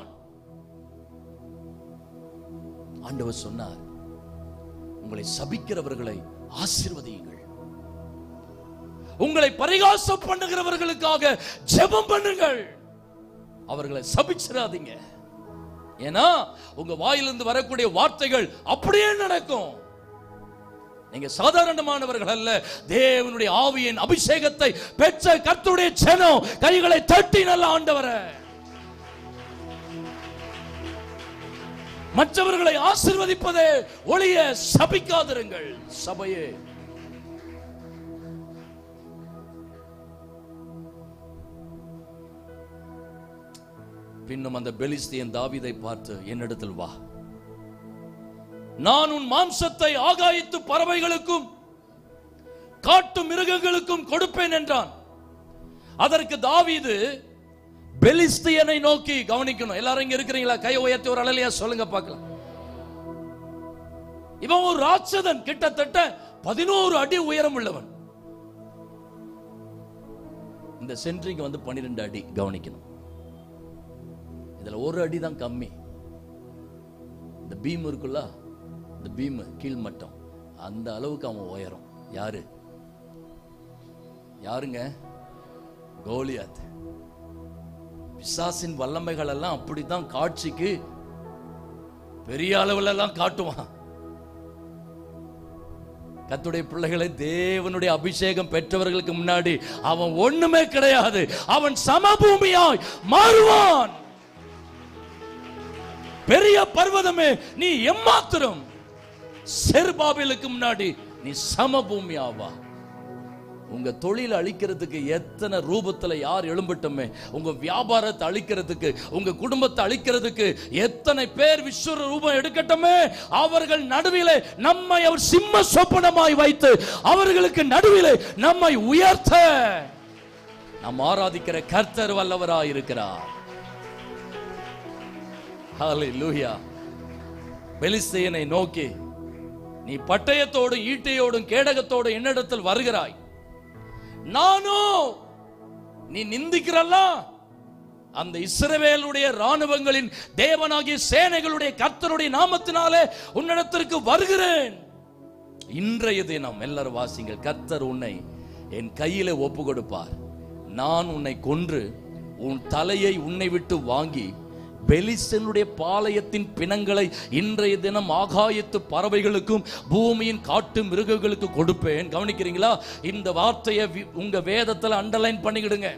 ஆண்டவர் சொன்னார் உங்களை சபிக்கிறவர்களை ஆசீர்வதியுங்கள் உங்களை பரிகாசம் பண்ணுகிறவர்களுக்காக ஜெபம் பண்ணுங்கள் அவர்களை சபிச்சிடாதீங்க ஏன்னா உங்க வாயிலிருந்து வரக்கூடிய வார்த்தைகள் அப்படியே நடக்கும் நீங்க சாதாரணமானவர்கள் அல்ல தேவனுடைய ஆவியின் அபிஷேகத்தை பெற்ற கர்த்தருடைய ஜனம் கைகளை தட்டி நல்ல ஆண்டவரை மற்றவர்களை ஆசிர்வதிப்பதே ஒளிய சபிக்காதிருங்கள் சபையே பின்னும் அந்த பெலிஸ்தியன் தாவீதை பார்த்து என்னிடத்தில் வா நான் உன் மாம்சத்தை ஆகாயத்து பறவைகளுக்கும் காட்டு மிருகங்களுக்கும் கொடுப்பேன் என்றான் அதற்கு தாவீது பெலிஸ்தியனை நோக்கி கவனிக்கணும் எல்லாரும் இங்க இருக்கிறீங்களா கை உயர்த்தி ஒரு அழலையா சொல்லுங்க பார்க்கலாம் இவன் ஒரு ராட்சதன் கிட்டத்தட்ட பதினோரு அடி உயரம் உள்ளவன் இந்த சென்ட்ரிக்கு வந்து பன்னிரெண்டு அடி கவனிக்கணும் இதுல ஒரு அடி தான் கம்மி இந்த பீம் இருக்குல்ல இந்த பீம் கீழ்மட்டம் அந்த அளவுக்கு அவன் உயரம் யாரு யாருங்க கோலியாத் பிசாசின் வல்லமைகள் எல்லாம் அப்படித்தான் காட்சிக்கு பெரிய அளவுல எல்லாம் காட்டுவான் கத்துடைய பிள்ளைகளை தேவனுடைய அபிஷேகம் பெற்றவர்களுக்கு முன்னாடி அவன் ஒண்ணுமே கிடையாது அவன் சமபூமியாய் மாறுவான் பெரிய பர்வதமே நீ எம்மாத்திரம் செருபாபிலுக்கு முன்னாடி நீ சமபூமி ஆவா உங்க தொழில் அழிக்கிறதுக்கு எத்தனை ரூபத்துல யார் எழும்பட்டுமே உங்க வியாபாரத்தை அழிக்கிறதுக்கு உங்க குடும்பத்தை அழிக்கிறதுக்கு எத்தனை பேர் விஸ்வ ரூபம் எடுக்கட்டுமே அவர்கள் நடுவிலே நம்மை அவர் சிம்ம சொப்பனமாய் வைத்து அவர்களுக்கு நடுவிலே நம்மை உயர்த்த நாம் ஆராதிக்கிற கர்த்தர் வல்லவராய் இருக்கிறார் ஹalleluya பெலிஸ்தேயனை நோக்கி நீ பட்டயத்தோடும் ஈட்டையோடும் கேடகத்தோடும் என்னிடத்தில் வருகிறாய் நானும் நீ நிந்திக்கிறல்ல அந்த இஸ்ரவேலுடைய ராணுவங்களின் தேவனாகிய சேனைகளுடைய கர்த்தருடைய நாமத்தினாலே உன்னிடத்திற்கு வருகிறேன் இன்றைய தினம் எல்லாரும் வாசிங்கள் கர்த்தர் உன்னை என் கையிலே ஒப்பு கொடுப்பார் நான் உன்னை கொன்று உன் தலையை உன்னை விட்டு வாங்கி பெலிஸ்தனுடைய பாளையத்தின் பிணங்களை இன்றைய தினம் ஆகாயத்து பறவைகளுக்கும் பூமியின் காட்டு மிருகங்களுக்கு கொடுப்பேன் கவனிக்கிறீங்களா இந்த வார்த்தையை வி- உங்க வேதத்துல அண்டர்லைன் பண்ணிக்கிடுங்க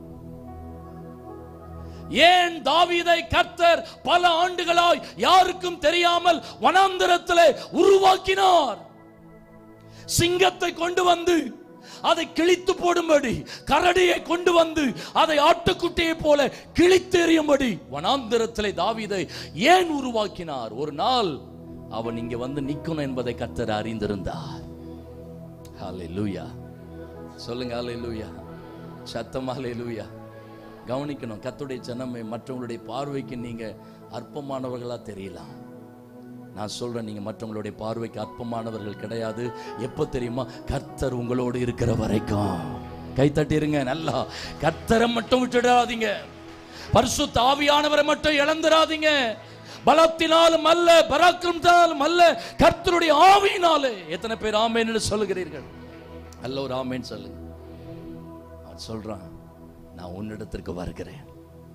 ஏன் தாவீதை கர்த்தர் பல ஆண்டுகளாய் யாருக்கும் தெரியாமல் வனாந்தரத்திலே உருவாக்கினார் சிங்கத்தை கொண்டு வந்து அதை கிழித்து போடும்படி கரடியை கொண்டு வந்து அதை ஆட்டுக்குட்டியை போல கிழித்தெறியும்படி வனாந்தரத்திலே தாவீதை ஏன் உருவாக்கினார் ஒரு நாள் அவன் இங்க வந்து நிக்கணும் என்பதை கர்த்தர் அறிந்திருந்தார் ஹalleluya சொல்லுங்க ஹalleluya சத்தமா ஹalleluya கவனிக்கணும் கர்த்தருடைய ஜனமே மற்றவங்களுடைய பார்வைக்கு நீங்க அற்பமானவர்களா தெரியலாம் நான் சொல்றேன் நீங்க மற்றவங்களுடைய பார்வைக்கு அற்பமானவர்கள் கிடையாது எப்ப தெரியுமா கர்த்தர் உங்களோடு இருக்கிற வரைக்கும் கை தட்டிருங்க நல்லா கர்த்தரை மட்டும் விட்டுடாதீங்க பரிசுத்த ஆவியானவரை மட்டும் இழந்துடாதீங்க பலத்தினாலும் அல்ல பராக்கிரமத்தினாலும் அல்ல கர்த்தருடைய ஆவியினாலே எத்தனை பேர் ஆமேன்னு சொல்லுகிறீர்கள் அல்ல ஒரு ஆமேன்னு சொல்லுங்க அவன் சொல்றான் நான் உன்னிடத்திற்கு வருகிறேன்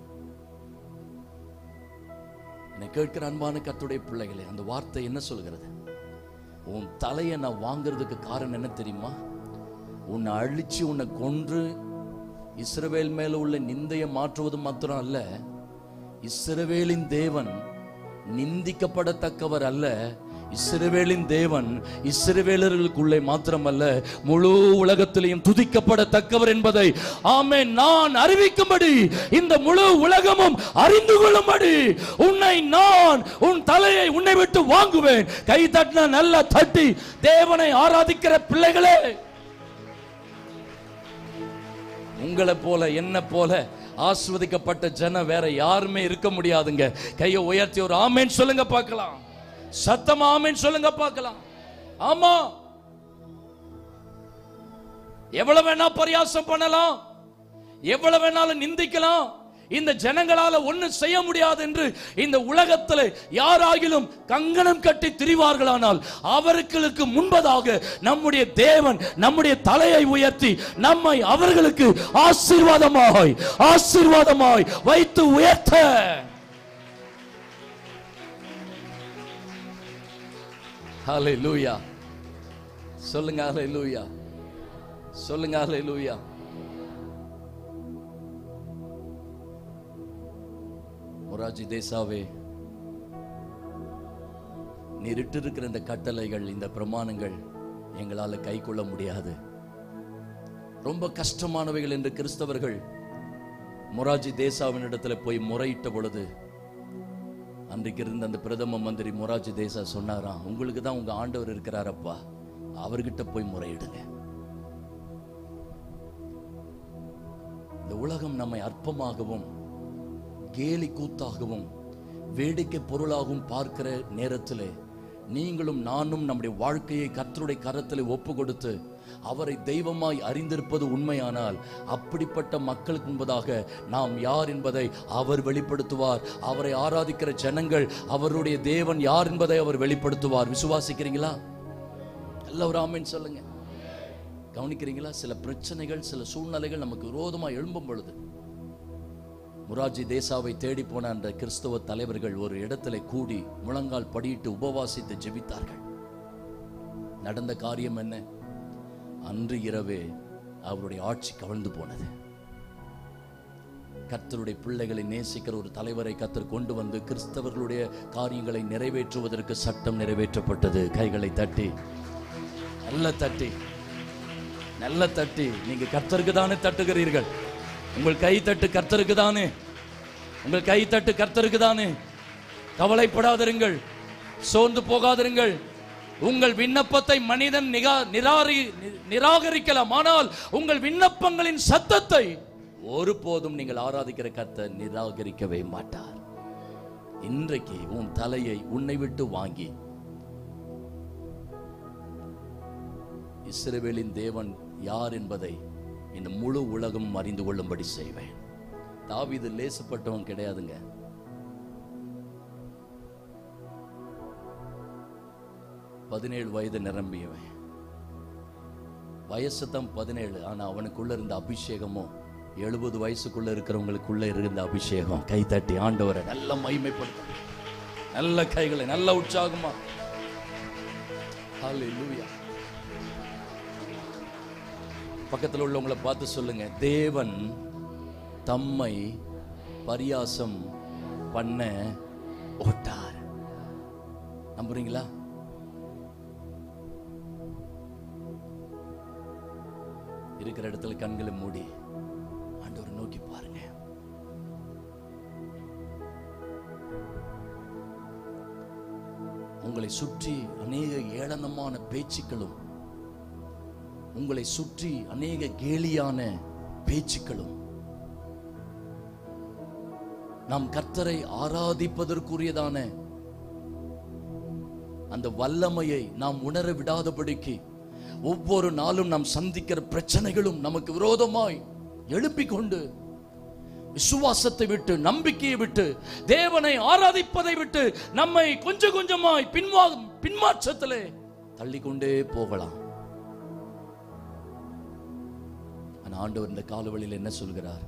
என்னை கேட்கிற அன்பான கர்த்தருடைய பிள்ளைகளே அந்த வார்த்தை என்ன சொல்கிறது உன் தலையை நான் வாங்குறதுக்கு காரணம் என்ன தெரியுமா உன்னை அழிச்சு உன்னை கொன்று இஸ்ரவேல் மேல உள்ள நிந்தையை மாற்றுவது மாத்திரம் அல்ல இஸ்ரவேலின் தேவன் நிந்திக்கப்படத்தக்கவர் அல்ல இஸ்ரவேலின் தேவன் இஸ்ரவேலர்களுக்குள்ளே மாத்திரமல்ல முழு உலகத்திலையும் துதிக்கப்படத்தக்கவர் என்பதை ஆமே நான் அறிவிக்கும்படி இந்த முழு உலகமும் அறிந்து கொள்ளும்படி உன்னை நான் உன் தலையை உன்னை விட்டு வாங்குவேன் கை தட்டின நல்லா தட்டி தேவனை ஆராதிக்கிற பிள்ளைகளே உங்களை போல என்ன போல ஆஸ்வதிக்கப்பட்ட ஜனம் வேற யாருமே இருக்க முடியாதுங்க கையை உயர்த்தி ஒரு ஆமேன் சொல்லுங்க பார்க்கலாம் சத்தமா ஆமேன் சொல்லுங்க பார்க்கலாம் ஆமா எவ்வளவு வேணா பரியாசம் பண்ணலாம் எவ்வளவு வேணாலும் நிந்திக்கலாம் இந்த ஜனங்களால ஒண்ணும் செய்ய முடியாது என்று இந்த உலகத்தில் யாராகிலும் கங்கணம் கட்டி திரிவார்களானால் அவர்களுக்கு முன்பதாக நம்முடைய தேவன் நம்முடைய தலையை உயர்த்தி நம்மை அவர்களுக்கு ஆசீர்வாதமாய் ஆசீர்வாதமாய் வைத்து உயர்த்த ஹalleluya சொல்லுங்க ஹalleluya சொல்லுங்க ஹalleluya மொராஜி தேசாவே நீர் இட்டிருக்கிற இந்த கட்டளைகள் இந்த பிரமாணங்கள் எங்களால கை கொள்ள முடியாது ரொம்ப கஷ்டமானவைகள் என்று கிறிஸ்தவர்கள் மொராஜி தேசாவின் இடத்துல போய் முறையிட்ட பொழுது அன்றைக்கு இருந்த அந்த பிரதம மந்திரி மொராஜி தேசா சொன்னாராம் உங்களுக்கு தான் உங்க ஆண்டவர் இருக்கிறாரப்பா அவர்கிட்ட போய் முறையிடுங்க இந்த உலகம் நம்மை அற்பமாகவும் கேலி கூத்தாகவும் வேடிக்கை பொருளாகவும் பார்க்கிற நேரத்திலே நீங்களும் நானும் நம்முடைய வாழ்க்கையை கர்த்தருடைய கரத்திலே ஒப்பு கொடுத்து அவரை தெய்வமாய் அறிந்திருப்பது உண்மையானால் அப்படிப்பட்ட மக்களுக்கு முன்பதாக நாம் யார் என்பதை அவர் வெளிப்படுத்துவார் அவரை ஆராதிக்கிற ஜனங்கள் அவருடைய தேவன் யார் என்பதை அவர் வெளிப்படுத்துவார் விசுவாசிக்கிறீங்களா எல்லோரும் ஆமென் சொல்லுங்க கவனிக்கிறீங்களா சில பிரச்சனைகள் சில சூழ்நிலைகள் நமக்கு விரோதமாக எழும்பும் பொழுது முராஜி தேசாவை தேடி போன அந்த கிறிஸ்தவ தலைவர்கள் ஒரு இடத்துல கூடி முழங்கால் படியிட்டு உபவாசித்து ஜெபித்தார்கள் நடந்த காரியம் என்ன அன்று இரவே அவருடைய ஆட்சி கவிழ்ந்து போனது கர்த்தருடைய பிள்ளைகளை நேசிக்கிற ஒரு தலைவரை கர்த்தர் கொண்டு வந்து கிறிஸ்தவர்களுடைய காரியங்களை நிறைவேற்றுவதற்கு சட்டம் நிறைவேற்றப்பட்டது கைகளை தட்டி நல்ல தட்டி நல்ல தட்டி நீங்க கர்த்தருக்கு தானே தட்டுகிறீர்கள் உங்கள் கை தட்டு கர்த்தருக்கு தானே உங்கள் கை தட்டு கர்த்தருக்கு தானே கவலைப்படாதிருங்கள் சோர்ந்து போகாதிருங்கள் உங்கள் விண்ணப்பத்தை மனிதன் நிகா நிராரி நி- நிராகரிக்கலாம் ஆனால் உங்கள் விண்ணப்பங்களின் சத்தத்தை ஒருபோதும் நீங்கள் ஆராதிக்கிற கர்த்தர் நிராகரிக்கவே மாட்டார் இன்றைக்கு உன் தலையை உன்னை விட்டு வாங்கி இஸ்ரவேலின் தேவன் யார் என்பதை இந்த முழு உலகம் அறிந்து கொள்ளும்படி செய்வேன் தாவீது லேசுப்பட்டவன் கிடையாதுங்க பதினேழு வயது நிரம்பியவன் வயசு தான் பதினேழு ஆனா அவனுக்குள்ள இருந்த அபிஷேகமும் எழுபது வயசுக்குள்ள இருக்கிறவங்களுக்குள்ள இருந்த அபிஷேகம் கை தட்டி ஆண்டவரை நல்ல மகிமைப்படுத்தும் நல்ல கைகளை நல்ல உற்சாகமா ஹalleluya பக்கத்தில் உள்ளவங்களை பார்த்து சொல்லுங்க தேவன் தம்மை பரியாசம் பண்ண ஓட்டார் நம்புறீங்களா இருக்கிற இடத்துல கண்களை மூடி ஆண்டவரை நோக்கி பாருங்க உங்களை சுற்றி அநேக ஏளனமான பேச்சுக்களும் உங்களை சுற்றி அநேக கேலியான பேச்சுக்களும் நாம் கர்த்தரை ஆராதிப்பதற்குரியதான அந்த வல்லமையை நாம் உணர விடாதபடிக்கு ஒவ்வொரு நாளும் நாம் சந்திக்கிற பிரச்சனைகளும் நமக்கு விரோதமாய் எழுப்பிக் கொண்டு விசுவாசத்தை விட்டு நம்பிக்கையை விட்டு தேவனை ஆராதிப்பதை விட்டு நம்மை கொஞ்சம் கொஞ்சமாய் பின்வா பின்மாற்றத்திலே தள்ளிக்கொண்டே போகலாம் ஆனா ஆண்டவர் இந்த காலவழியில் என்ன சொல்கிறார்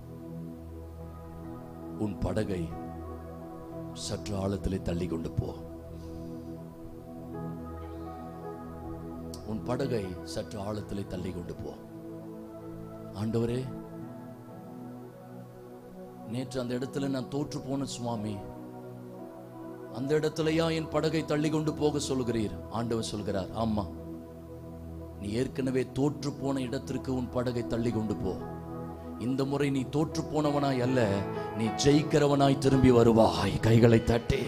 உன் படகை சற்று ஆழத்திலே தள்ளி கொண்டு போ உன் படகை சற்று ஆழத்திலே தள்ளி கொண்டு போ ஆண்டவரே நேற்று அந்த இடத்துல நான் தோற்று போன சுவாமி அந்த இடத்துலயா என் படகை தள்ளி கொண்டு போக சொல்கிறீர் ஆண்டவர் சொல்கிறார் ஆமா நீ ஏற்கனவே தோற்று போன இடத்திற்கு உன் படகை தள்ளி கொண்டு போ இந்த முறை நீ தோற்று போனவனாய் அல்ல நீ ஜெயிக்கிறவனாய் திரும்பி வருவாய் கைகளை தட்டி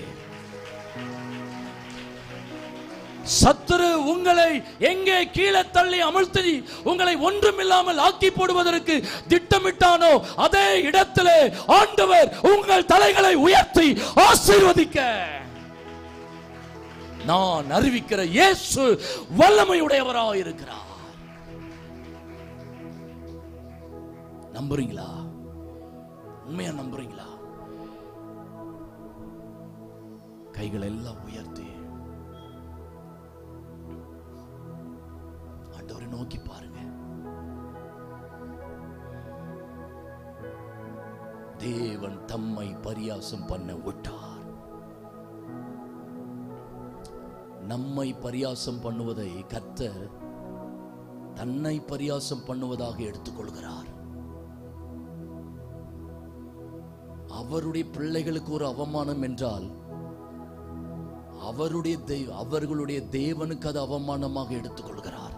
சத்துரு உங்களை எங்கே கீழே தள்ளி அமிழ்த்தி உங்களை ஒன்றுமில்லாமல் ஆக்கி போடுவதற்கு திட்டமிட்டானோ அதே இடத்திலே ஆண்டவர் உங்கள் தலைகளை உயர்த்தி ஆசீர்வதிக்க நான் அறிவிக்கிற இயேசு வல்லமையுடையவராய் இருக்கிறார் நம்புறீங்களா உண்மையா நம்புறீங்களா கைகள் எல்லாம் உயர்த்தி ஆண்டவரை நோக்கி பாருங்க தேவன் தம்மை பரியாசம் பண்ண விட்டார் நம்மை பரியாசம் பண்ணுவதை கர்த்தர் தன்னை பரியாசம் பண்ணுவதாக எடுத்துக்கொள்கிறார் அவருடைய பிள்ளைகளுக்கு ஒரு அவமானம் என்றால் அவருடைய தெய்வ அவர்களுடைய தேவனுக்கு அது அவமானமாக எடுத்துக்கொள்கிறார்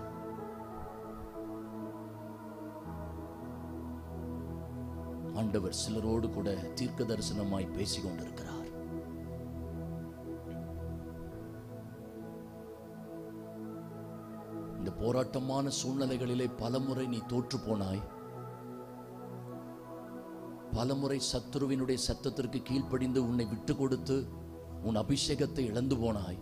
ஆண்டவர் சிலரோடு கூட தீர்க்க தரிசனமாய் பேசிக் கொண்டிருக்கிறார் இந்த போராட்டமான சூழ்நிலைகளிலே பலமுறை நீ தோற்று போனாய் பலமுறை சத்துருவினுடைய சத்தத்திற்கு கீழ்ப்படிந்து உன்னை விட்டு கொடுத்து உன் அபிஷேகத்தை இழந்து போனாய்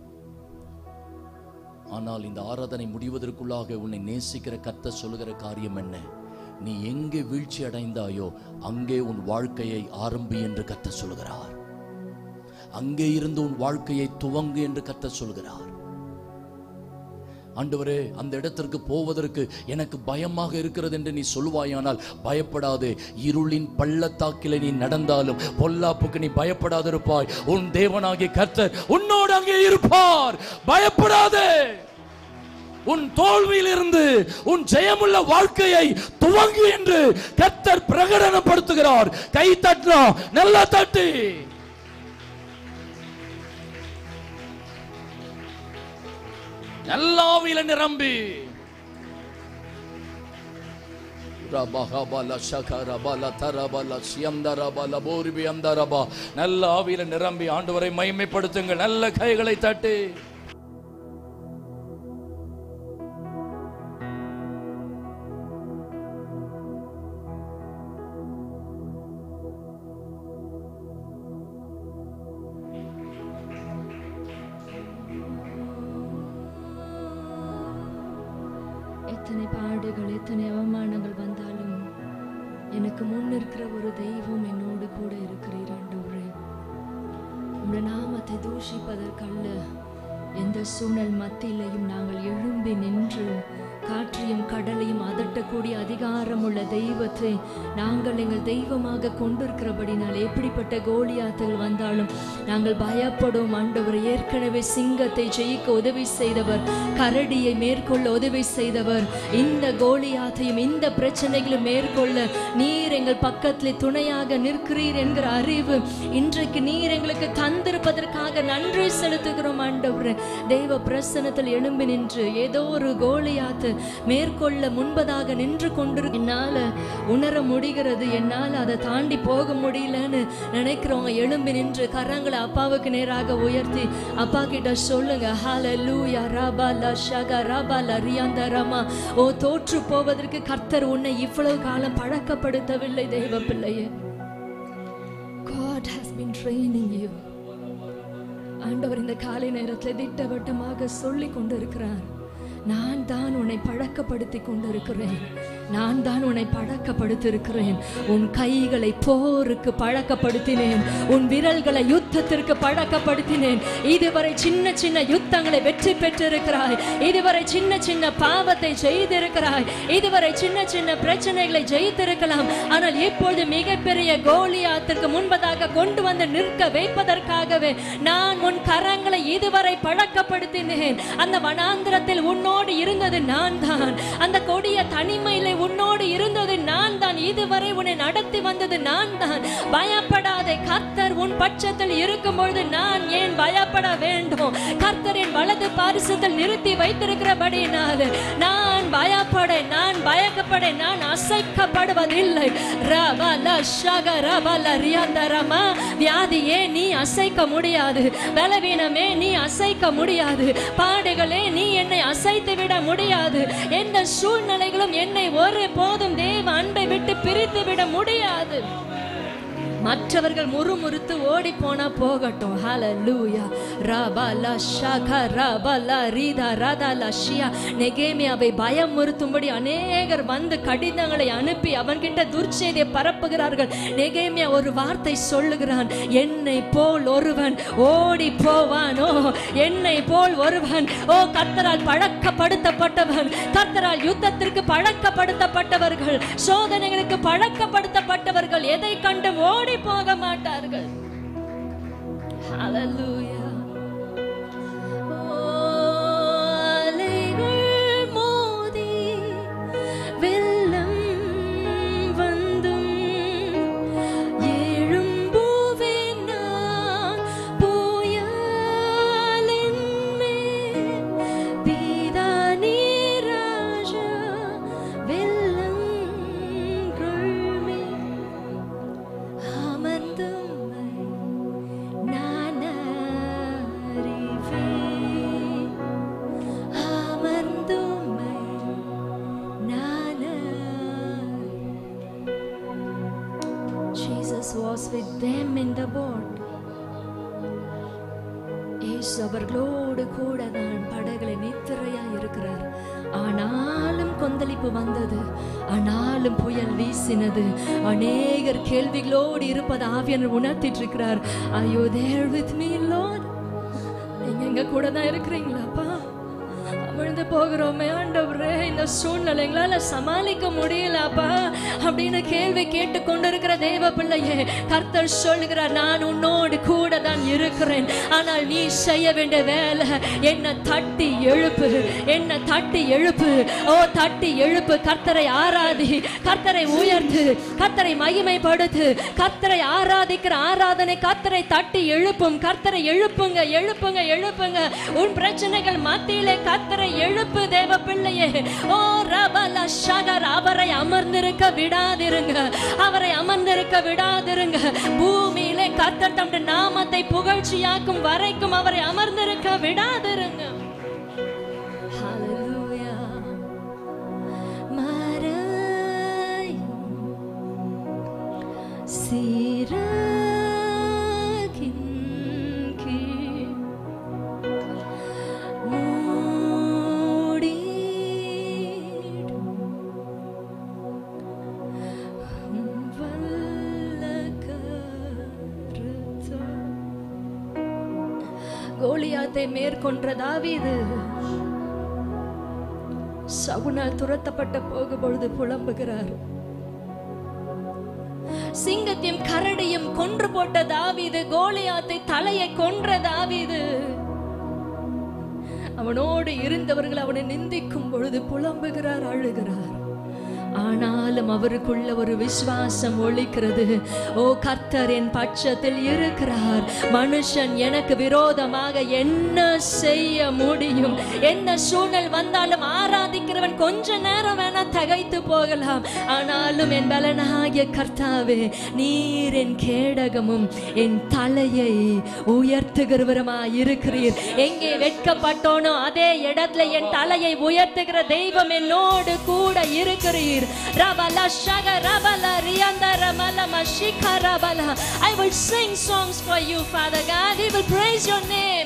ஆனால் இந்த ஆராதனை முடிவதற்குள்ளாக உன்னை நேசிக்கிற கத்த சொல்லுகிற காரியம் என்ன நீ எங்கே வீழ்ச்சி அடைந்தாயோ அங்கே உன் வாழ்க்கையை ஆரம்பி என்று கத்த சொல்கிறார் அங்கே இருந்து உன் வாழ்க்கையை துவங்கு என்று கத்த சொல்கிறார் ஆண்டவரே அந்த இடத்திற்கு போவதற்கு எனக்கு பயமாக இருக்கிறது என்று நீ சொல்லுவாயானால் பயப்படாதே இருளின் பள்ளத்தாக்கிலே நீ நடந்தாலும் பொல்லாப்புக்கு நீ பயப்படாதிருப்பாய் உன் தேவனாகிய கர்த்தர் உன்னோடு அங்கே இருப்பார் பயப்படாதே உன் தோல்வியிலிருந்து உன் ஜெயமுள்ள வாழ்க்கையை துவங்கு என்று கர்த்தர் பிரகடனப்படுத்துகிறார் கை தட்டினா நல்லா தட்டு எல்லாவில நிரம்பி ரபஹபல ஷகரபல தரபல சியந்தரபல போர்பி அந்தரபா நல்ல ஆவியில நிரம்பி ஆண்டவரை மைமைப்படுத்துங்கள் நல்ல கைகளை தட்டி எத்தனை பாடுகள் எத்தனை அவமானங்கள் வந்தாலும் எனக்கு முன் இருக்கிற ஒரு தெய்வம் என்னோடு கூட இருக்கிறீர் ஆண்டவரே உம்முடைய நாமத்தை தூஷிப்பதற்கல்ல எந்த சூழல் மத்தியிலையும் நாங்கள் எழும்பி நின்று காற்றையும் கடலையும் அதட்டக்கூடிய அதிகாரமுள்ள தெய்வத்தை நாங்கள் எங்கள் தெய்வமாக கொண்டிருக்கிறபடினால் எப்படிப்பட்ட கோலியாத்துகள் வந்தாலும் நாங்கள் பயப்படும் ஆண்டவர் ஏற்கனவே சிங்கத்தை ஜெயிக்க உதவி செய்தவர் கரடியை மேற்கொள்ள உதவி செய்தவர் இந்த கோலியாத்தையும் இந்த பிரச்சனைகளும் மேற்கொள்ள நீர் எங்கள் பக்கத்தில் துணையாக நிற்கிறீர் என்கிற அறிவு இன்றைக்கு நீர் எங்களுக்கு தந்திருப்பதற்காக நன்றி செலுத்துகிறோம் ஆண்டவர் தெய்வ பிரசனத்தில் எழும்பி நின்று ஏதோ ஒரு கோலியாத்து மேற்கொள்ள முன்பதாக நின்று கொண்டு என்னால உணர முடிகிறது என்னால் அதை தாண்டி போக முடியலன்னு நினைக்கிறவங்க எழும்பி நின்று கரங்களை அப்பாவுக்கு நேராக உயர்த்தி அப்பா கிட்ட சொல்லுங்க ஹalleluya ரபாலா ஷக ரபாலா ரியாந்த ரமா ஓ தோற்று போவதற்கு கர்த்தர் உன்னை இவ்வளவு காலம் பழக்கப்படுத்தவில்லை தெய்வ பிள்ளையே God has been training you ஆண்டவர் இந்த காலை நேரத்தில் திட்டவட்டமாக சொல்லி கொண்டிருக்கிறார் நான் தான் உன்னை பழக்கப்படுத்தி கொண்டிருக்கிறேன் நான் தான் உன்னை பழக்கப்படுத்தியிருக்கிறேன் உன் கைகளை போருக்கு பழக்கப்படுத்தினேன் உன் விரல்களை யுத்தத்திற்கு பழக்கப்படுத்தினேன் இதுவரை சின்ன சின்ன யுத்தங்களை வெற்றி பெற்றிருக்கிறாய் இதுவரை சின்ன சின்ன பாவத்தை செய்திருக்கிறாய் இதுவரை சின்ன சின்ன பிரச்சனைகளை ஜெயித்திருக்கலாம் ஆனால் இப்பொழுது மிகப்பெரிய கோலியாத்திற்கு முன்பதாக கொண்டு வந்து நிற்க வைப்பதற்காகவே நான் உன் கரங்களை இதுவரை பழக்கப்படுத்தினேன் அந்த வனாந்திரத்தில் உன்னோடு இருந்தது நான் தான் அந்த கொடிய தனிமையிலே உன்னோடு இருந்தது நான் தான் இதுவரை உன்னை நடத்தி வந்தது நான் தான் பயப்படாதே கர்த்தர் உன் பட்சத்தில் இருக்கும் பொழுது நான் ஏன் பயப்பட வேண்டும் கர்த்தரின் வலது பாரிசத்தில் நிறுத்தி வைத்திருக்கிறபடினால் நான் பயப்பட நான் பயக்கப்பட நான் அசைக்கப்படுவதில்லை ரபல ஷக ரபல ரியாந்தரமா வியாதியே நீ அசைக்க முடியாது பலவீனமே நீ அசைக்க முடியாது பாடுகளே நீ என்னை அசைத்து விட முடியாது எந்த சூழ்நிலைகளும் என்னை ஒரு போதும் தேவ அன்பை விட்டு பிரித்து விட முடியாது மற்றவர்கள் முறுமுறுத்து ஓடி போனா போகட்டும் ஹalleluya ரபல ஷக ரபல ரீதா ரதா லஷியா நெகேமியாவை பயமுறுத்தும்படி அநேகர் வந்து கடிதங்களை அனுப்பி அவன்கிட்ட துர்ச்செய்தியை பரப்புகிறார்கள் நெகேமியா ஒரு வார்த்தை சொல்லுகிறான் என்னை போல் ஒருவன் ஓடி போவானோ என்னை போல் ஒருவன் ஓ கர்த்தரால் பழக்கப்படுத்தப்பட்டவன் கர்த்தரால் யுத்தத்திற்கு பழக்கப்படுத்தப்பட்டவர்கள் சோதனைகளுக்கு பழக்கப்படுத்தப்பட்டவர்கள் எதை கண்டும் ஓடி போக மாட்டார்கள் Hallelujah. ஓ, அலைகள் மோதி வெள்ளம் வந்தும் எழும்புவேன் நான் புயலின் மேல். பிதா நீராஜா வெள்ளங்கள் மேல் அமர்ந்தும்மை நான் அறிவேன். அமர்ந்தும்மை நான் அறிவேன். Jesus was with them in the boat. இயேசு அவர்களோடு கூட தான் படகுல நித்திரையா இருக்கிறார் ஆனாலும் கொந்தளிப்பு வந்தது ஆனாலும் புயல் வீசினது அநேகர் கேள்விகளோடு இருப்பது ஆவியனர் உணர்த்திட்டு இருக்கிறார் ஐயோ தேர் வித் மீ லார்ட் நீங்க எங்க கூட தான் இருக்கிறீங்களாப்பா விழுந்து போகிறோமே ஆண்டவரே இந்த சூழ்நிலை எங்களால சமாளிக்க முடியலப்பா அப்படின்னு கேள்வி கேட்டு கொண்டிருக்கிற தேவ பிள்ளையே கர்த்தர் சொல்லுகிறார் நான் உன்னோடு கூட தான் இருக்கிறேன் ஆனால் நீ செய்ய வேண்டிய வேலை என்ன தட்டி எழுப்பு என்ன தட்டி எழுப்பு ஓ தட்டி எழுப்பு கர்த்தரை ஆராதி கர்த்தரை உயர்த்து கர்த்தரை மகிமைப்படுத்து கர்த்தரை ஆராதிக்கிற ஆராதனை கர்த்தரை தட்டி எழுப்பும் கர்த்தரை எழுப்புங்க எழுப்புங்க எழுப்புங்க உன் பிரச்சனைகள் மத்தியிலே கர்த்தரை எழுப்பு தேவ பிள்ளையே ஓ ரபல ஷகர் அவரை அமர்ந்திருக்க விடாதிருங்க அவரை அமர்ந்திருக்க விடாதிருங்க பூமியிலே கர்த்தர் தம்முடைய நாமத்தை புகழ்ச்சியாக்கும் வரைக்கும் அவரை அமர்ந்திருக்க விடாதிருங்க Hallelujah. மறையும் சிறகின் கீழ் மூடிடும் வல்ல கருத்தால் கோலியாத்தை மேற்கொன்ற தாவீது சவுனால் துரத்தப்பட்ட போகும்பொழுது புலம்புகிறார் சிங்கத்தையும் கரடியும் கொன்று போட்ட தாவீது கோலியாத்தை தலையை கொன்ற தாவீது அவனோடு இருந்தவர்கள் அவனை நிந்திக்கும் பொழுது புலம்புகிறார் அழுகிறார் ஆனாலும் அவருக்குள்ள ஒரு விசுவாசம் ஒழிக்கிறது ஓ கர்த்தர் என் பட்சத்தில் இருக்கிறார் மனுஷன் எனக்கு விரோதமாக என்ன செய்ய முடியும் என்ன சூழல் வந்தாலும் ஆராதிக்கிறவன் கொஞ்ச நேரம் வேணா தகைத்து போகலாம் ஆனாலும் என் பலனாகிய கர்த்தாவே நீர் என் கேடகமும் என் தலையை உயர்த்துகிறவருமா இருக்கிறீர் எங்கே வெட்கப்பட்டோனோ அதே இடத்துல என் தலையை உயர்த்துகிற தெய்வம் என்னோடு கூட இருக்கிறீர் ரபல ஷக ரபல ரியந்த ரமல மஷிக ரபல I will sing songs for you Father God we will praise your name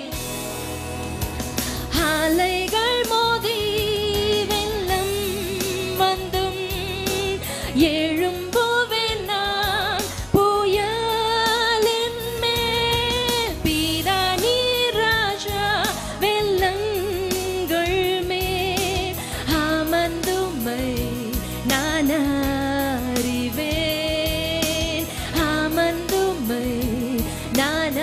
அலைகள் மோதி வெள்ளம் வந்தும் எழும்புவேன் நான் புயலின் மேல் பீதா நீராஜா வெள்ளங்கள் மேல் அமர்ந்துமை நான் அறிவேன் அமர்ந்துமை நான்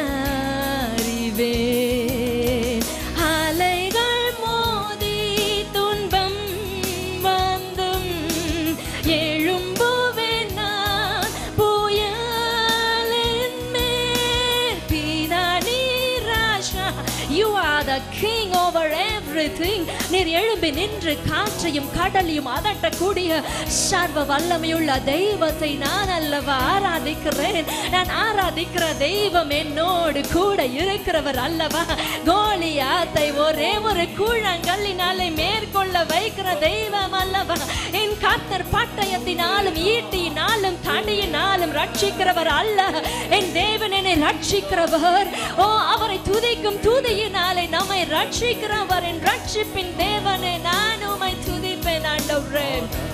அறிவேன் அலைகள் மோதி துன்பம் வந்தும் எழும்புவேன் நான் புயலின் மேல் பீதா நீராஜா You are the king over everything நீர் எழும்பி நின்று காற்றையும் கடலையும் அதட்டக்கூடிய சர்வ வல்லமையுள்ள தெய்வத்தை நான் அல்லவா ஆராதிக்கிறேன் நான் ஆராதிக்கிற தெய்வம் என்னோடு கூட இருக்கிறவர் அல்லவா கோலியாத்தை ஒரே ஒரு கூழங்கல்லினாலே மேற்கொள்ள வைக்கிற தெய்வம் அல்லவா என் கர்த்தர் பட்டயத்தினாலும் ஈட்டியினாலும் தடியினாலும் ரட்சிக்கிறவர் அல்ல என் தேவன் என்னை ரட்சிக்கிறவர் ஓ அவரை துதிக்கும் துதியினாலே நம்மை ரட்சிக்கிறவர் என் ரட்சிப்பின் தேவனை நான் உமை துதிப்பேன் ஆண்டவரே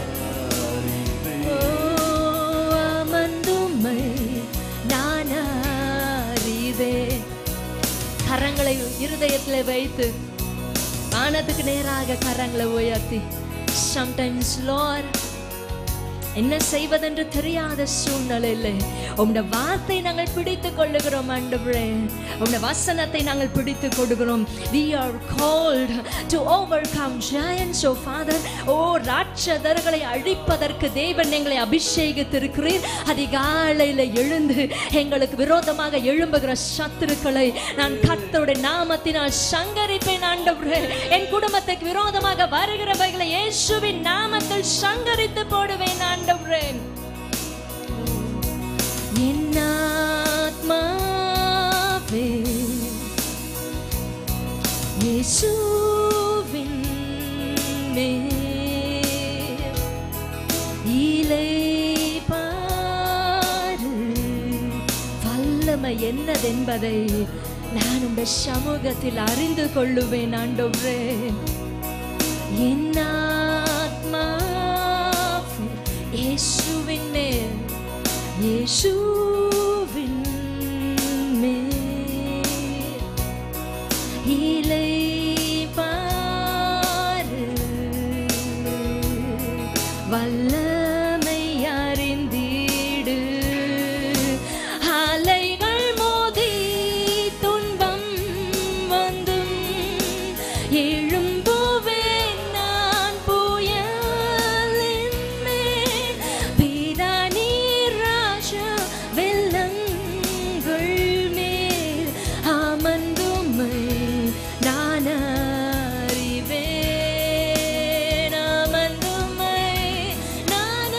ஓ, அமர்ந்தும்மை நான் அறிவேன் கரங்களை இருதயத்தில் வைத்து வானத்துக்கு நேராக கரங்களை உயர்த்தி சம்டைம்ஸ் லார்ட் என்ன செய்வதென்று தெரியாத சூழ்நிலையில் உம்முடைய வார்த்தை நாங்கள் பிடித்துக் கொள்ளுகிறோம் ஆண்டவரே உம்முடைய வசனத்தை நாங்கள் பிடித்துக் கொள்கிறோம் we are called to overcome giants oh father ஓ ராட்சதர்களை அழிப்பதற்கு தேவன் எங்களை அபிஷேகித்திருக்கிறீர் அதிகாலையில் எழுந்து எங்களுக்கு விரோதமாக எழும்புகிற சத்துருக்களை நான் கர்த்தருடைய நாமத்தினால் சங்கரிப்பேன் ஆண்டவரே என் குடும்பத்துக்கு விரோதமாக வருகிறவைகளை இயேசுவின் நாமத்தில் சங்கரித்து போடுவேன் ஆண்டவரே என் ஆத்மாவே இயேசுவின் மேல் இளைப்பாறு. வல்லமை என்னதென்பதை நான் உங்க சமூகத்தில் அறிந்து கொள்ளுவேன் ஆண்டவரே என் ஆத்மாவே இயேசுவின் மேல் இயேசுவின் மேல் இளைப்பாறு. எழும்புவேன் நான் புயலின் மேல் பிதா நீராஜா வெள்ளங்கள் மேல் அமர்ந்துமை நான் அறிவேன் அமர்ந்துமை நான்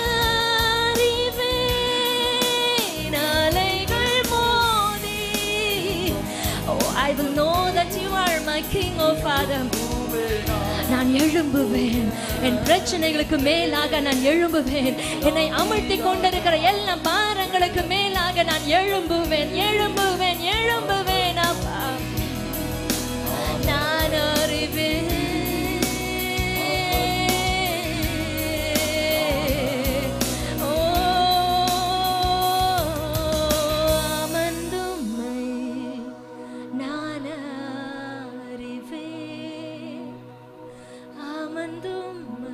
அறிவேன் அலைகள் மோதி Oh, I will know that you are my King, oh Father. நான் எழும்புவேன் என் பிரச்சனைகளுக்கு மேலாக நான் எழும்புவேன் என்னை அமழ்த்தி கொண்டிருக்கிற எல்லா பாரங்களுக்கு மேலாக நான் எழும்புவேன் எழும்புவேன் எழும்புவேன் அப்பா நான் அறிவேன் ஓ அமர்ந்துமை நான் அறிவேன் அமர்ந்துமை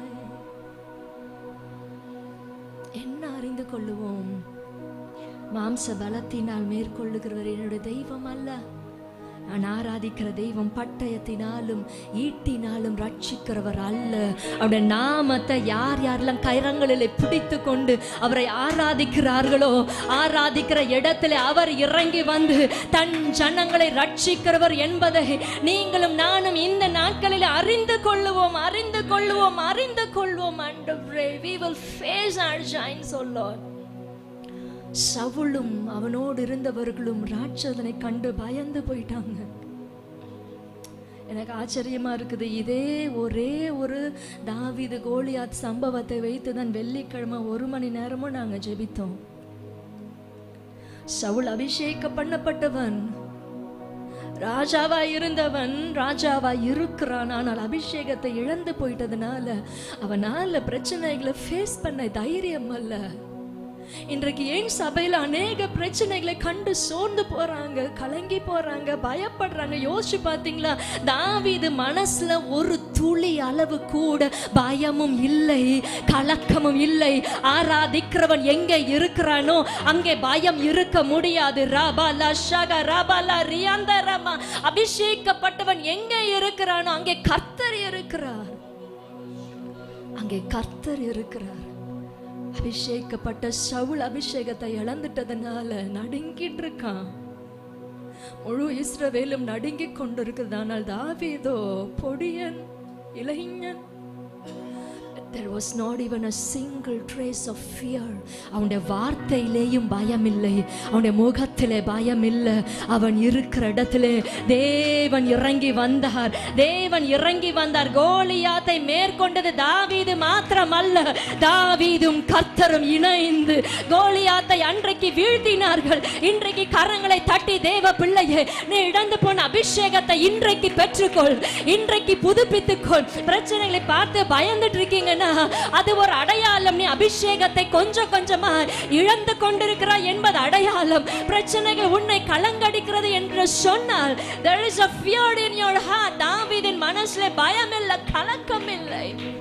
என்ன அறிந்து கொள்ளுவோம் மாம்ச பலத்தினால் மேற்கொள்ளுகிறவர் என்னுடைய தெய்வம் அல்ல நான் ஆராதிக்கிற தெய்வம் பட்டயத்தினாலும் ஈட்டினாலும் ரட்சிக்கிறவர் அல்ல அவருடைய நாமத்தை யார் யாரெல்லாம் கரங்களிலே பிடித்து கொண்டு அவரை ஆராதிக்கிறார்களோ ஆராதிக்கிற இடத்துல அவர் இறங்கி வந்து தன் ஜனங்களை ரட்சிக்கிறவர் என்பதை நீங்களும் நானும் இந்த நாட்களில் அறிந்து கொள்ளுவோம் அறிந்து கொள்ளுவோம் அறிந்து கொள்வோம் ஆண்டவரே we will face our giants oh lord சவுளும் அவனோடு இருந்தவர்களும் ராட்சதனை கண்டு பயந்து போயிட்டாங்க எனக்கு ஆச்சரியமா இருக்குது இதே ஒரே ஒரு தாவீது கோலியாத் சம்பவத்தை வைத்து தான் வெள்ளிக்கிழமை ஒரு மணி நேரமும் நாங்க ஜெபித்தோம் சவுல் அபிஷேக பண்ணப்பட்டவன் ராஜாவா இருந்தவன் ராஜாவா இருக்கிறான் ஆனால் அபிஷேகத்தை இழந்து போயிட்டதுனால அவனால பிரச்சனைகளை ஃபேஸ் பண்ண தைரியம் அல்ல இன்றைக்கு ஏன் சபையில அநேக பிரச்சனைகளை கண்டு சோர்ந்து போறாங்க கலங்கி போறாங்க பயப்படுறாங்க யோசிச்சு பாத்தீங்களா தாவீது மனசுல ஒரு துளி அளவு கூட பயமும் இல்லை கலக்கமும் இல்லை ஆராதிக்கிறவன் எங்க இருக்கிறானோ அங்கே பயம் இருக்க முடியாது ராபாலா ஷக ராபாலா ரியாந்தரமா அபிஷேகப்பட்டவன் எங்க இருக்கிறானோ அங்கே கர்த்தர் இருக்கிறார் அங்கே கர்த்தர் இருக்கிறார் அபிஷேகப்பட்ட சவுல் அபிஷேகத்தை இழந்துட்டதுனால நடுங்கிட்டு இருக்கான் முழு இஸ்ரவேலும் நடுங்கிக் கொண்டிருக்கிறது ஆனால் தாவீதோ பொடியன் இளைஞன் There was not even a single trace of fear. அவனுடைய வார்த்தையிலேயும் பயம் இல்லை அவனுடைய முகத்திலே பயம் இல்லை அவன் இருக்கிற இடத்திலே தேவன் இறங்கி வந்தார் தேவன் இறங்கி வந்தார் கோலியாத்தை மேற்கொண்டது தாவீது மாத்திரமல்ல தாவீதும் கர்த்தரும் இணைந்து கோலியாத்தை அன்றைக்கு வீழ்த்தினார்கள் இன்றைக்கு கரங்களை தட்டி தேவ பிள்ளையே நீ இழந்து போன அபிஷேகத்தை இன்றைக்கு பெற்றுக்கொள் இன்றைக்கு புதுப்பித்துக்கொள் பிரச்சனைகளை பார்த்து பயந்துட்டு இருக்கீங்கன்னா அது ஒரு அடையாளம் நீ அபிஷேகத்தை கொஞ்சம் கொஞ்சமா இழந்து கொண்டிருக்கிறாய் என்பது அடையாளம் பிரச்சனைகள் உன்னை கலங்கடிக்கிறது என்று சொன்னால் there is a fear in your heart தாவீதின் மனசுல பயம் இல்லை கலக்கம் இல்லை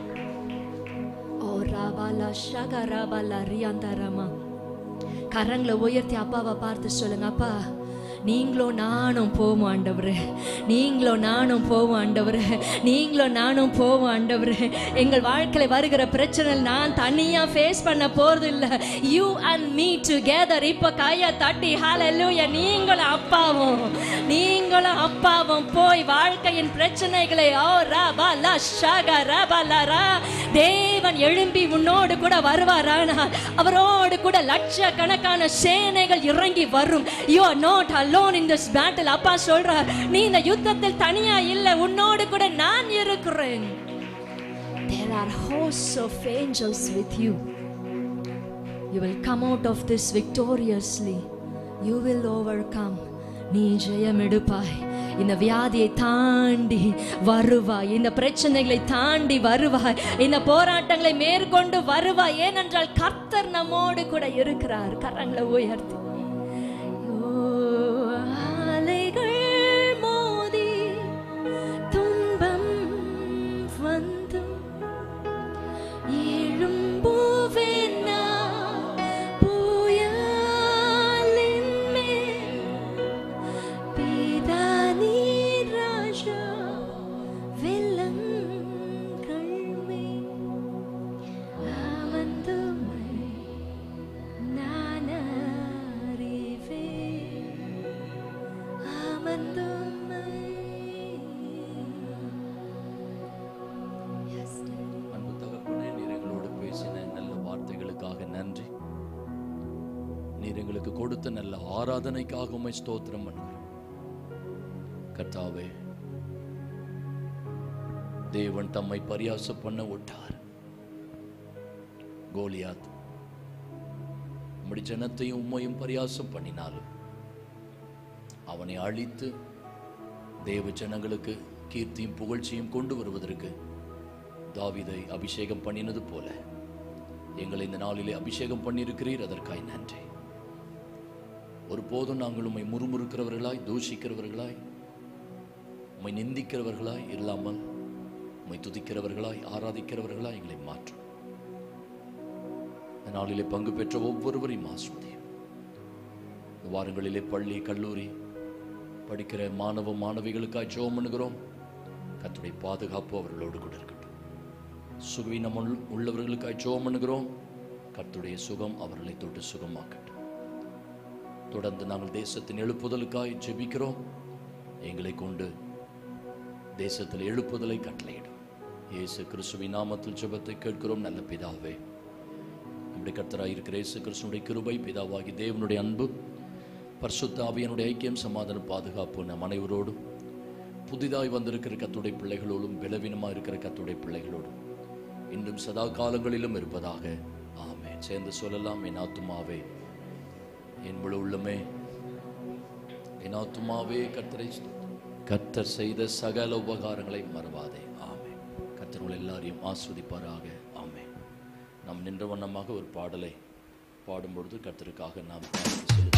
ஓ ராபாலா ஷக ராபாலா ரியாந்தாரமா கரங்களை உயர்த்தி அப்பாவை பார்த்து சொல்லுங்க அப்பா நீங்களும் நானும் போவோம் ஆண்டவரே நீங்களும் நானும் போவோம் ஆண்டவரே நீங்களும் நானும் போவோம் ஆண்டவரே எங்கள் வாழ்க்கையில் வருகிற பிரச்சனை நான் தனியாக ஃபேஸ் பண்ண போறது இல்லை யூ அண்ட் மீ டுகெதர் இப்போ கையை தட்டி ஹalleluya நீங்களும் அப்பாவும் நீங்களும் அப்பாவும் போய் வாழ்க்கையின் பிரச்சனைகளை ஓ ரபா லா ஷக ரபா லா ரா தேவன் எழும்பி உன்னோடு கூட வருவாரானால் அவரோடு கூட லட்சக்கணக்கான சேனைகள் இறங்கி வரும் you are not alone in this battle அப்பா சொல்றார் நீ இந்த யுத்தத்தில் தனியா இல்லை உன்னோடு கூட நான் இருக்கிறேன் There are hosts of angels with you. You will come out of this victoriously. You will overcome. நீ ஜெயம் எடுப்பாய் இந்த வியாதியை தாண்டி வருவாய் இந்த பிரச்சனைகளை தாண்டி வருவாய் இந்த போராட்டங்களை மேற்கொண்டு வருவாய் ஏனென்றால் கர்த்தர் நம்மோடு கூட இருக்கிறார் கரங்களை உயர்த்தி ஓ, அலைகள் மோதி துன்பம் வந்தும் எழும்புவேன் நான் புயலின் மேல் பிதா நீர் ராஜா கொடுத்த நல்ல ஆராதனைக்காக உம்மை ஸ்தோத்திரம் பண்ணுகிறோம் கர்த்தாவே தேவன் தம்மை பரியாசம் பண்ண விட்டார் கோலியாத் உம்முடைய ஜனத்தையும் உம்மையும் பரியாசம் பண்ணினாலும் அவனை அழித்து தேவ ஜனங்களுக்கு கீர்த்தியும் புகழ்ச்சியும் கொண்டு வருவதற்கு தாவீதை அபிஷேகம் பண்ணினது போல எங்களை இந்த நாளிலே அபிஷேகம் பண்ணியிருக்கிறீர் அதற்காய் நன்றி ஒருபோதும் நாங்கள் உம்மை முறுமுறுக்கிறவர்களாய் தூஷிக்கிறவர்களாய் உம்மை நிந்திக்கிறவர்களாய் இல்லாமல் உம்மை துதிக்கிறவர்களாய் ஆராதிக்கிறவர்களாய் எங்களை மாற்றும் இந்த நாளிலே பங்கு பெற்ற ஒவ்வொருவரையும் ஆஸ்வதியும் இந்த வாரங்களிலே பள்ளி கல்லூரி படிக்கிற மாணவ மாணவிகளுக்காய் ஜெபம் பண்ணுகிறோம் கர்த்தருடைய பாதுகாப்பு அவர்களோடு கூட இருக்கட்டும் சுகவீனம் உள்ள- உள்ளவர்களுக்காய் ஜெபம் பண்ணுகிறோம் கர்த்தருடைய சுகம் அவர்களை தொட்டு சுகமாக்கட்டும் தொடர்ந்து நாங்கள் தேசத்தின் எழுப்புதலுக்காய் ஜெபிக்கிறோம் எங்களை கொண்டு தேசத்தில் எழுப்புதலை கட்டளையிடும் இயேசு கிறிஸ்துவின் நாமத்தில் ஜெபத்தை கேட்கிறோம் நல்ல பிதாவே நம்முடைய கர்த்தராய் இருக்கிற இயேசு கிறிஸ்துனுடைய கிருபை பிதாவாகி தேவனுடைய அன்பு பரிசுத்த ஆவியனுடைய ஐக்கியம் சமாதான பாதுகாப்பு நம் அனைவரோடும் புதிதாய் வந்திருக்கிற கத்துடைய பிள்ளைகளோடும் பலவீனமாக இருக்கிற கத்துடைய பிள்ளைகளோடும் இன்றும் சதா காலங்களிலும் இருப்பதாக ஆமென் சேர்ந்து சொல்லலாம் என் ஆத்துமாவே என் முழு உள்ளமே என் ஆத்துமாவே கர்த்தரை கர்த்தர் செய்த சகல உபகாரங்களை மறவாதே ஆமென் கர்த்தர் உங்கள் எல்லாரையும் ஆஸ்வதிப்பாராக ஆமென் நாம் நின்ற வண்ணமாக ஒரு பாடலை பாடும்பொழுது கர்த்தருக்காக நாம் காணிக்கை செலுத்துவோம்